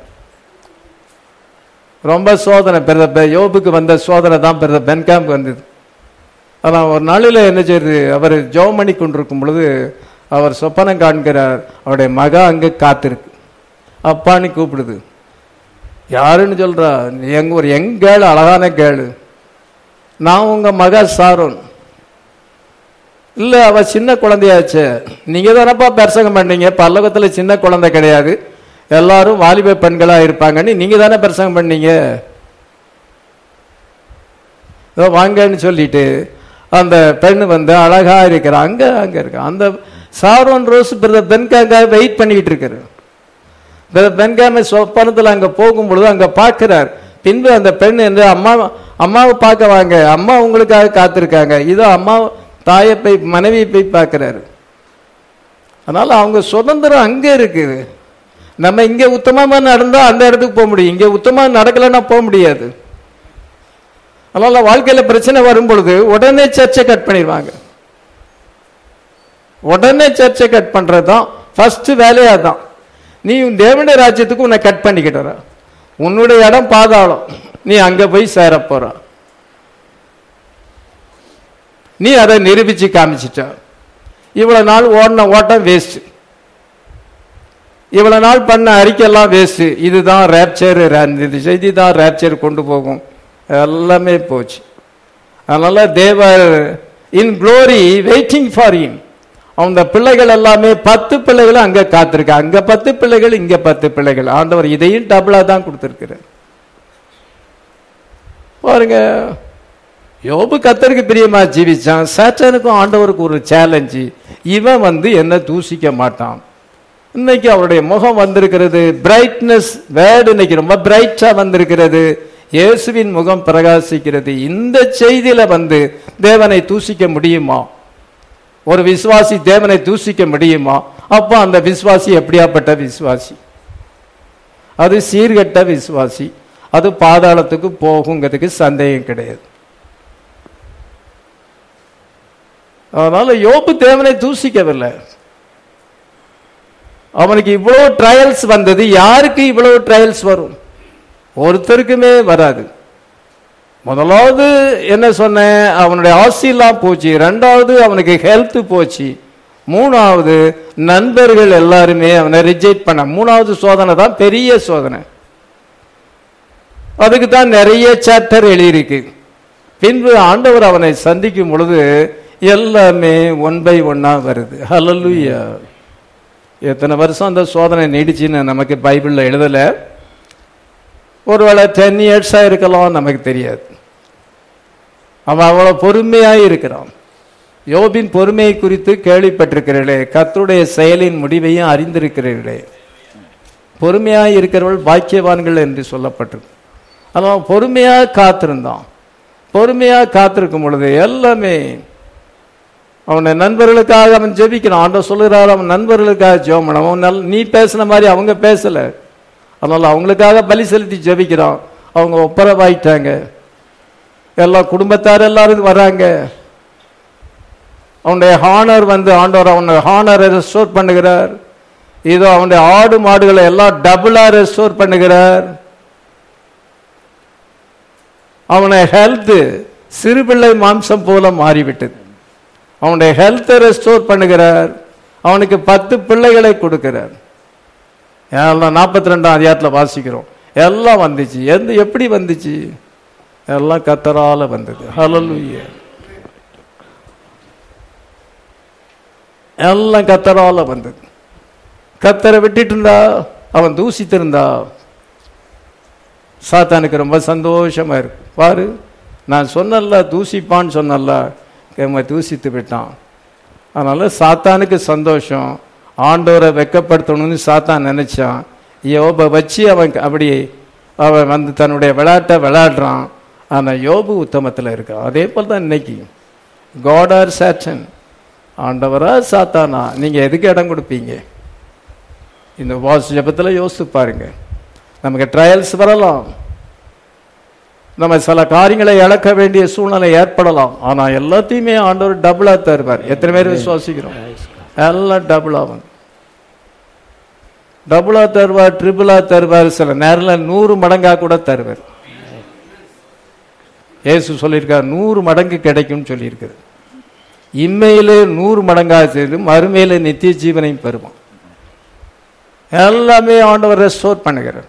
ரொம்ப சோதனை பிறந்த பெ- யோபுக்கு வந்த சோதனை தான் பிறந்த பென்காம்க்கு வந்தது ஆனால் ஒரு நாளில் என்ன செய்யுது அவர் ஜெபம் பண்ணி கொண்டிருக்கும் பொழுது அவர் சொப்பனம் காண்கிறார் அவருடைய மக அங்கே காத்திருக்கு அப்பான்னு கூப்பிடுது யாருன்னு சொல்றா எங்க ஒரு யங் கேள் அழகான கேளு நான் உங்க மக சாரோன் இல்ல அவ சின்ன குழந்தையாச்சே நீங்க தானப்பா பிரசங்கம் பண்ணீங்க பல்லவத்துல சின்ன குழந்தை கிடையாது எல்லாரும் வாலிப பெண்களா இருப்பாங்கன்னு நீங்க தானே பிரசங்கம் பண்ணீங்க இதோ வாங்கன்னு சொல்லிட்டு அந்த பெண் வந்து அழகா இருக்கிறா அங்க அங்க இருக்கா அந்த சாரோன் ரோஸ் பிரதர் பென்காங்க வெயிட் பண்ணிக்கிட்டு இருக்காரு பிரதர் பென்காம சொப்பனத்தில் அங்க போகும் பொழுது அங்க பார்க்கிறார் பின்பு அந்த பெண் என்று அம்மா அம்மாவை பார்க்க வாங்க அம்மா உங்களுக்காக காத்திருக்காங்க இதோ அம்மா தாயை போய் மனைவியை போய் பார்க்கிறாரு அதனால அவங்க சுதந்திரம் அங்க இருக்குது நம்ம இங்க உத்தமமா நடந்தா அந்த இடத்துக்கு போக முடியும் இங்க உத்தமா நடக்கலைன்னா போக முடியாது அதனால வாழ்க்கையில பிரச்சனை வரும் பொழுது உடனே சர்ச்சை கட் பண்ணிடுவாங்க உடனே சர்ச்சை கட் பண்றதுதான் ஃபர்ஸ்ட் வேலையா தான் நீ உன் தேவனுடைய ராஜ்யத்துக்கு உன்னை கட் பண்ணிக்கிட்டு வர உன்னுடைய இடம் பாதாளம் நீ அங்க போய் சேர போற நீ அதை நிரூபிச்சு காமிச்சிட்ட இவ்வளவு நாள் ஓடின ஓட்டம் வேஸ்ட் இவ்வளவு நாள் பண்ண அறிக்கையெல்லாம் வேஸ்ட் இதுதான் ரேப்சர் இந்த செய்தி தான் ரேப்சர் கொண்டு போகும் எல்லாமே போச்சு அதனால they are in glory waiting for him அந்த பிள்ளைகள் எல்லாமே பத்து பிள்ளைகள் அங்க காத்திருக்கு அங்க பத்து பிள்ளைகள் இங்க பத்து பிள்ளைகள் ஆண்டவர் இதையும் டபுளா தான் கொடுத்திருக்கிறார் பாருங்க யோபு கத்தருக்கு பிரியமா ஜீவிச்சான் சாத்தானுக்கும் ஆண்டவருக்கு ஒரு சேலஞ்சு இவன் வந்து என்ன தூசிக்க மாட்டான் இன்னைக்கு அவருடைய முகம் வந்திருக்கிறது பிரைட்னஸ் வேர்டு இன்னைக்கு ரொம்ப பிரைட்டா வந்திருக்கிறது இயேசுவின் முகம் பிரகாசிக்கிறது இந்த செய்தியில வந்து தேவனை தூசிக்க முடியுமா ஒரு விசுவாசி தேவனை தூசிக்க முடியுமா அப்போ அந்த விசுவாசி எப்படியாப்பட்ட விசுவாசி அது சீர்கெட்ட விசுவாசி அது பாதாளத்துக்கு போகுங்கிறதுக்கு சந்தேகம் கிடையாது அதனால யோபு தேவனை தூசிக்கவில்லை அவனுக்கு இவ்வளவு ட்ரையல்ஸ் வந்தது யாருக்கு இவ்வளவு ட்ரையல்ஸ் வரும் ஒருத்தருக்குமே வராது முதலாவது என்ன சொன்னேன் அவனுடைய ஆசையெல்லாம் போச்சு ரெண்டாவது அவனுக்கு ஹெல்த் போச்சு மூணாவது நண்பர்கள் எல்லாருமே அவனை ரிஜெக்ட் பண்ண மூணாவது சோதனை தான் பெரிய சோதனை அதுக்கு தான் நிறைய சாப்டர் எழுதியிருக்கு பின்பு ஆண்டவர் அவனை சந்திக்கும் பொழுது எல்லாமே ஒன் பை ஒன்னா வருது ஹalleluya எத்தனை வருஷம் அந்த சோதனை நீடிச்சுன்னு நமக்கு பைபிள்ல எழுதல ஒருவேளை டென் இயர்ஸா இருக்கலாம் நமக்கு தெரியாது அவன் அவ்வளவு பொறுமையாய் இருக்கிறான் யோபின் பொறுமையை குறித்து கேள்விப்பட்டிருக்கிறீர்களே கர்த்தருடைய செயலின் முடிவையும் அறிந்திருக்கிறீர்களே பொறுமையாய் இருக்கிறவர்கள் பாக்கியவான்கள் என்று சொல்லப்பட்டிருக்கு அவன் பொறுமையாக காத்திருந்தான் பொறுமையாக காத்திருக்கும் பொழுது எல்லாமே அவனை நண்பர்களுக்காக அவன் ஜெபிக்கிறான் ஆண்டவர் சொல்லுகிறார் அவன் நண்பர்களுக்காக ஜெபம் பண்ண அவன் நல் நீ பேசின மாதிரி அவங்க பேசல அதனால அவங்களுக்காக பலி செலுத்தி ஜெபிக்கிறான் அவங்க ஒப்பரவாயிட்டாங்க எல்லா குடும்பத்தார் எல்லாரும் வராங்க அவனுடைய ஹானர் வந்து ஆண்டவர் அவனுடைய ஹானரை ரெஸ்டோர் பண்ணுகிறார் இதோ அவனுடைய ஆடு மாடுகளை எல்லாம் டபுளா ரெஸ்டோர் பண்ணுகிறார் அவனை ஹெல்த் சிறுபிள்ளை மாம்சம் போல மாறிவிட்டது அவனுடைய ஹெல்த்தை ரெஸ்டோர் பண்ணுகிறார் அவனுக்கு பத்து பிள்ளைகளை கொடுக்கிறார் எல்லாம் நாற்பத்தி ரெண்டாம் அதிகாரத்தில் வாசிக்கிறோம் எல்லாம் வந்துச்சு எந்த எப்படி வந்துச்சு எல்லாம் கத்தரால வந்தது ஹalleluya எல்லாம் கத்தரால வந்தது கத்தரை விட்டுட்டு இருந்தா அவன் தூசித்திருந்தா சாத்தானுக்கு ரொம்ப சந்தோஷமா இருக்கு பாரு நான் சொன்னல தூசிப்பான்னு சொன்னல அவன் தூசித்து விட்டான் அதனால சாத்தானுக்கு சந்தோஷம் ஆண்டவரை வெக்கப்படுத்தணும்னு சாத்தான் நினைச்சான் யோபை வச்சு அவன் அப்படி அவன் வந்து தன்னுடைய விளையாட்டை விளையாடுறான் ஆனா யோபு உத்தமத்தில் இருக்கான் அதே போல் தான் இன்னைக்கு காட் ஆர் சாட்டன் ஆண்டவரா சாத்தானா நீங்க எதுக்கு இடம் கொடுப்பீங்க இந்த வாஸ் ஜபத்தில் யோசித்து பாருங்க நமக்கு ட்ரையல்ஸ் வரலாம் நம்ம சில காரியங்களை இழக்க வேண்டிய சூழ்நிலை ஏற்படலாம் ஆனா எல்லாத்தையுமே ஆண்டவர் டபுளா தருவார் எத்தனை பேர் விசுவாசிக்கிறோம் எல்லாம் டபுள் ஆகும் டபுளா தருவார் ட்ரிபிளா தருவார் சில நேரில் நூறு மடங்கா கூட தருவார் இயேசு சொல்லியிருக்கார் நூறு மடங்கு கிடைக்கும்னு சொல்லியிருக்காரு இம்மையிலே நூறு மடங்கா செய்து மறுமையிலே நித்திய ஜீவனையும் பெறுவான் எல்லாமே ஆண்டவர் ரெஸ்டோர் பண்ணுகிறார்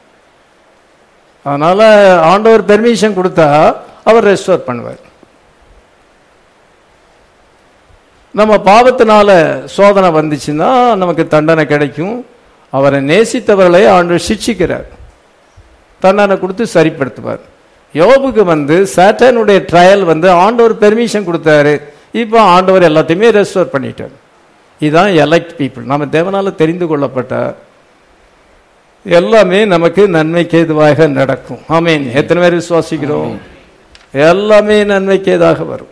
அதனால ஆண்டவர் பெர்மிஷன் கொடுத்தா அவர் ரெஸ்டோர் பண்ணுவார் நம்ம பாவத்தினால சோதனை வந்துச்சுன்னா நமக்கு தண்டனை கிடைக்கும் அவரை நேசித்தவர்களை ஆண்டவர் சிட்சிக்கிறார் தண்டனை கொடுத்து சரிப்படுத்துவார் யோபுக்கு வந்து சாட்டனுடைய ட்ரையல் வந்து ஆண்டவர் பெர்மிஷன் கொடுத்தாரு இப்போ ஆண்டவர் எல்லாத்தையுமே ரெஸ்டோர் பண்ணிட்டார் இதுதான் எலெக்ட் பீப்புள் நம்ம தேவனால தெரிந்து கொள்ளப்பட்ட எல்லாமே நமக்கு நன்மைக்கு ஏதுவாக நடக்கும் ஆமீன் எத்தனை பேர் விசுவாசிக்கிறோம் எல்லாமே நன்மைக்கு ஏதாக வரும்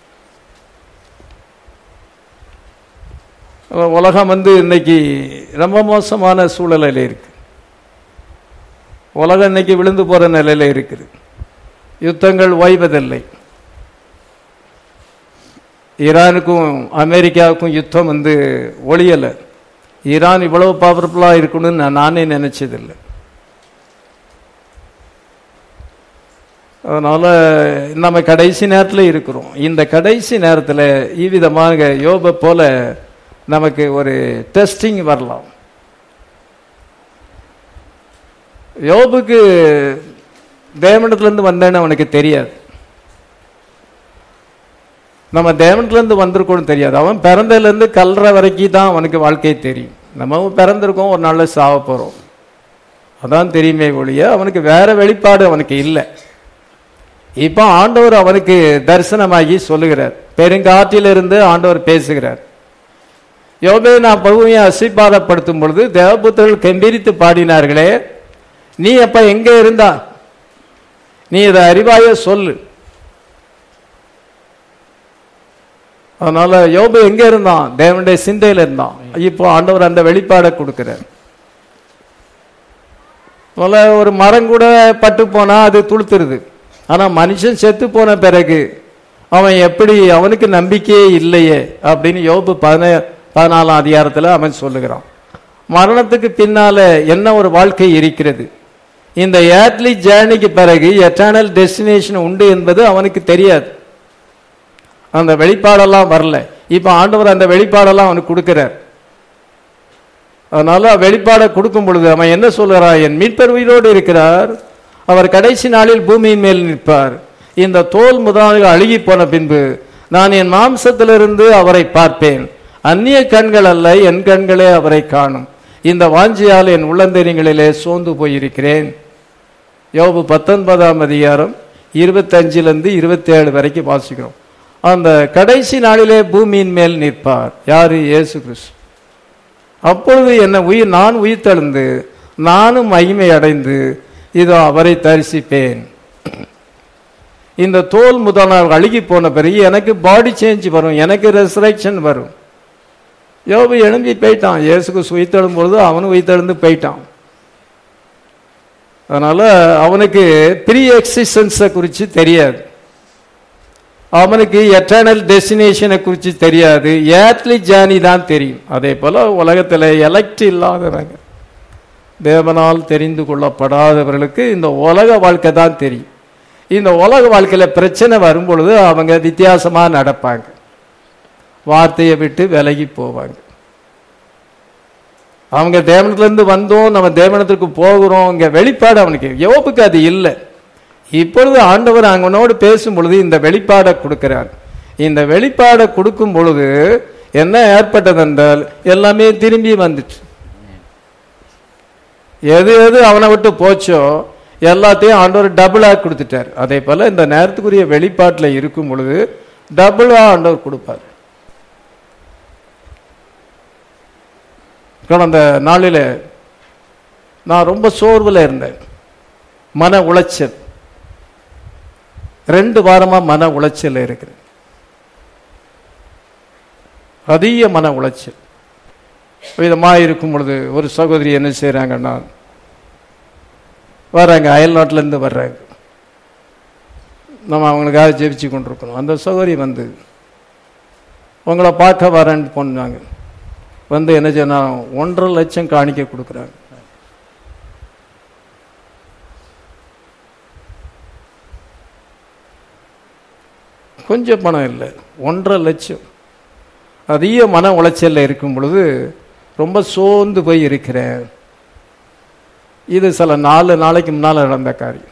உலகம் வந்து இன்னைக்கு ரொம்ப மோசமான சூழ்நிலையில இருக்கு உலகம் இன்னைக்கு விழுந்து போற நிலையில இருக்குது யுத்தங்கள் ஓய்வதில்லை ஈரானுக்கும் அமெரிக்காவுக்கும் யுத்தம் வந்து ஒழியலை ஈரான் இவ்வளவு பவர்ஃபுல்லாக இருக்கணும்னு நான் நானே நினைச்சதில்லை அதனால நம்ம கடைசி நேரத்தில் இருக்கிறோம் இந்த கடைசி நேரத்தில் இவ்விதமாக யோபை போல நமக்கு ஒரு டெஸ்டிங் வரலாம் யோபுக்கு தேவனத்திலேருந்து வந்தேன்னு அவனுக்கு தெரியாது நம்ம தேவனத்திலேருந்து வந்திருக்கோம்னு தெரியாது அவன் பிறந்ததுலேருந்து கல்ற வரைக்கும் தான் அவனுக்கு வாழ்க்கை தெரியும் நம்ம பிறந்திருக்கோம் ஒரு நாளில் சாவ போகிறோம் அதான் தெரியுமே ஒழிய அவனுக்கு வேற வெளிப்பாடு அவனுக்கு இல்லை இப்போ ஆண்டவர் அவனுக்கு தரிசனமாகி சொல்லுகிறார் பெருங்காற்றிலிருந்து ஆண்டவர் பேசுகிறார் யோபே நான் பகுமையை அசிபாதப்படுத்தும் பொழுது தேவபுத்தர்கள் கெம்பீரித்து பாடினார்களே நீ அப்ப எங்க இருந்தா நீ இதை அறிவாய சொல்லு அதனால யோபு எங்க இருந்தான் தேவனுடைய சிந்தையில இருந்தான் இப்போ ஆண்டவர் அந்த வெளிப்பாடை கொடுக்கிறார் முதல்ல ஒரு மரம் கூட பட்டு போனா அது துளுத்துருது ஆனா மனுஷன் செத்து போன பிறகு அவன் எப்படி அவனுக்கு நம்பிக்கையே இல்லையே அப்படின்னு யோபு பதின பதினாலாம் அதிகாரத்துல அவன் சொல்லுகிறான் மரணத்துக்கு பின்னால என்ன ஒரு வாழ்க்கை இருக்கிறது இந்த ஏர்லி ஜேர்னிக்கு பிறகு எட்டர்னல் டெஸ்டினேஷன் உண்டு என்பது அவனுக்கு தெரியாது அந்த வெளிப்பாடெல்லாம் வரல இப்ப ஆண்டவர் அந்த வெளிப்பாடெல்லாம் அவனுக்கு கொடுக்கிறார் அதனால வெளிப்பாடை கொடுக்கும் பொழுது அவன் என்ன சொல்கிறான் என் மீட்பர் உயிரோடு இருக்கிறார் அவர் கடைசி நாளில் பூமியின் மேல் நிற்பார் இந்த தோல் முதலாளிகள் அழுகி போன பின்பு நான் என் மாம்சத்திலிருந்து அவரை பார்ப்பேன் அந்நிய கண்கள் அல்ல என் கண்களே அவரை காணும் இந்த வாஞ்சியால் என் உள்ளந்தெரியங்களிலே சோர்ந்து போயிருக்கிறேன் யோபு பத்தொன்பதாம் அதிகாரம் இருபத்தஞ்சிலிருந்து இருபத்தி ஏழு வரைக்கும் வாசிக்கிறோம் அந்த கடைசி நாளிலே பூமியின் மேல் நிற்பார் யாரு இயேசு கிறிஸ்து அப்பொழுது என்ன உயிர் நான் உயிர் தெழுந்து நானும் மகிமை அடைந்து இதோ அவரை தரிசிப்பேன் இந்த தோல் முதல் நாள் அழுகி போன பிறகு எனக்கு பாடி சேஞ்ச் வரும் எனக்கு ரெசரக்ஷன் வரும் யோபு எழும்பி போயிட்டான் இயேசுக்கு உயிர்த்தெழும் பொழுது அவனும் உயிர்த்தெழுந்து போயிட்டான் அதனால அவனுக்கு ப்ரீ எக்ஸிஸ்டன்ஸை குறித்து தெரியாது அவனுக்கு எட்டர்னல் டெஸ்டினேஷனை குறித்து தெரியாது ஏத்லி ஜானி தான் தெரியும் அதே போல உலகத்தில் எலக்ட் இல்லாதவங்க தேவனால் தெரிந்து கொள்ளப்படாதவர்களுக்கு இந்த உலக வாழ்க்கை தான் தெரியும் இந்த உலக வாழ்க்கையில பிரச்சனை வரும் பொழுது அவங்க வித்தியாசமா நடப்பாங்க வார்த்தையை விட்டு விலகி போவாங்க அவங்க தேவனத்திலிருந்து வந்தோம் நம்ம தேவனத்திற்கு போகிறோம் இங்க வெளிப்பாடு அவனுக்கு யோபுக்கு அது இல்லை இப்பொழுது ஆண்டவர் அவனோடு பேசும் பொழுது இந்த வெளிப்பாடை கொடுக்கிறார் இந்த வெளிப்பாடை கொடுக்கும் பொழுது என்ன ஏற்பட்டது என்றால் எல்லாமே திரும்பி வந்துச்சு எது எது அவனை விட்டு போச்சோ எல்லாத்தையும் ஆண்டவர் டபுளா கொடுத்துட்டார் அதே போல இந்த நேரத்துக்குரிய வெளிப்பாட்டில் இருக்கும் பொழுது டபுளா ஆண்டவர் கொடுப்பார் கடந்த நாளில் நான் ரொம்ப சோர்வில் இருந்தேன் மன உளைச்சல் ரெண்டு வாரமா மன உளைச்சல் இருக்கிறேன் அதிக மன உளைச்சல் விதமாக இருக்கும் பொழுது ஒரு சகோதரி என்ன செய்கிறாங்கன்னா வர்றாங்க அயல்நாட்டிலேருந்து வர்றாங்க நம்ம அவங்களுக்காக ஜெபிச்சு கொண்டிருக்கணும் அந்த சகோதரி வந்து உங்களை பார்க்க வரேன்னு போனாங்க வந்து என்ன சொன்னா ஒன்றரை லட்சம் காணிக்க கொடுக்குறாங்க கொஞ்சம் பணம் இல்லை ஒன்றரை லட்சம் அதிக மன உளைச்சல்ல இருக்கும் பொழுது ரொம்ப சோர்ந்து போய் இருக்கிறேன் இது சில நாலு நாளைக்கு முன்னால் நடந்த காரியம்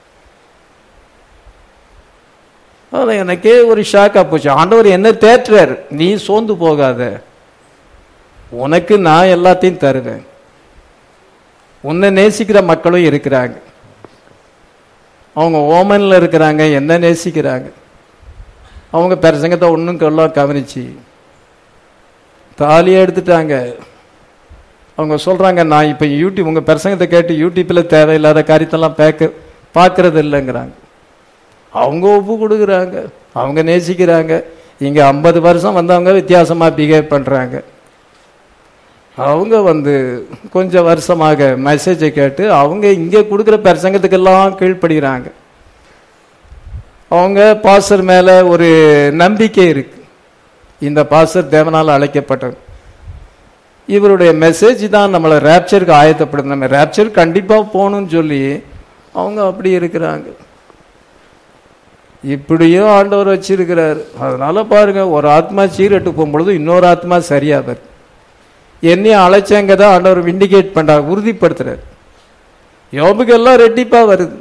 அதில் எனக்கே ஒரு ஷாக்காக போச்சு ஆண்டவர் என்ன தேற்றுறார் நீ சோர்ந்து போகாத உனக்கு நான் எல்லாத்தையும் தருவேன் உன்னை நேசிக்கிற மக்களும் இருக்கிறாங்க அவங்க ஓமனில் இருக்கிறாங்க என்ன நேசிக்கிறாங்க அவங்க பிரசங்கத்தை ஒன்றும் எல்லாம் கவனிச்சு தாலியை எடுத்துட்டாங்க அவங்க சொல்கிறாங்க நான் இப்போ யூடியூப் உங்கள் பிரசங்கத்தை கேட்டு யூடியூப்பில் தேவையில்லாத காரியத்தெல்லாம் பார்க்க பார்க்கறது இல்லைங்கிறாங்க அவங்க ஒப்பு கொடுக்குறாங்க அவங்க நேசிக்கிறாங்க இங்கே ஐம்பது வருஷம் வந்தவங்க வித்தியாசமாக பிஹேவ் பண்ணுறாங்க அவங்க வந்து கொஞ்சம் வருஷமாக மெசேஜை கேட்டு அவங்க இங்கே கொடுக்குற பிரசங்கத்துக்கெல்லாம் கீழ்ப்படுகிறாங்க அவங்க பாசர் மேலே ஒரு நம்பிக்கை இருக்கு இந்த பாசர் தேவனால் அழைக்கப்பட்டது இவருடைய மெசேஜ் தான் நம்மளை ரேப்சருக்கு ஆயத்தப்படுது நம்ம ரேப்சர் கண்டிப்பாக போகணும்னு சொல்லி அவங்க அப்படி இருக்கிறாங்க இப்படியும் ஆண்டவர் வச்சிருக்கிறார் அதனால பாருங்க ஒரு ஆத்மா சீரட்டு போகும்பொழுது இன்னொரு ஆத்மா சரியா வருது என்னையும் அழைச்சங்க தான் ஆண்டவர் விண்டிகேட் பண்றார் உறுதிப்படுத்துறார் யோபுக்கு எல்லாம் ரெட்டிப்பா வருது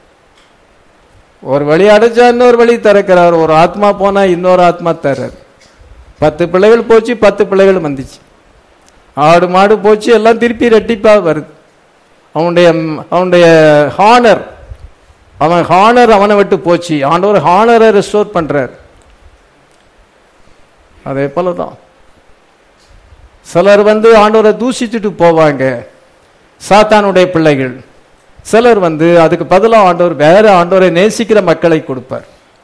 ஒரு வழி அடைச்சா இன்னொரு வழி திறக்கிறார் ஒரு ஆத்மா போனா இன்னொரு ஆத்மா தர்றார் பத்து பிள்ளைகள் போச்சு பத்து பிள்ளைகள் வந்துச்சு ஆடு மாடு போச்சு எல்லாம் திருப்பி ரெட்டிப்பா வருது அவனுடைய அவனுடைய ஹானர் அவன் ஹானர் அவனை விட்டு போச்சு ஆண்டவர் ஹானரை ரெஸ்டோர் பண்றார் அதே போல தான் சிலர் வந்து ஆண்டவரை தூசிச்சுட்டு போவாங்க சாத்தானுடைய பிள்ளைகள் சிலர் வந்து அதுக்கு பதிலாக ஆண்டவர் வேற ஆண்டவரை நேசிக்கிற மக்களை கொடுப்பார்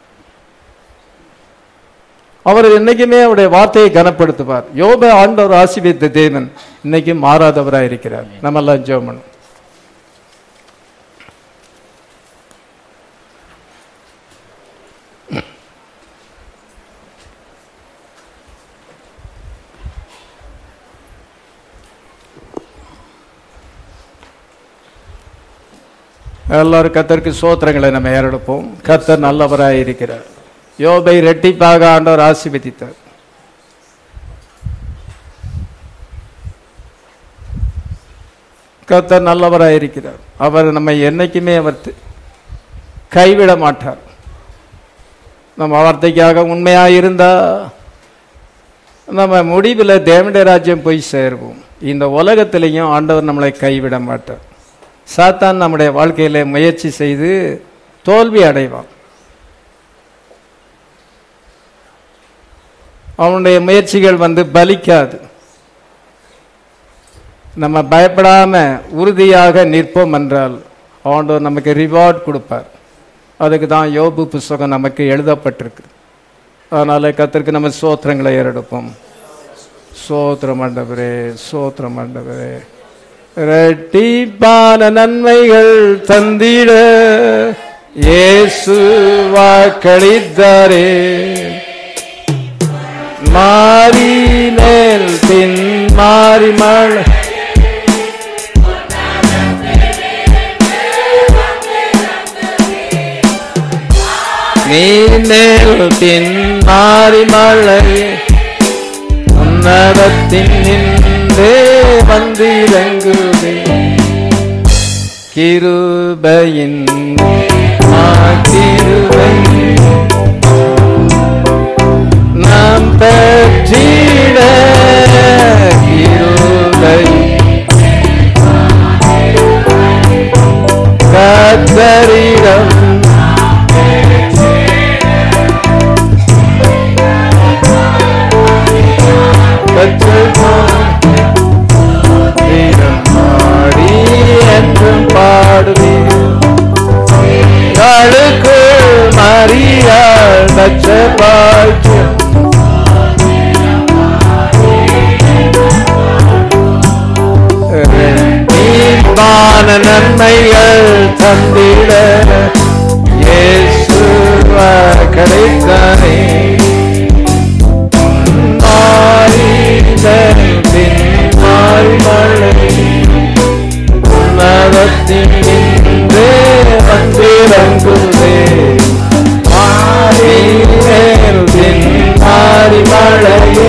அவர் என்னைக்குமே அவருடைய வார்த்தையை கனப்படுத்துவார் யோப ஆண்டவர் ஆசிர்வதித்த தேவன் இன்னைக்கும் மாறாதவராக இருக்கிறார் நம்ம எல்லாம் ஜெபம் பண்ணுவோம். எல்லாரும் கத்தருக்கு சோத்திரங்களை நம்ம ஏறெடுப்போம் கத்தர் நல்லவராய் இருக்கிறார் யோபை ரெட்டிப்பாக ஆண்டவர் ஆசீர்வதித்தார் கத்தர் நல்லவராய் இருக்கிறார் அவர் நம்மை என்னைக்குமே அவர் தி- கைவிட மாட்டார் நம்ம வார்த்தைக்காக உண்மையா இருந்தா நம்ம முடிவில் தேவனுடைய ராஜ்யம் போய் சேருவோம் இந்த உலகத்திலையும் ஆண்டவர் நம்மளை கைவிட மாட்டார் சாத்தான் நம்முடைய வாழ்க்கையில முயற்சி செய்து தோல்வி அடைவான் அவனுடைய முயற்சிகள் வந்து பலிக்காது நம்ம பயப்படாம உறுதியாக நிற்போம் என்றால் ஆண்டவர் நமக்கு ரிவார்ட் கொடுப்பார் அதுக்கு தான் யோபு புஸ்தகம் நமக்கு எழுதப்பட்டிருக்கு அதனால கத்திற்கு நம்ம சோத்திரங்களை ஏறெடுப்போம் சோத்திரம் ஆண்டவரே சோத்திரம் ஆண்டவரே இரட்டிப்பான நன்மைகள் தந்திட இயேசு வாக்களித்தாரே மாறி மேல் பின் மாறி மழை நீனேல் பின் மாறி மழையே உன்னதத்தின் நின்றே வந்திறங்குதே கிருபையின் ஆ கிருபை நாம் பெற்றிட கிருபை கத்தரிடம் பெற்றுக்கொள் வந்திட இயேசுவ கிடைத்தானே மாறிதல் பின் மாறி மழை உன்னதத்தின் நின்றே வந்திறங்குதே மாறிதல் பின் மாறி மழையே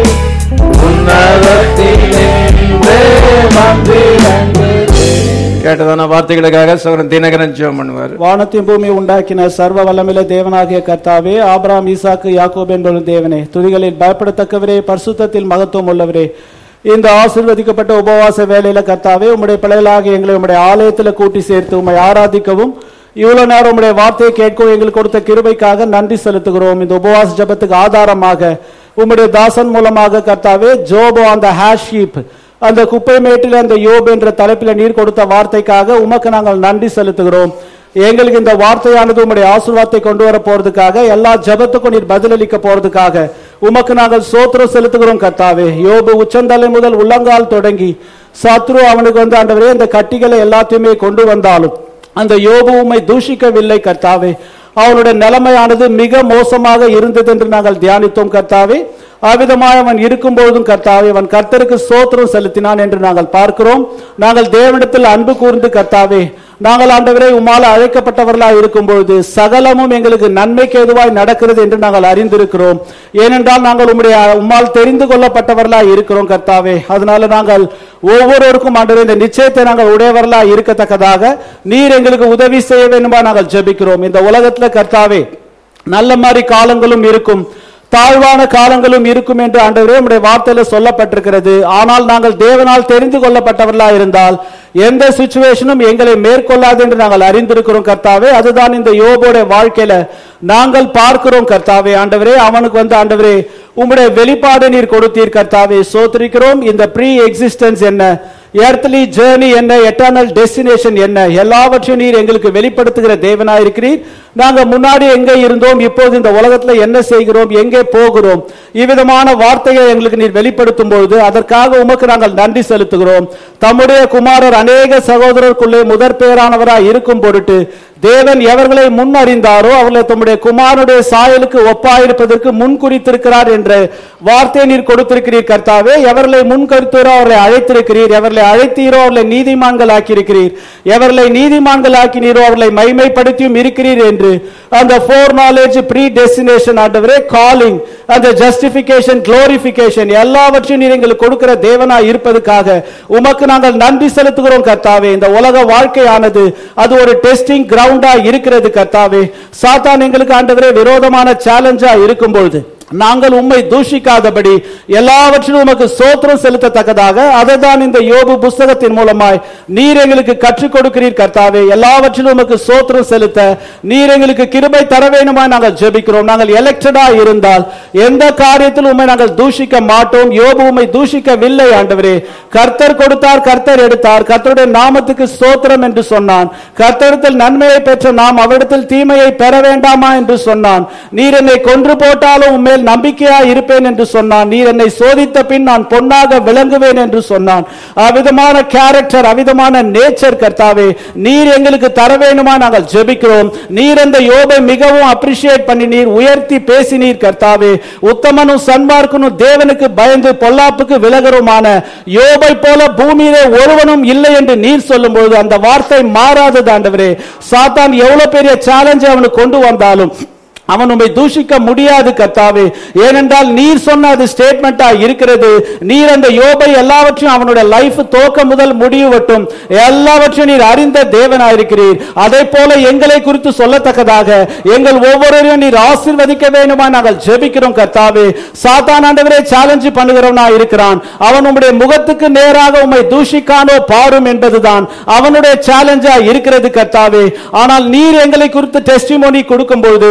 உன்னதத்தின் நின்றே வந்திறங்குதே கேட்டதான வார்த்தைகளுக்காக சகரன் தினகரன் ஜெபம் பண்ணுவார் வானத்தையும் பூமி உண்டாக்கின சர்வ வல்லமில்ல தேவனாகிய கர்த்தாவே ஆபிரகாம் ஈசாக்கு யாக்கோப் என்பவரும் தேவனே துதிகளில் பயப்படத்தக்கவரே பரிசுத்தத்தில் மகத்துவம் உள்ளவரே இந்த ஆசீர்வதிக்கப்பட்ட உபவாச வேலையில கர்த்தாவே உம்முடைய பிள்ளைகளாக எங்களை உம்முடைய ஆலயத்துல கூட்டி சேர்த்து உம்மை ஆராதிக்கவும் இவ்வளவு நேரம் உம்முடைய வார்த்தையை கேட்கவும் எங்களுக்கு கொடுத்த கிருபைக்காக நன்றி செலுத்துகிறோம் இந்த உபவாச ஜெபத்துக்கு ஆதாரமாக உம்முடைய தாசன் மூலமாக கர்த்தாவே ஜோபோ அந்த ஹேஷ் ஷீப் அந்த குப்பை மேட்டில் அந்த யோப் என்ற தலைப்பில் நீர் கொடுத்த வார்த்தைக்காக உமக்கு நாங்கள் நன்றி செலுத்துகிறோம் எங்களுக்கு இந்த வார்த்தையானது உம்முடைய ஆசீர்வாதத்தை கொண்டு வர போறதுக்காக எல்லா ஜெபத்துக்கும் நீர் பதிலளிக்க போறதுக்காக உமக்கு நாங்கள் சோத்திரம் செலுத்துகிறோம் கர்த்தாவே யோபு உச்சந்தலை முதல் உள்ளங்கால் தொடங்கி சத்ரு அவனுக்கு வந்து ஆண்டவரே இந்த கட்டிகளை எல்லாத்தையுமே கொண்டு வந்தாலும் அந்த யோபு உம்மை தூஷிக்கவில்லை கர்த்தாவே அவனுடைய நிலைமையானது மிக மோசமாக இருந்தது என்று நாங்கள் தியானித்தோம் கர்த்தாவே அவ்விதமாய் அவன் இருக்கும்போதும் கர்த்தாவே அவன் கர்த்தருக்கு சோத்திரம் செலுத்தினான் என்று நாங்கள் பார்க்கிறோம் நாங்கள் தேவனிடத்தில் அன்பு கூர்ந்து கர்த்தாவே நாங்கள் ஆண்டவரே உம்மால அழைக்கப்பட்டவர்களாய் இருக்கும்பொழுது சகலமும் எங்களுக்கு நன்மைக்கு எதுவாய் நடக்கிறது என்று நாங்கள் அறிந்திருக்கிறோம் ஏனென்றால் நாங்கள் உம்முடைய உம்மால் தெரிந்து கொள்ளப்பட்டவர்களாய் இருக்கிறோம் கர்த்தாவே அதனால நாங்கள் ஒவ்வொருவருக்கும் ஆண்டவரே இந்த நிச்சயத்தை நாங்கள் உடையவர்களாய் இருக்கத்தக்கதாக நீர் எங்களுக்கு உதவி செய்ய வேண்டுமா நாங்கள் ஜெபிக்கிறோம் இந்த உலகத்துல கர்த்தாவே நல்ல மாதிரி காலங்களும் இருக்கும் தாழ்வான காலங்களும் இருக்கும் என்று ஆண்டவரே உம்முடைய வார்த்தையில சொல்லப்பட்டிருக்கிறது ஆனால் நாங்கள் தேவனால் தெரிந்து கொள்ளப்பட்டவர்களா இருந்தால் எந்த சுச்சுவேஷனும் எங்களை மேற்கொள்ளாது என்று நாங்கள் அறிந்திருக்கிறோம் கர்த்தாவே அதுதான் இந்த யோபோட வாழ்க்கையில நாங்கள் பார்க்கிறோம் கர்த்தாவே ஆண்டவரே அவனுக்கு வந்து ஆண்டவரே உம்முடைய வெளிப்பாடு நீர் கொடுத்தீர் கர்த்தாவே சோத்திரிக்கிறோம் இந்த ப்ரீ எக்ஸிஸ்டன்ஸ் என்ன எர்த்லி ஜேர்னி என்ன எட்டர்னல் டெஸ்டினேஷன் என்ன எல்லாவற்றையும் நீர் எங்களுக்கு வெளிப்படுத்துகிற தேவனாய் இருக்கிறீர் நாங்க முன்னாடி எங்க இருந்தோம் இப்போது இந்த உலகத்துல என்ன செய்கிறோம் எங்கே போகிறோம் இவ்விதமான வார்த்தைகளை எங்களுக்கு நீர் வெளிப்படுத்தும் பொழுது அதற்காக உமக்கு நாங்கள் நன்றி செலுத்துகிறோம் தம்முடைய குமாரர் அநேக சகோதரருக்குள்ளே முதற் பேரானவராய் இருக்கும் பொருட்டு தேவன் எவர்களை முன் அறிந்தாரோ அவர்களை தம்முடைய குமாரனுடைய சாயலுக்கு ஒப்பாயிருப்பதற்கு முன் குறித்திருக்கிறார் என்ற வார்த்தையை நீர் கொடுத்திருக்கிறீர் கர்த்தாவே எவர்களை முன் கருத்தீரோ அவர்களை அழைத்திருக்கிறீர் எவர்களை அழைத்தீரோ அவர்களை நீதிமான்கள் ஆக்கியிருக்கிறீர் எவர்களை நீதிமான்கள் ஆக்கினீரோ அவர்களை மைமைப்படுத்தியும் இருக்கிறீர் என்று அந்த ஃபோர் நாலேஜ் ப்ரீ டெஸ்டினேஷன் ஆண்டவரே காலிங் அந்த ஜஸ்டிபிகேஷன் குளோரிபிகேஷன் எல்லாவற்றையும் நீர் எங்களுக்கு கொடுக்கிற தேவனாய் இருப்பதற்காக உமக்கு நாங்கள் நன்றி செலுத்துகிறோம் கர்த்தாவே இந்த உலக வாழ்க்கையானது அது ஒரு டெஸ்டிங் கிரவுண்டா இருக்கிறது கர்த்தாவே சாத்தான் எங்களுக்கு ஆண்டவரே விரோதமான சேலஞ்சா இருக்கும் பொழுது நாங்கள் உம்மை தூஷிக்காதபடி எல்லாவற்றிலும் உமக்கு சோத்திரம் செலுத்தத்தக்கதாக அதை தான் இந்த யோபு புஸ்தகத்தின் மூலமாய் நீர் எங்களுக்கு கற்றுக் கொடுக்கிறீர் கர்த்தாவே எல்லாவற்றிலும் உமக்கு சோத்திரம் செலுத்த நீர் எங்களுக்கு கிருபை தர வேணுமா நாங்கள் ஜெபிக்கிறோம் நாங்கள் எலெக்டடா இருந்தால் எந்த காரியத்தில் உம்மை நாங்கள் தூஷிக்க மாட்டோம் யோபு உம்மை தூஷிக்கவில்லை ஆண்டவரே கர்த்தர் கொடுத்தார் கர்த்தர் எடுத்தார் கர்த்தருடைய நாமத்துக்கு ஸ்தோத்திரம் என்று சொன்னான் கர்த்தரிடத்தில் நன்மையை பெற்ற நாம் அவரிடத்தில் தீமையை பெற வேண்டாமா என்று சொன்னான் நீர் என்னை கொன்று போட்டாலும் உண்மையில் நம்பிக்கையா இருப்பேன் என்று சொன்னான் நீர் என்னை சோதித்த பின் நான் பொன்னாக விளங்குவேன் என்று சொன்னான் அவ்விதமான கேரக்டர் அவ்விதமான நேச்சர் கர்த்தாவே நீர் எங்களுக்கு தர வேணுமா நாங்கள் ஜெபிக்கிறோம் நீர் அந்த யோபை மிகவும் அப்ரிஷியேட் பண்ணி நீர் உயர்த்தி பேசினீர் கர்த்தாவே உத்தமனும் சன்மார்க்கனும் தேவனுக்கு பயந்து பொல்லாப்புக்கு விலகருமான யோபை போல பூமியிலே ஒருவனும் இல்லை என்று நீர் சொல்லும்போது அந்த வார்த்தை மாறாதது ஆண்டவரே சாத்தான் எவ்வளவு பெரிய சேலஞ்ச் அவனுக்கு கொண்டு வந்தாலும் அவன் உம்மை தூஷிக்க முடியாது கர்த்தாவே ஏனென்றால் நீர் சொன்ன அது ஸ்டேட்மெண்டா இருக்கிறது நீர் அந்த யோபை எல்லாவற்றையும் அவனுடைய லைஃப் துவக்க முதல் முடிவு வட்டும் எல்லாவற்றையும் நீர் அறிந்த தேவனாயிருக்கிறீர் அதை போல எங்களை குறித்து சொல்லத்தக்கதாக எங்கள் ஒவ்வொருவரையும் நீர் ஆசீர்வதிக்க வேண்டுமா நாங்கள் ஜெபிக்கிறோம் கர்த்தாவே சாத்தான் ஆண்டவரே சேலஞ்ச் பண்ணுகிறவனா இருக்கிறான் அவன் உம்முடைய முகத்துக்கு நேராக உம்மை தூஷிக்கானோ பாரும் என்பதுதான் அவனுடைய சேலஞ்சா இருக்கிறது கர்த்தாவே ஆனால் நீர் எங்களை குறித்து டெஸ்டிமோனி கொடுக்கும்போது அந்த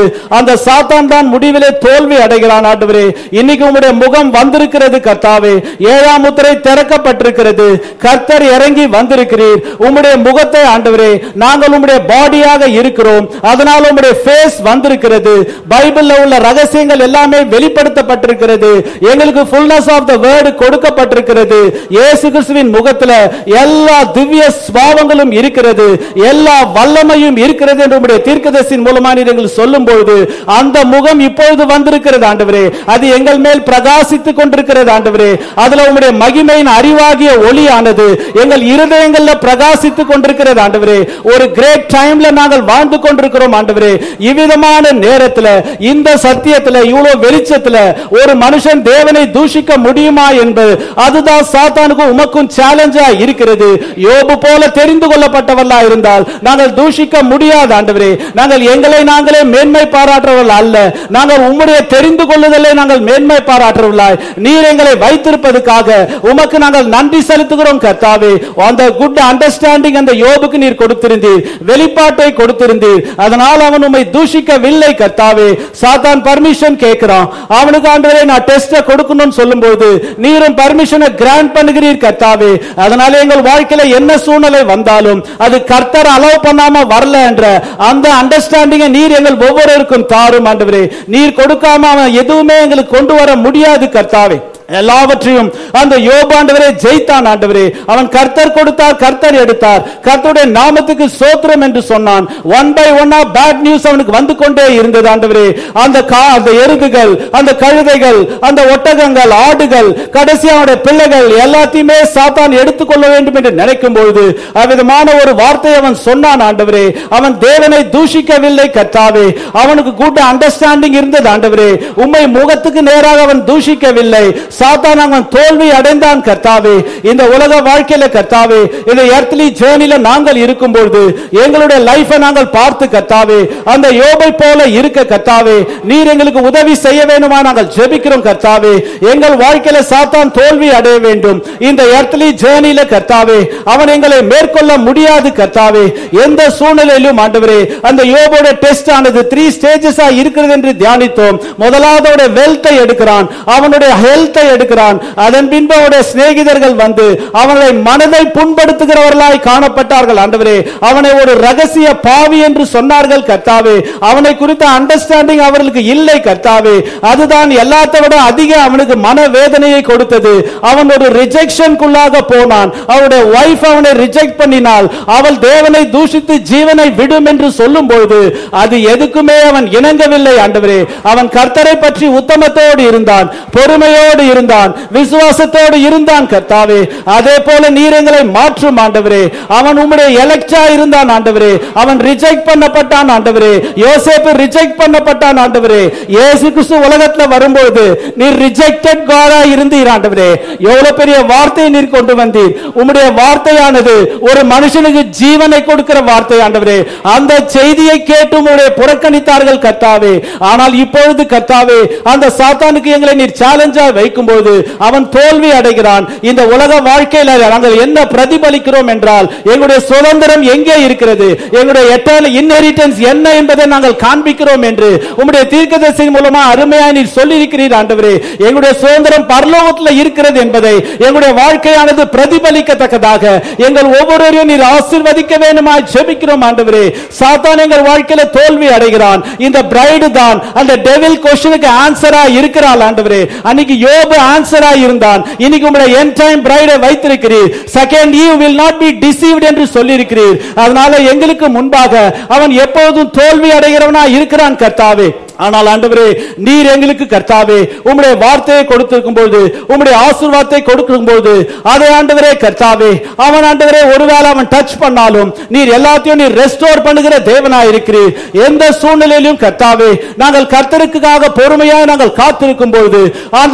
அந்த சாத்தான் தான் முடிவிலே தோல்வி அடைகிறான் ஆண்டவரே இன்னைக்கு உம்முடைய முகம் வந்திருக்கிறது கர்த்தாவே ஏழாம் முத்திரை திறக்கப்பட்டிருக்கிறது கர்த்தர் இறங்கி வந்திருக்கிறீர் உம்முடைய முகத்தை ஆண்டவரே நாங்கள் உம்முடைய பாடியாக இருக்கிறோம் அதனால உம்முடைய ஃபேஸ் வந்திருக்கிறது பைபிள்ல உள்ள ரகசியங்கள் எல்லாமே வெளிப்படுத்தப்பட்டிருக்கிறது எங்களுக்கு ஃபுல்னஸ் ஆஃப் த வேர்டு கொடுக்கப்பட்டிருக்கிறது இயேசு கிறிஸ்துவின் முகத்துல எல்லா திவ்ய ஸ்வாவங்களும் இருக்கிறது எல்லா வல்லமையும் இருக்கிறது என்று உம்முடைய தீர்க்கதரிசியின் மூலமா நீர் எங்களுக்கு சொல்லும் பொழுது அந்த முகம் இப்பொழுது வந்திருக்கிறது ஆண்டவரே அது எங்கள் மேல் பிரகாசித்துக் கொண்டிருக்கிறது ஆண்டவரே அதுல உம்முடைய மகிமையின் அறிவாகிய ஒளியானது எங்கள் இருதயங்கள்ல பிரகாசித்துக் கொண்டிருக்கிறது ஆண்டவரே ஒரு கிரேட் டைம்ல நாங்கள் வாழ்ந்து கொண்டிருக்கிறோம் ஆண்டவரே இவ்விதமான நேரத்துல இந்த சத்தியத்துல இவ்வளவு வெளிச்சத்துல ஒரு மனுஷன் தேவனை தூஷிக்க முடியுமா என்பது அதுதான் சாத்தானுக்கும் உமக்கும் சேலஞ்சா இருக்கிறது யோபு போல தெரிந்து கொள்ளப்பட்டவர்களா இருந்தால் நாங்கள் தூஷிக்க முடியாது ஆண்டவரே நாங்கள் எங்களை நாங்களே மேன்மை பாராட்டுறவர்கள் அல்ல நாங்கள் உம்முடைய தெரிந்து கொள்ளுதலை நாங்கள் மேன்மை பாராட்டுறவர்களாய் நீர் எங்களை வைத்திருப்பதற்காக உமக்கு நாங்கள் நன்றி செலுத்துகிறோம் கர்த்தாவே அந்த குட் அண்டர்ஸ்டாண்டிங் அந்த யோபுக்கு நீர் கொடுத்திருந்தீர் வெளிப்பாட்டை கொடுத்திருந்தீர் அதனால் அவன் உம்மை தூஷிக்கவில்லை கர்த்தாவே சாத்தான் பர்மிஷன் கேட்கிறான் அவனுக்கு ஆண்டவரே நான் டெஸ்ட கொடுக்கணும்னு சொல்லும்போது நீரும் பர்மிஷனை கிராண்ட் பண்ணுகிறீர் கர்த்தாவே அதனால எங்கள் வாழ்க்கையில என்ன சூழ்நிலை வந்தாலும் அது கர்த்தர் அலோவ் பண்ணாம வரல என்ற அந்த அண்டர்ஸ்டாண்டிங்கை நீர் எங்கள் ஒவ்வொருவருக்கும் தாரும் ஆண்டவரே நீர் கொடுக்காம அவன் எதுவுமே எங்களுக்கு கொண்டு வர முடியாது கர்த்தாவே எல்லாவற்றையும் அந்த யோபாண்டவரே ஜெயித்தான் ஆண்டவரே அவன் கர்த்தர் கொடுத்தார் கர்த்தர் எடுத்தார் கர்த்தருடைய நாமத்துக்கு சோத்திரம் என்று சொன்னான் ஒன் பை ஒன்னா பேட் நியூஸ் அவனுக்கு வந்து கொண்டே இருந்தது ஆண்டவரே அந்த கா- அந்த எருதுகள் அந்த கழுதைகள் அந்த ஒட்டகங்கள் ஆடுகள் கடைசி அவனுடைய பிள்ளைகள் எல்லாத்தையுமே சாத்தான் எடுத்துக்கொள்ள வேண்டும் என்று நினைக்கும் பொழுது அவ்விதமான ஒரு வார்த்தை அவன் சொன்னான் ஆண்டவரே அவன் தேவனை தூஷிக்கவில்லை கர்த்தாவே அவனுக்கு கூட்ட அண்டர்ஸ்டாண்டிங் இருந்தது ஆண்டவரே உம்மை முகத்துக்கு நேராக அவன் தூஷிக்கவில்லை சாத்தான் அவன் தோல்வி அடைந்தான் கர்த்தாவே இந்த உலக வாழ்க்கையில கர்த்தாவே இந்த எர்த்லி ஜேர்னில நாங்கள் இருக்கும் பொழுது எங்களுடைய லைஃபை நாங்கள் பார்த்து கர்த்தாவே அந்த யோபை போல இருக்க கர்த்தாவே நீர் எங்களுக்கு உதவி செய்ய வேண்டுமா நாங்கள் ஜெபிக்கிறோம் கர்த்தாவே எங்கள் வாழ்க்கையில சாத்தான் தோல்வி அடைய வேண்டும் இந்த எர்த்லி ஜேர்னில கர்த்தாவே அவன் எங்களை மேற்கொள்ள முடியாது கர்த்தாவே எந்த சூழ்நிலையிலும் ஆண்டவரே அந்த யோபோட டெஸ்ட் ஆனது த்ரீ ஸ்டேஜஸா இருக்கிறது என்று தியானித்தோம் முதலாவது வெல்த்தை எடுக்கிறான் அவனுடைய ஹெல்த்தை எடுக்கிறான் அதன் பின்பு அவருடைய சிநேகிதர்கள் வந்து அவனுடைய மனதை புண்படுத்துகிறவர்களாய் காணப்பட்டார்கள் ஆண்டவரே அவனை ஒரு ரகசிய பாவி என்று சொன்னார்கள் கர்த்தாவே அவனை குறித்த அண்டர்ஸ்டாண்டிங் அவர்களுக்கு இல்லை கர்த்தாவே அதுதான் எல்லாத்தை விட அதிக அவனுக்கு மனவேதனையை கொடுத்தது அவன் ஒரு ரிஜெக்ஷனுக்குள்ளாக போனான் அவருடைய வைஃப் அவனை ரிஜெக்ட் பண்ணினால் அவள் தேவனை தூஷித்து ஜீவனை விடும் என்று சொல்லும் பொழுது அது எதுக்குமே அவன் இணங்கவில்லை ஆண்டவரே அவன் கர்த்தரை பற்றி உத்தமத்தோடு இருந்தான் பொறுமையோடு இருந்தான் விசுவாசத்தோடு இருந்தான் கர்த்தாவே அதே போல நீர் எங்களை மாற்றும் ஆண்டவரே அவன் உம்முடைய எலக்டா இருந்தான் ஆண்டவரே அவன் ரிஜெக்ட் பண்ணப்பட்டான் ஆண்டவரே யோசேப்பு ரிஜெக்ட் பண்ணப்பட்டான் ஆண்டவரே இயேசு கிறிஸ்து உலகத்துல வரும்போது நீர் ரிஜெக்டட் காடா இருந்தீர் ஆண்டவரே எவ்வளவு பெரிய வார்த்தையை நீர் கொண்டு வந்தீர் உம்முடைய வார்த்தையானது ஒரு மனுஷனுக்கு ஜீவனை கொடுக்கிற வார்த்தை ஆண்டவரே அந்த செய்தியை கேட்டு உம்முடைய புறக்கணித்தார்கள் கர்த்தாவே ஆனால் இப்பொழுது கர்த்தாவே அந்த சாத்தானுக்கு எங்களை நீர் சேலஞ்சா வைக்கும்போது அவன் தோல்வி அடைகிறான் இந்த உலக வாழ்க்கையில நாங்கள் என்ன பிரதிபலிக்கிறோம் என்றால் எங்களுடைய சுதந்திரம் எங்கே இருக்கிறது எங்களுடைய எட்டர்னல் இன்ஹெரிட்டன்ஸ் என்ன என்பதை நாங்கள் காண்பிக்கிறோம் என்று உம்முடைய தீர்க்கதரிசி மூலமா அருமையா நீர் சொல்லியிருக்கிறீர் ஆண்டவரே எங்களுடைய சுதந்திரம் பரலோகத்தில் இருக்கிறது என்பதை எங்களுடைய வாழ்க்கையானது பிரதிபலிக்கத்தக்கதாக எங்கள் ஒவ்வொருவரையும் நீர் ஆசீர்வதிக்க வேண்டுமா ஜெபிக்கிறோம் ஆண்டவரே சாத்தான் எங்கள் வாழ்க்கையில தோல்வி அடைகிறான் இந்த பிரைடு தான் அந்த டெவில் கொஸ்டினுக்கு ஆன்சரா இருக்கிறாள் ஆண்டவரே அன்னைக்கு யோபு ஆன்சரா இருந்தான் இன்னைக்கு உங்களுடைய என் டைம் பிரைடை வைத்திருக்கிறீர் second you will not be deceived என்று சொல்லியிருக்கிறீர் அதனால எங்களுக்கு முன்பாக அவன் எப்போதும் தோல்வி அடைகிறவனா இருக்கிறான் கர்த்தாவே ஆனால் ஆண்டவரே நீர் எங்களுக்கு கர்த்தாவே உம்முடைய வார்த்தையை கொடுத்திருக்கும் பொழுது உம்முடைய ஆசீர்வாதத்தை கொடுக்கும் பொழுது அதை ஆண்டவரே கர்த்தாவே அவன் ஆண்டவரே ஒருவேளை அவன் டச் பண்ணாலும் நீர் எல்லாத்தையும் நீர் ரெஸ்டோர் பண்ணுகிற தேவனா இருக்கிறீர் எந்த சூழ்நிலையிலும் கர்த்தாவே நாங்கள் கர்த்தருக்காக பொறுமையாக நாங்கள் காத்திருக்கும் பொழுது அந்த பொறுமை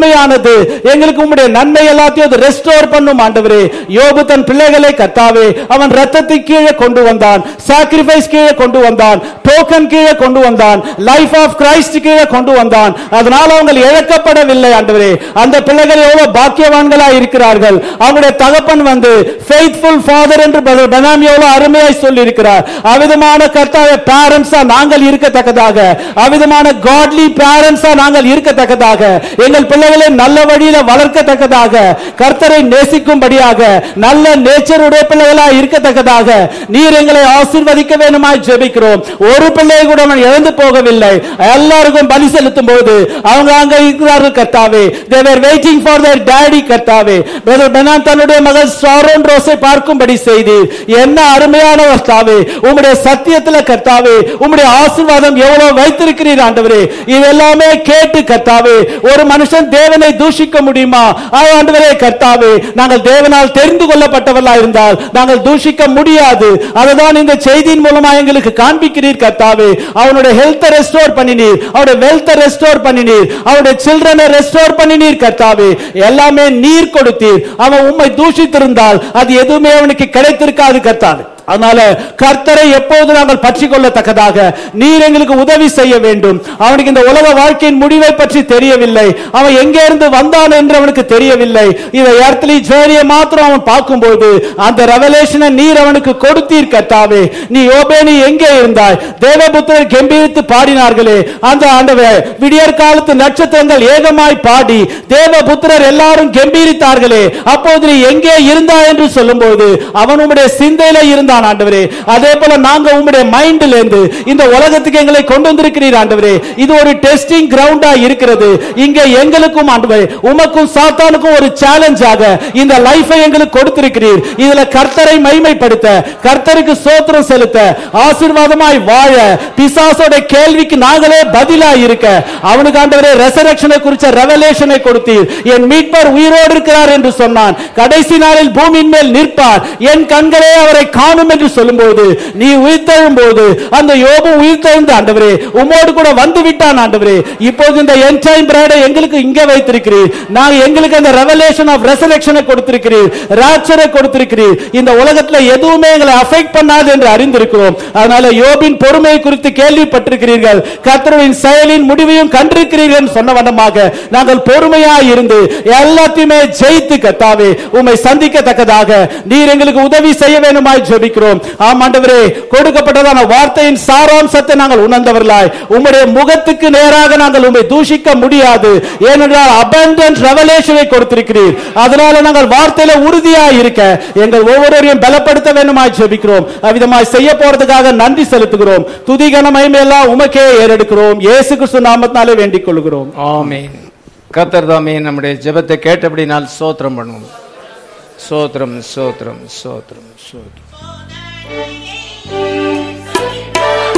நன்மையானது எங்களுக்கு உம்முடைய நன்மை எல்லாத்தையும் அது ரெஸ்டோர் பண்ணும் ஆண்டவரே யோபு தன் பிள்ளைகளை கத்தாவே அவன் ரத்தத்தை கீழே கொண்டு வந்தான் சாக்ரிஃபைஸ் கீழே கொண்டு வந்தான் டோக்கன் கீழே கொண்டு வந்தான் லைஃப் ஆஃப் கிரைஸ்ட் கீழே கொண்டு வந்தான் அதனால அவங்க இழக்கப்படவில்லை ஆண்டவரே அந்த பிள்ளைகள் எவ்வளவு பாக்கியவான்களா இருக்கிறார்கள் அவங்களுடைய தகப்பன் வந்து ஃபெய்த்ஃபுல் ஃபாதர் என்று பிரதர் பெனாமி எவ்வளவு அருமையாய் சொல்லி இருக்கிறார் அவிதமான கர்த்தாவே பேரண்ட்ஸா நாங்கள் இருக்கத்தக்கதாக அவிதமான காட்லி பேரண்ட்ஸா நாங்கள் இருக்கத்தக்கதாக எங்கள் பிள்ளைகளை நல்ல வழியில வளர்க்கத்தக்கதாக கர்த்தரை நேசிக்கும்படியாக நல்ல நேச்சர் உடைய பிள்ளைகளா இருக்கத்தக்கதாக நீர் எங்களை ஆசீர்வதிக்க வேண்டுமாய் ஜெபிக்கிறோம் ஒரு பிள்ளையை கூட அவன் இழந்து போகவில்லை எல்லாருக்கும் பலி செலுத்தும் போது அவங்க அங்க இருக்கிறார்கள் கர்த்தாவே they were waiting for their daddy கர்த்தாவே பிரதர் பெனான் தன்னுடைய மகள் சாரோன் ரோஸை பார்க்கும்படி செய்து என்ன அருமையான கர்த்தாவே உம்முடைய சத்தியத்துல கர்த்தாவே உம்முடைய ஆசீர்வாதம் எவ்வளவு வைத்திருக்கிறீர் ஆண்டவரே இது எல்லாமே கேட்டு கர்த்தாவே ஒரு மனுஷன் தேவனை தூஷிக்க முடியுமா ஆ, ஆண்டவரே கர்த்தாவே நாங்கள் தேவனால் தெரிந்து கொள்ளப்பட்டவர்களா இருந்தால் நாங்கள் தூஷிக்க முடியாது அதுதான் இந்த செய்தியின் மூலமா எங்களுக்கு காண்பிக்கிறீர் கர்த்தாவே அவனுடைய ஹெல்த்தை ரெஸ்டோர் பண்ணினீர் அவனுடைய வெல்த்தை ரெஸ்டோர் பண்ணினீர் அவனுடைய சில்ட்ரனை ரெஸ்டோர் பண்ணினீர் கர்த்தாவே எல்லாமே நீர் கொடுத்தீர் அவன் உம்மை தூஷித்திருந்தால் அது எதுவுமே அவனுக்கு கிடைத்திருக்காது கர்த்தாவே அதனால கர்த்தரை எப்போது நாங்கள் பற்றி கொள்ளத்தக்கதாக நீர் எங்களுக்கு உதவி செய்ய வேண்டும் அவனுக்கு இந்த உலக வாழ்க்கையின் முடிவை பற்றி தெரியவில்லை அவன் எங்கே இருந்து வந்தான் என்று அவனுக்கு தெரியவில்லை இதை எர்த்லி ஜேர்னியை மாத்திரம் அவன் பார்க்கும்போது அந்த ரெவலேஷனை நீர் அவனுக்கு கொடுத்தீர் கர்த்தாவே நீ யோபேனி எங்கே இருந்தாய் தேவபுத்திரர் கெம்பீரித்து பாடினார்களே அந்த ஆண்டவர் விடியற் காலத்து நட்சத்திரங்கள் ஏகமாய் பாடி தேவபுத்திரர் எல்லாரும் கெம்பீரித்தார்களே அப்போது நீ எங்கே இருந்தாய் என்று சொல்லும்போது அவன் உம்முடைய சிந்தையில இருந்தான் ஆண்டவரே அதே போல நாங்க உம்முடைய மைண்ட்ல இருந்து இந்த உலகத்துக்கு எங்களை கொண்டு வந்திருக்கிறீர் ஆண்டவரே இது ஒரு டெஸ்டிங் கிரவுண்டா இருக்கிறது இங்க எங்களுக்கும் ஆண்டவரே உமக்கும் சாத்தானுக்கும் ஒரு சேலஞ்சாக இந்த லைஃபை எங்களுக்கு கொடுத்திருக்கிறீர் இதுல கர்த்தரை மைமைப்படுத்த கர்த்தருக்கு சோத்திரம் செலுத்த ஆசீர்வாதமாய் வாழ பிசாசோட கேள்விக்கு நாங்களே பதிலா இருக்க அவனுக்கு ஆண்டவரே ரெசரக்ஷனை குறிச்ச ரெவலேஷனை கொடுத்தீர் என் மீட்பர் உயிரோடு இருக்கிறார் என்று சொன்னான் கடைசி நாளில் பூமியின் மேல் நிற்பார் என் கண்களே அவரை காணும் என்று சொல்லும்போது நீ உயிர்த்தெழும் போது அந்த யோபு உயிர்த்தெழுந்த ஆண்டவரே உம்மோடு கூட வந்து விட்டான் ஆண்டவரே இப்போது இந்த என் டைம் பிராட எங்களுக்கு இங்கே வைத்திருக்கிறீர் நான் எங்களுக்கு அந்த ரெவலேஷன் ஆஃப் ரெசரக்ஷனை கொடுத்திருக்கிறீர் ராட்சரை கொடுத்திருக்கிறீர் இந்த உலகத்துல எதுவுமே எங்களை அஃபெக்ட் பண்ணாது என்று அறிந்திருக்கிறோம் அதனால யோபின் பொறுமை குறித்து கேள்விப்பட்டிருக்கிறீர்கள் கர்த்தருவின் செயலின் முடிவையும் கண்டிருக்கிறீர்கள் என்று சொன்ன வண்ணமாக நாங்கள் பொறுமையா இருந்து எல்லாத்தையுமே ஜெயித்து கத்தாவே உம்மை சந்திக்கத்தக்கதாக நீர் எங்களுக்கு உதவி செய்ய வேண்டுமாய் ஜெபிக்கிறோம் ஆம் ஆண்டவரே கொடுக்கப்பட்டதான வார்த்தையின் சாராம்சத்தை நாங்கள் உணர்ந்தவர்களாய் உம்முடைய முகத்துக்கு நேராக நாங்கள் உம்மை தூஷிக்க முடியாது ஏனென்றால் abundant ரெவலேஷனை கொடுத்திருக்கிறீர் அதனால நாங்கள் வார்த்தையில உறுதியா இருக்க எங்கள் ஒவ்வொருவரையும் பலப்படுத்த வேண்டுமாய் ஜெபிக்கிறோம் அவ்விதமாய் செய்ய போறதுக்காக நன்றி செலுத்துகிறோம் துதிகன மகிமையெல்லாம் உமக்கே ஏறெடுக்கிறோம் இயேசு கிறிஸ்து நாமத்தினாலே வேண்டிக் கொள்கிறோம் ஆமீன் கர்த்தர் தாமே நம்முடைய ஜெபத்தை கேட்டபடினால் சோத்திரம் பண்ணுவோம் சோத்திரம் சோத்திரம் சோத்திரம் சோத்திரம்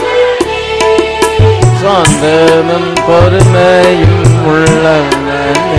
சாந்தமும் பொறுமையும் உள்ளவன்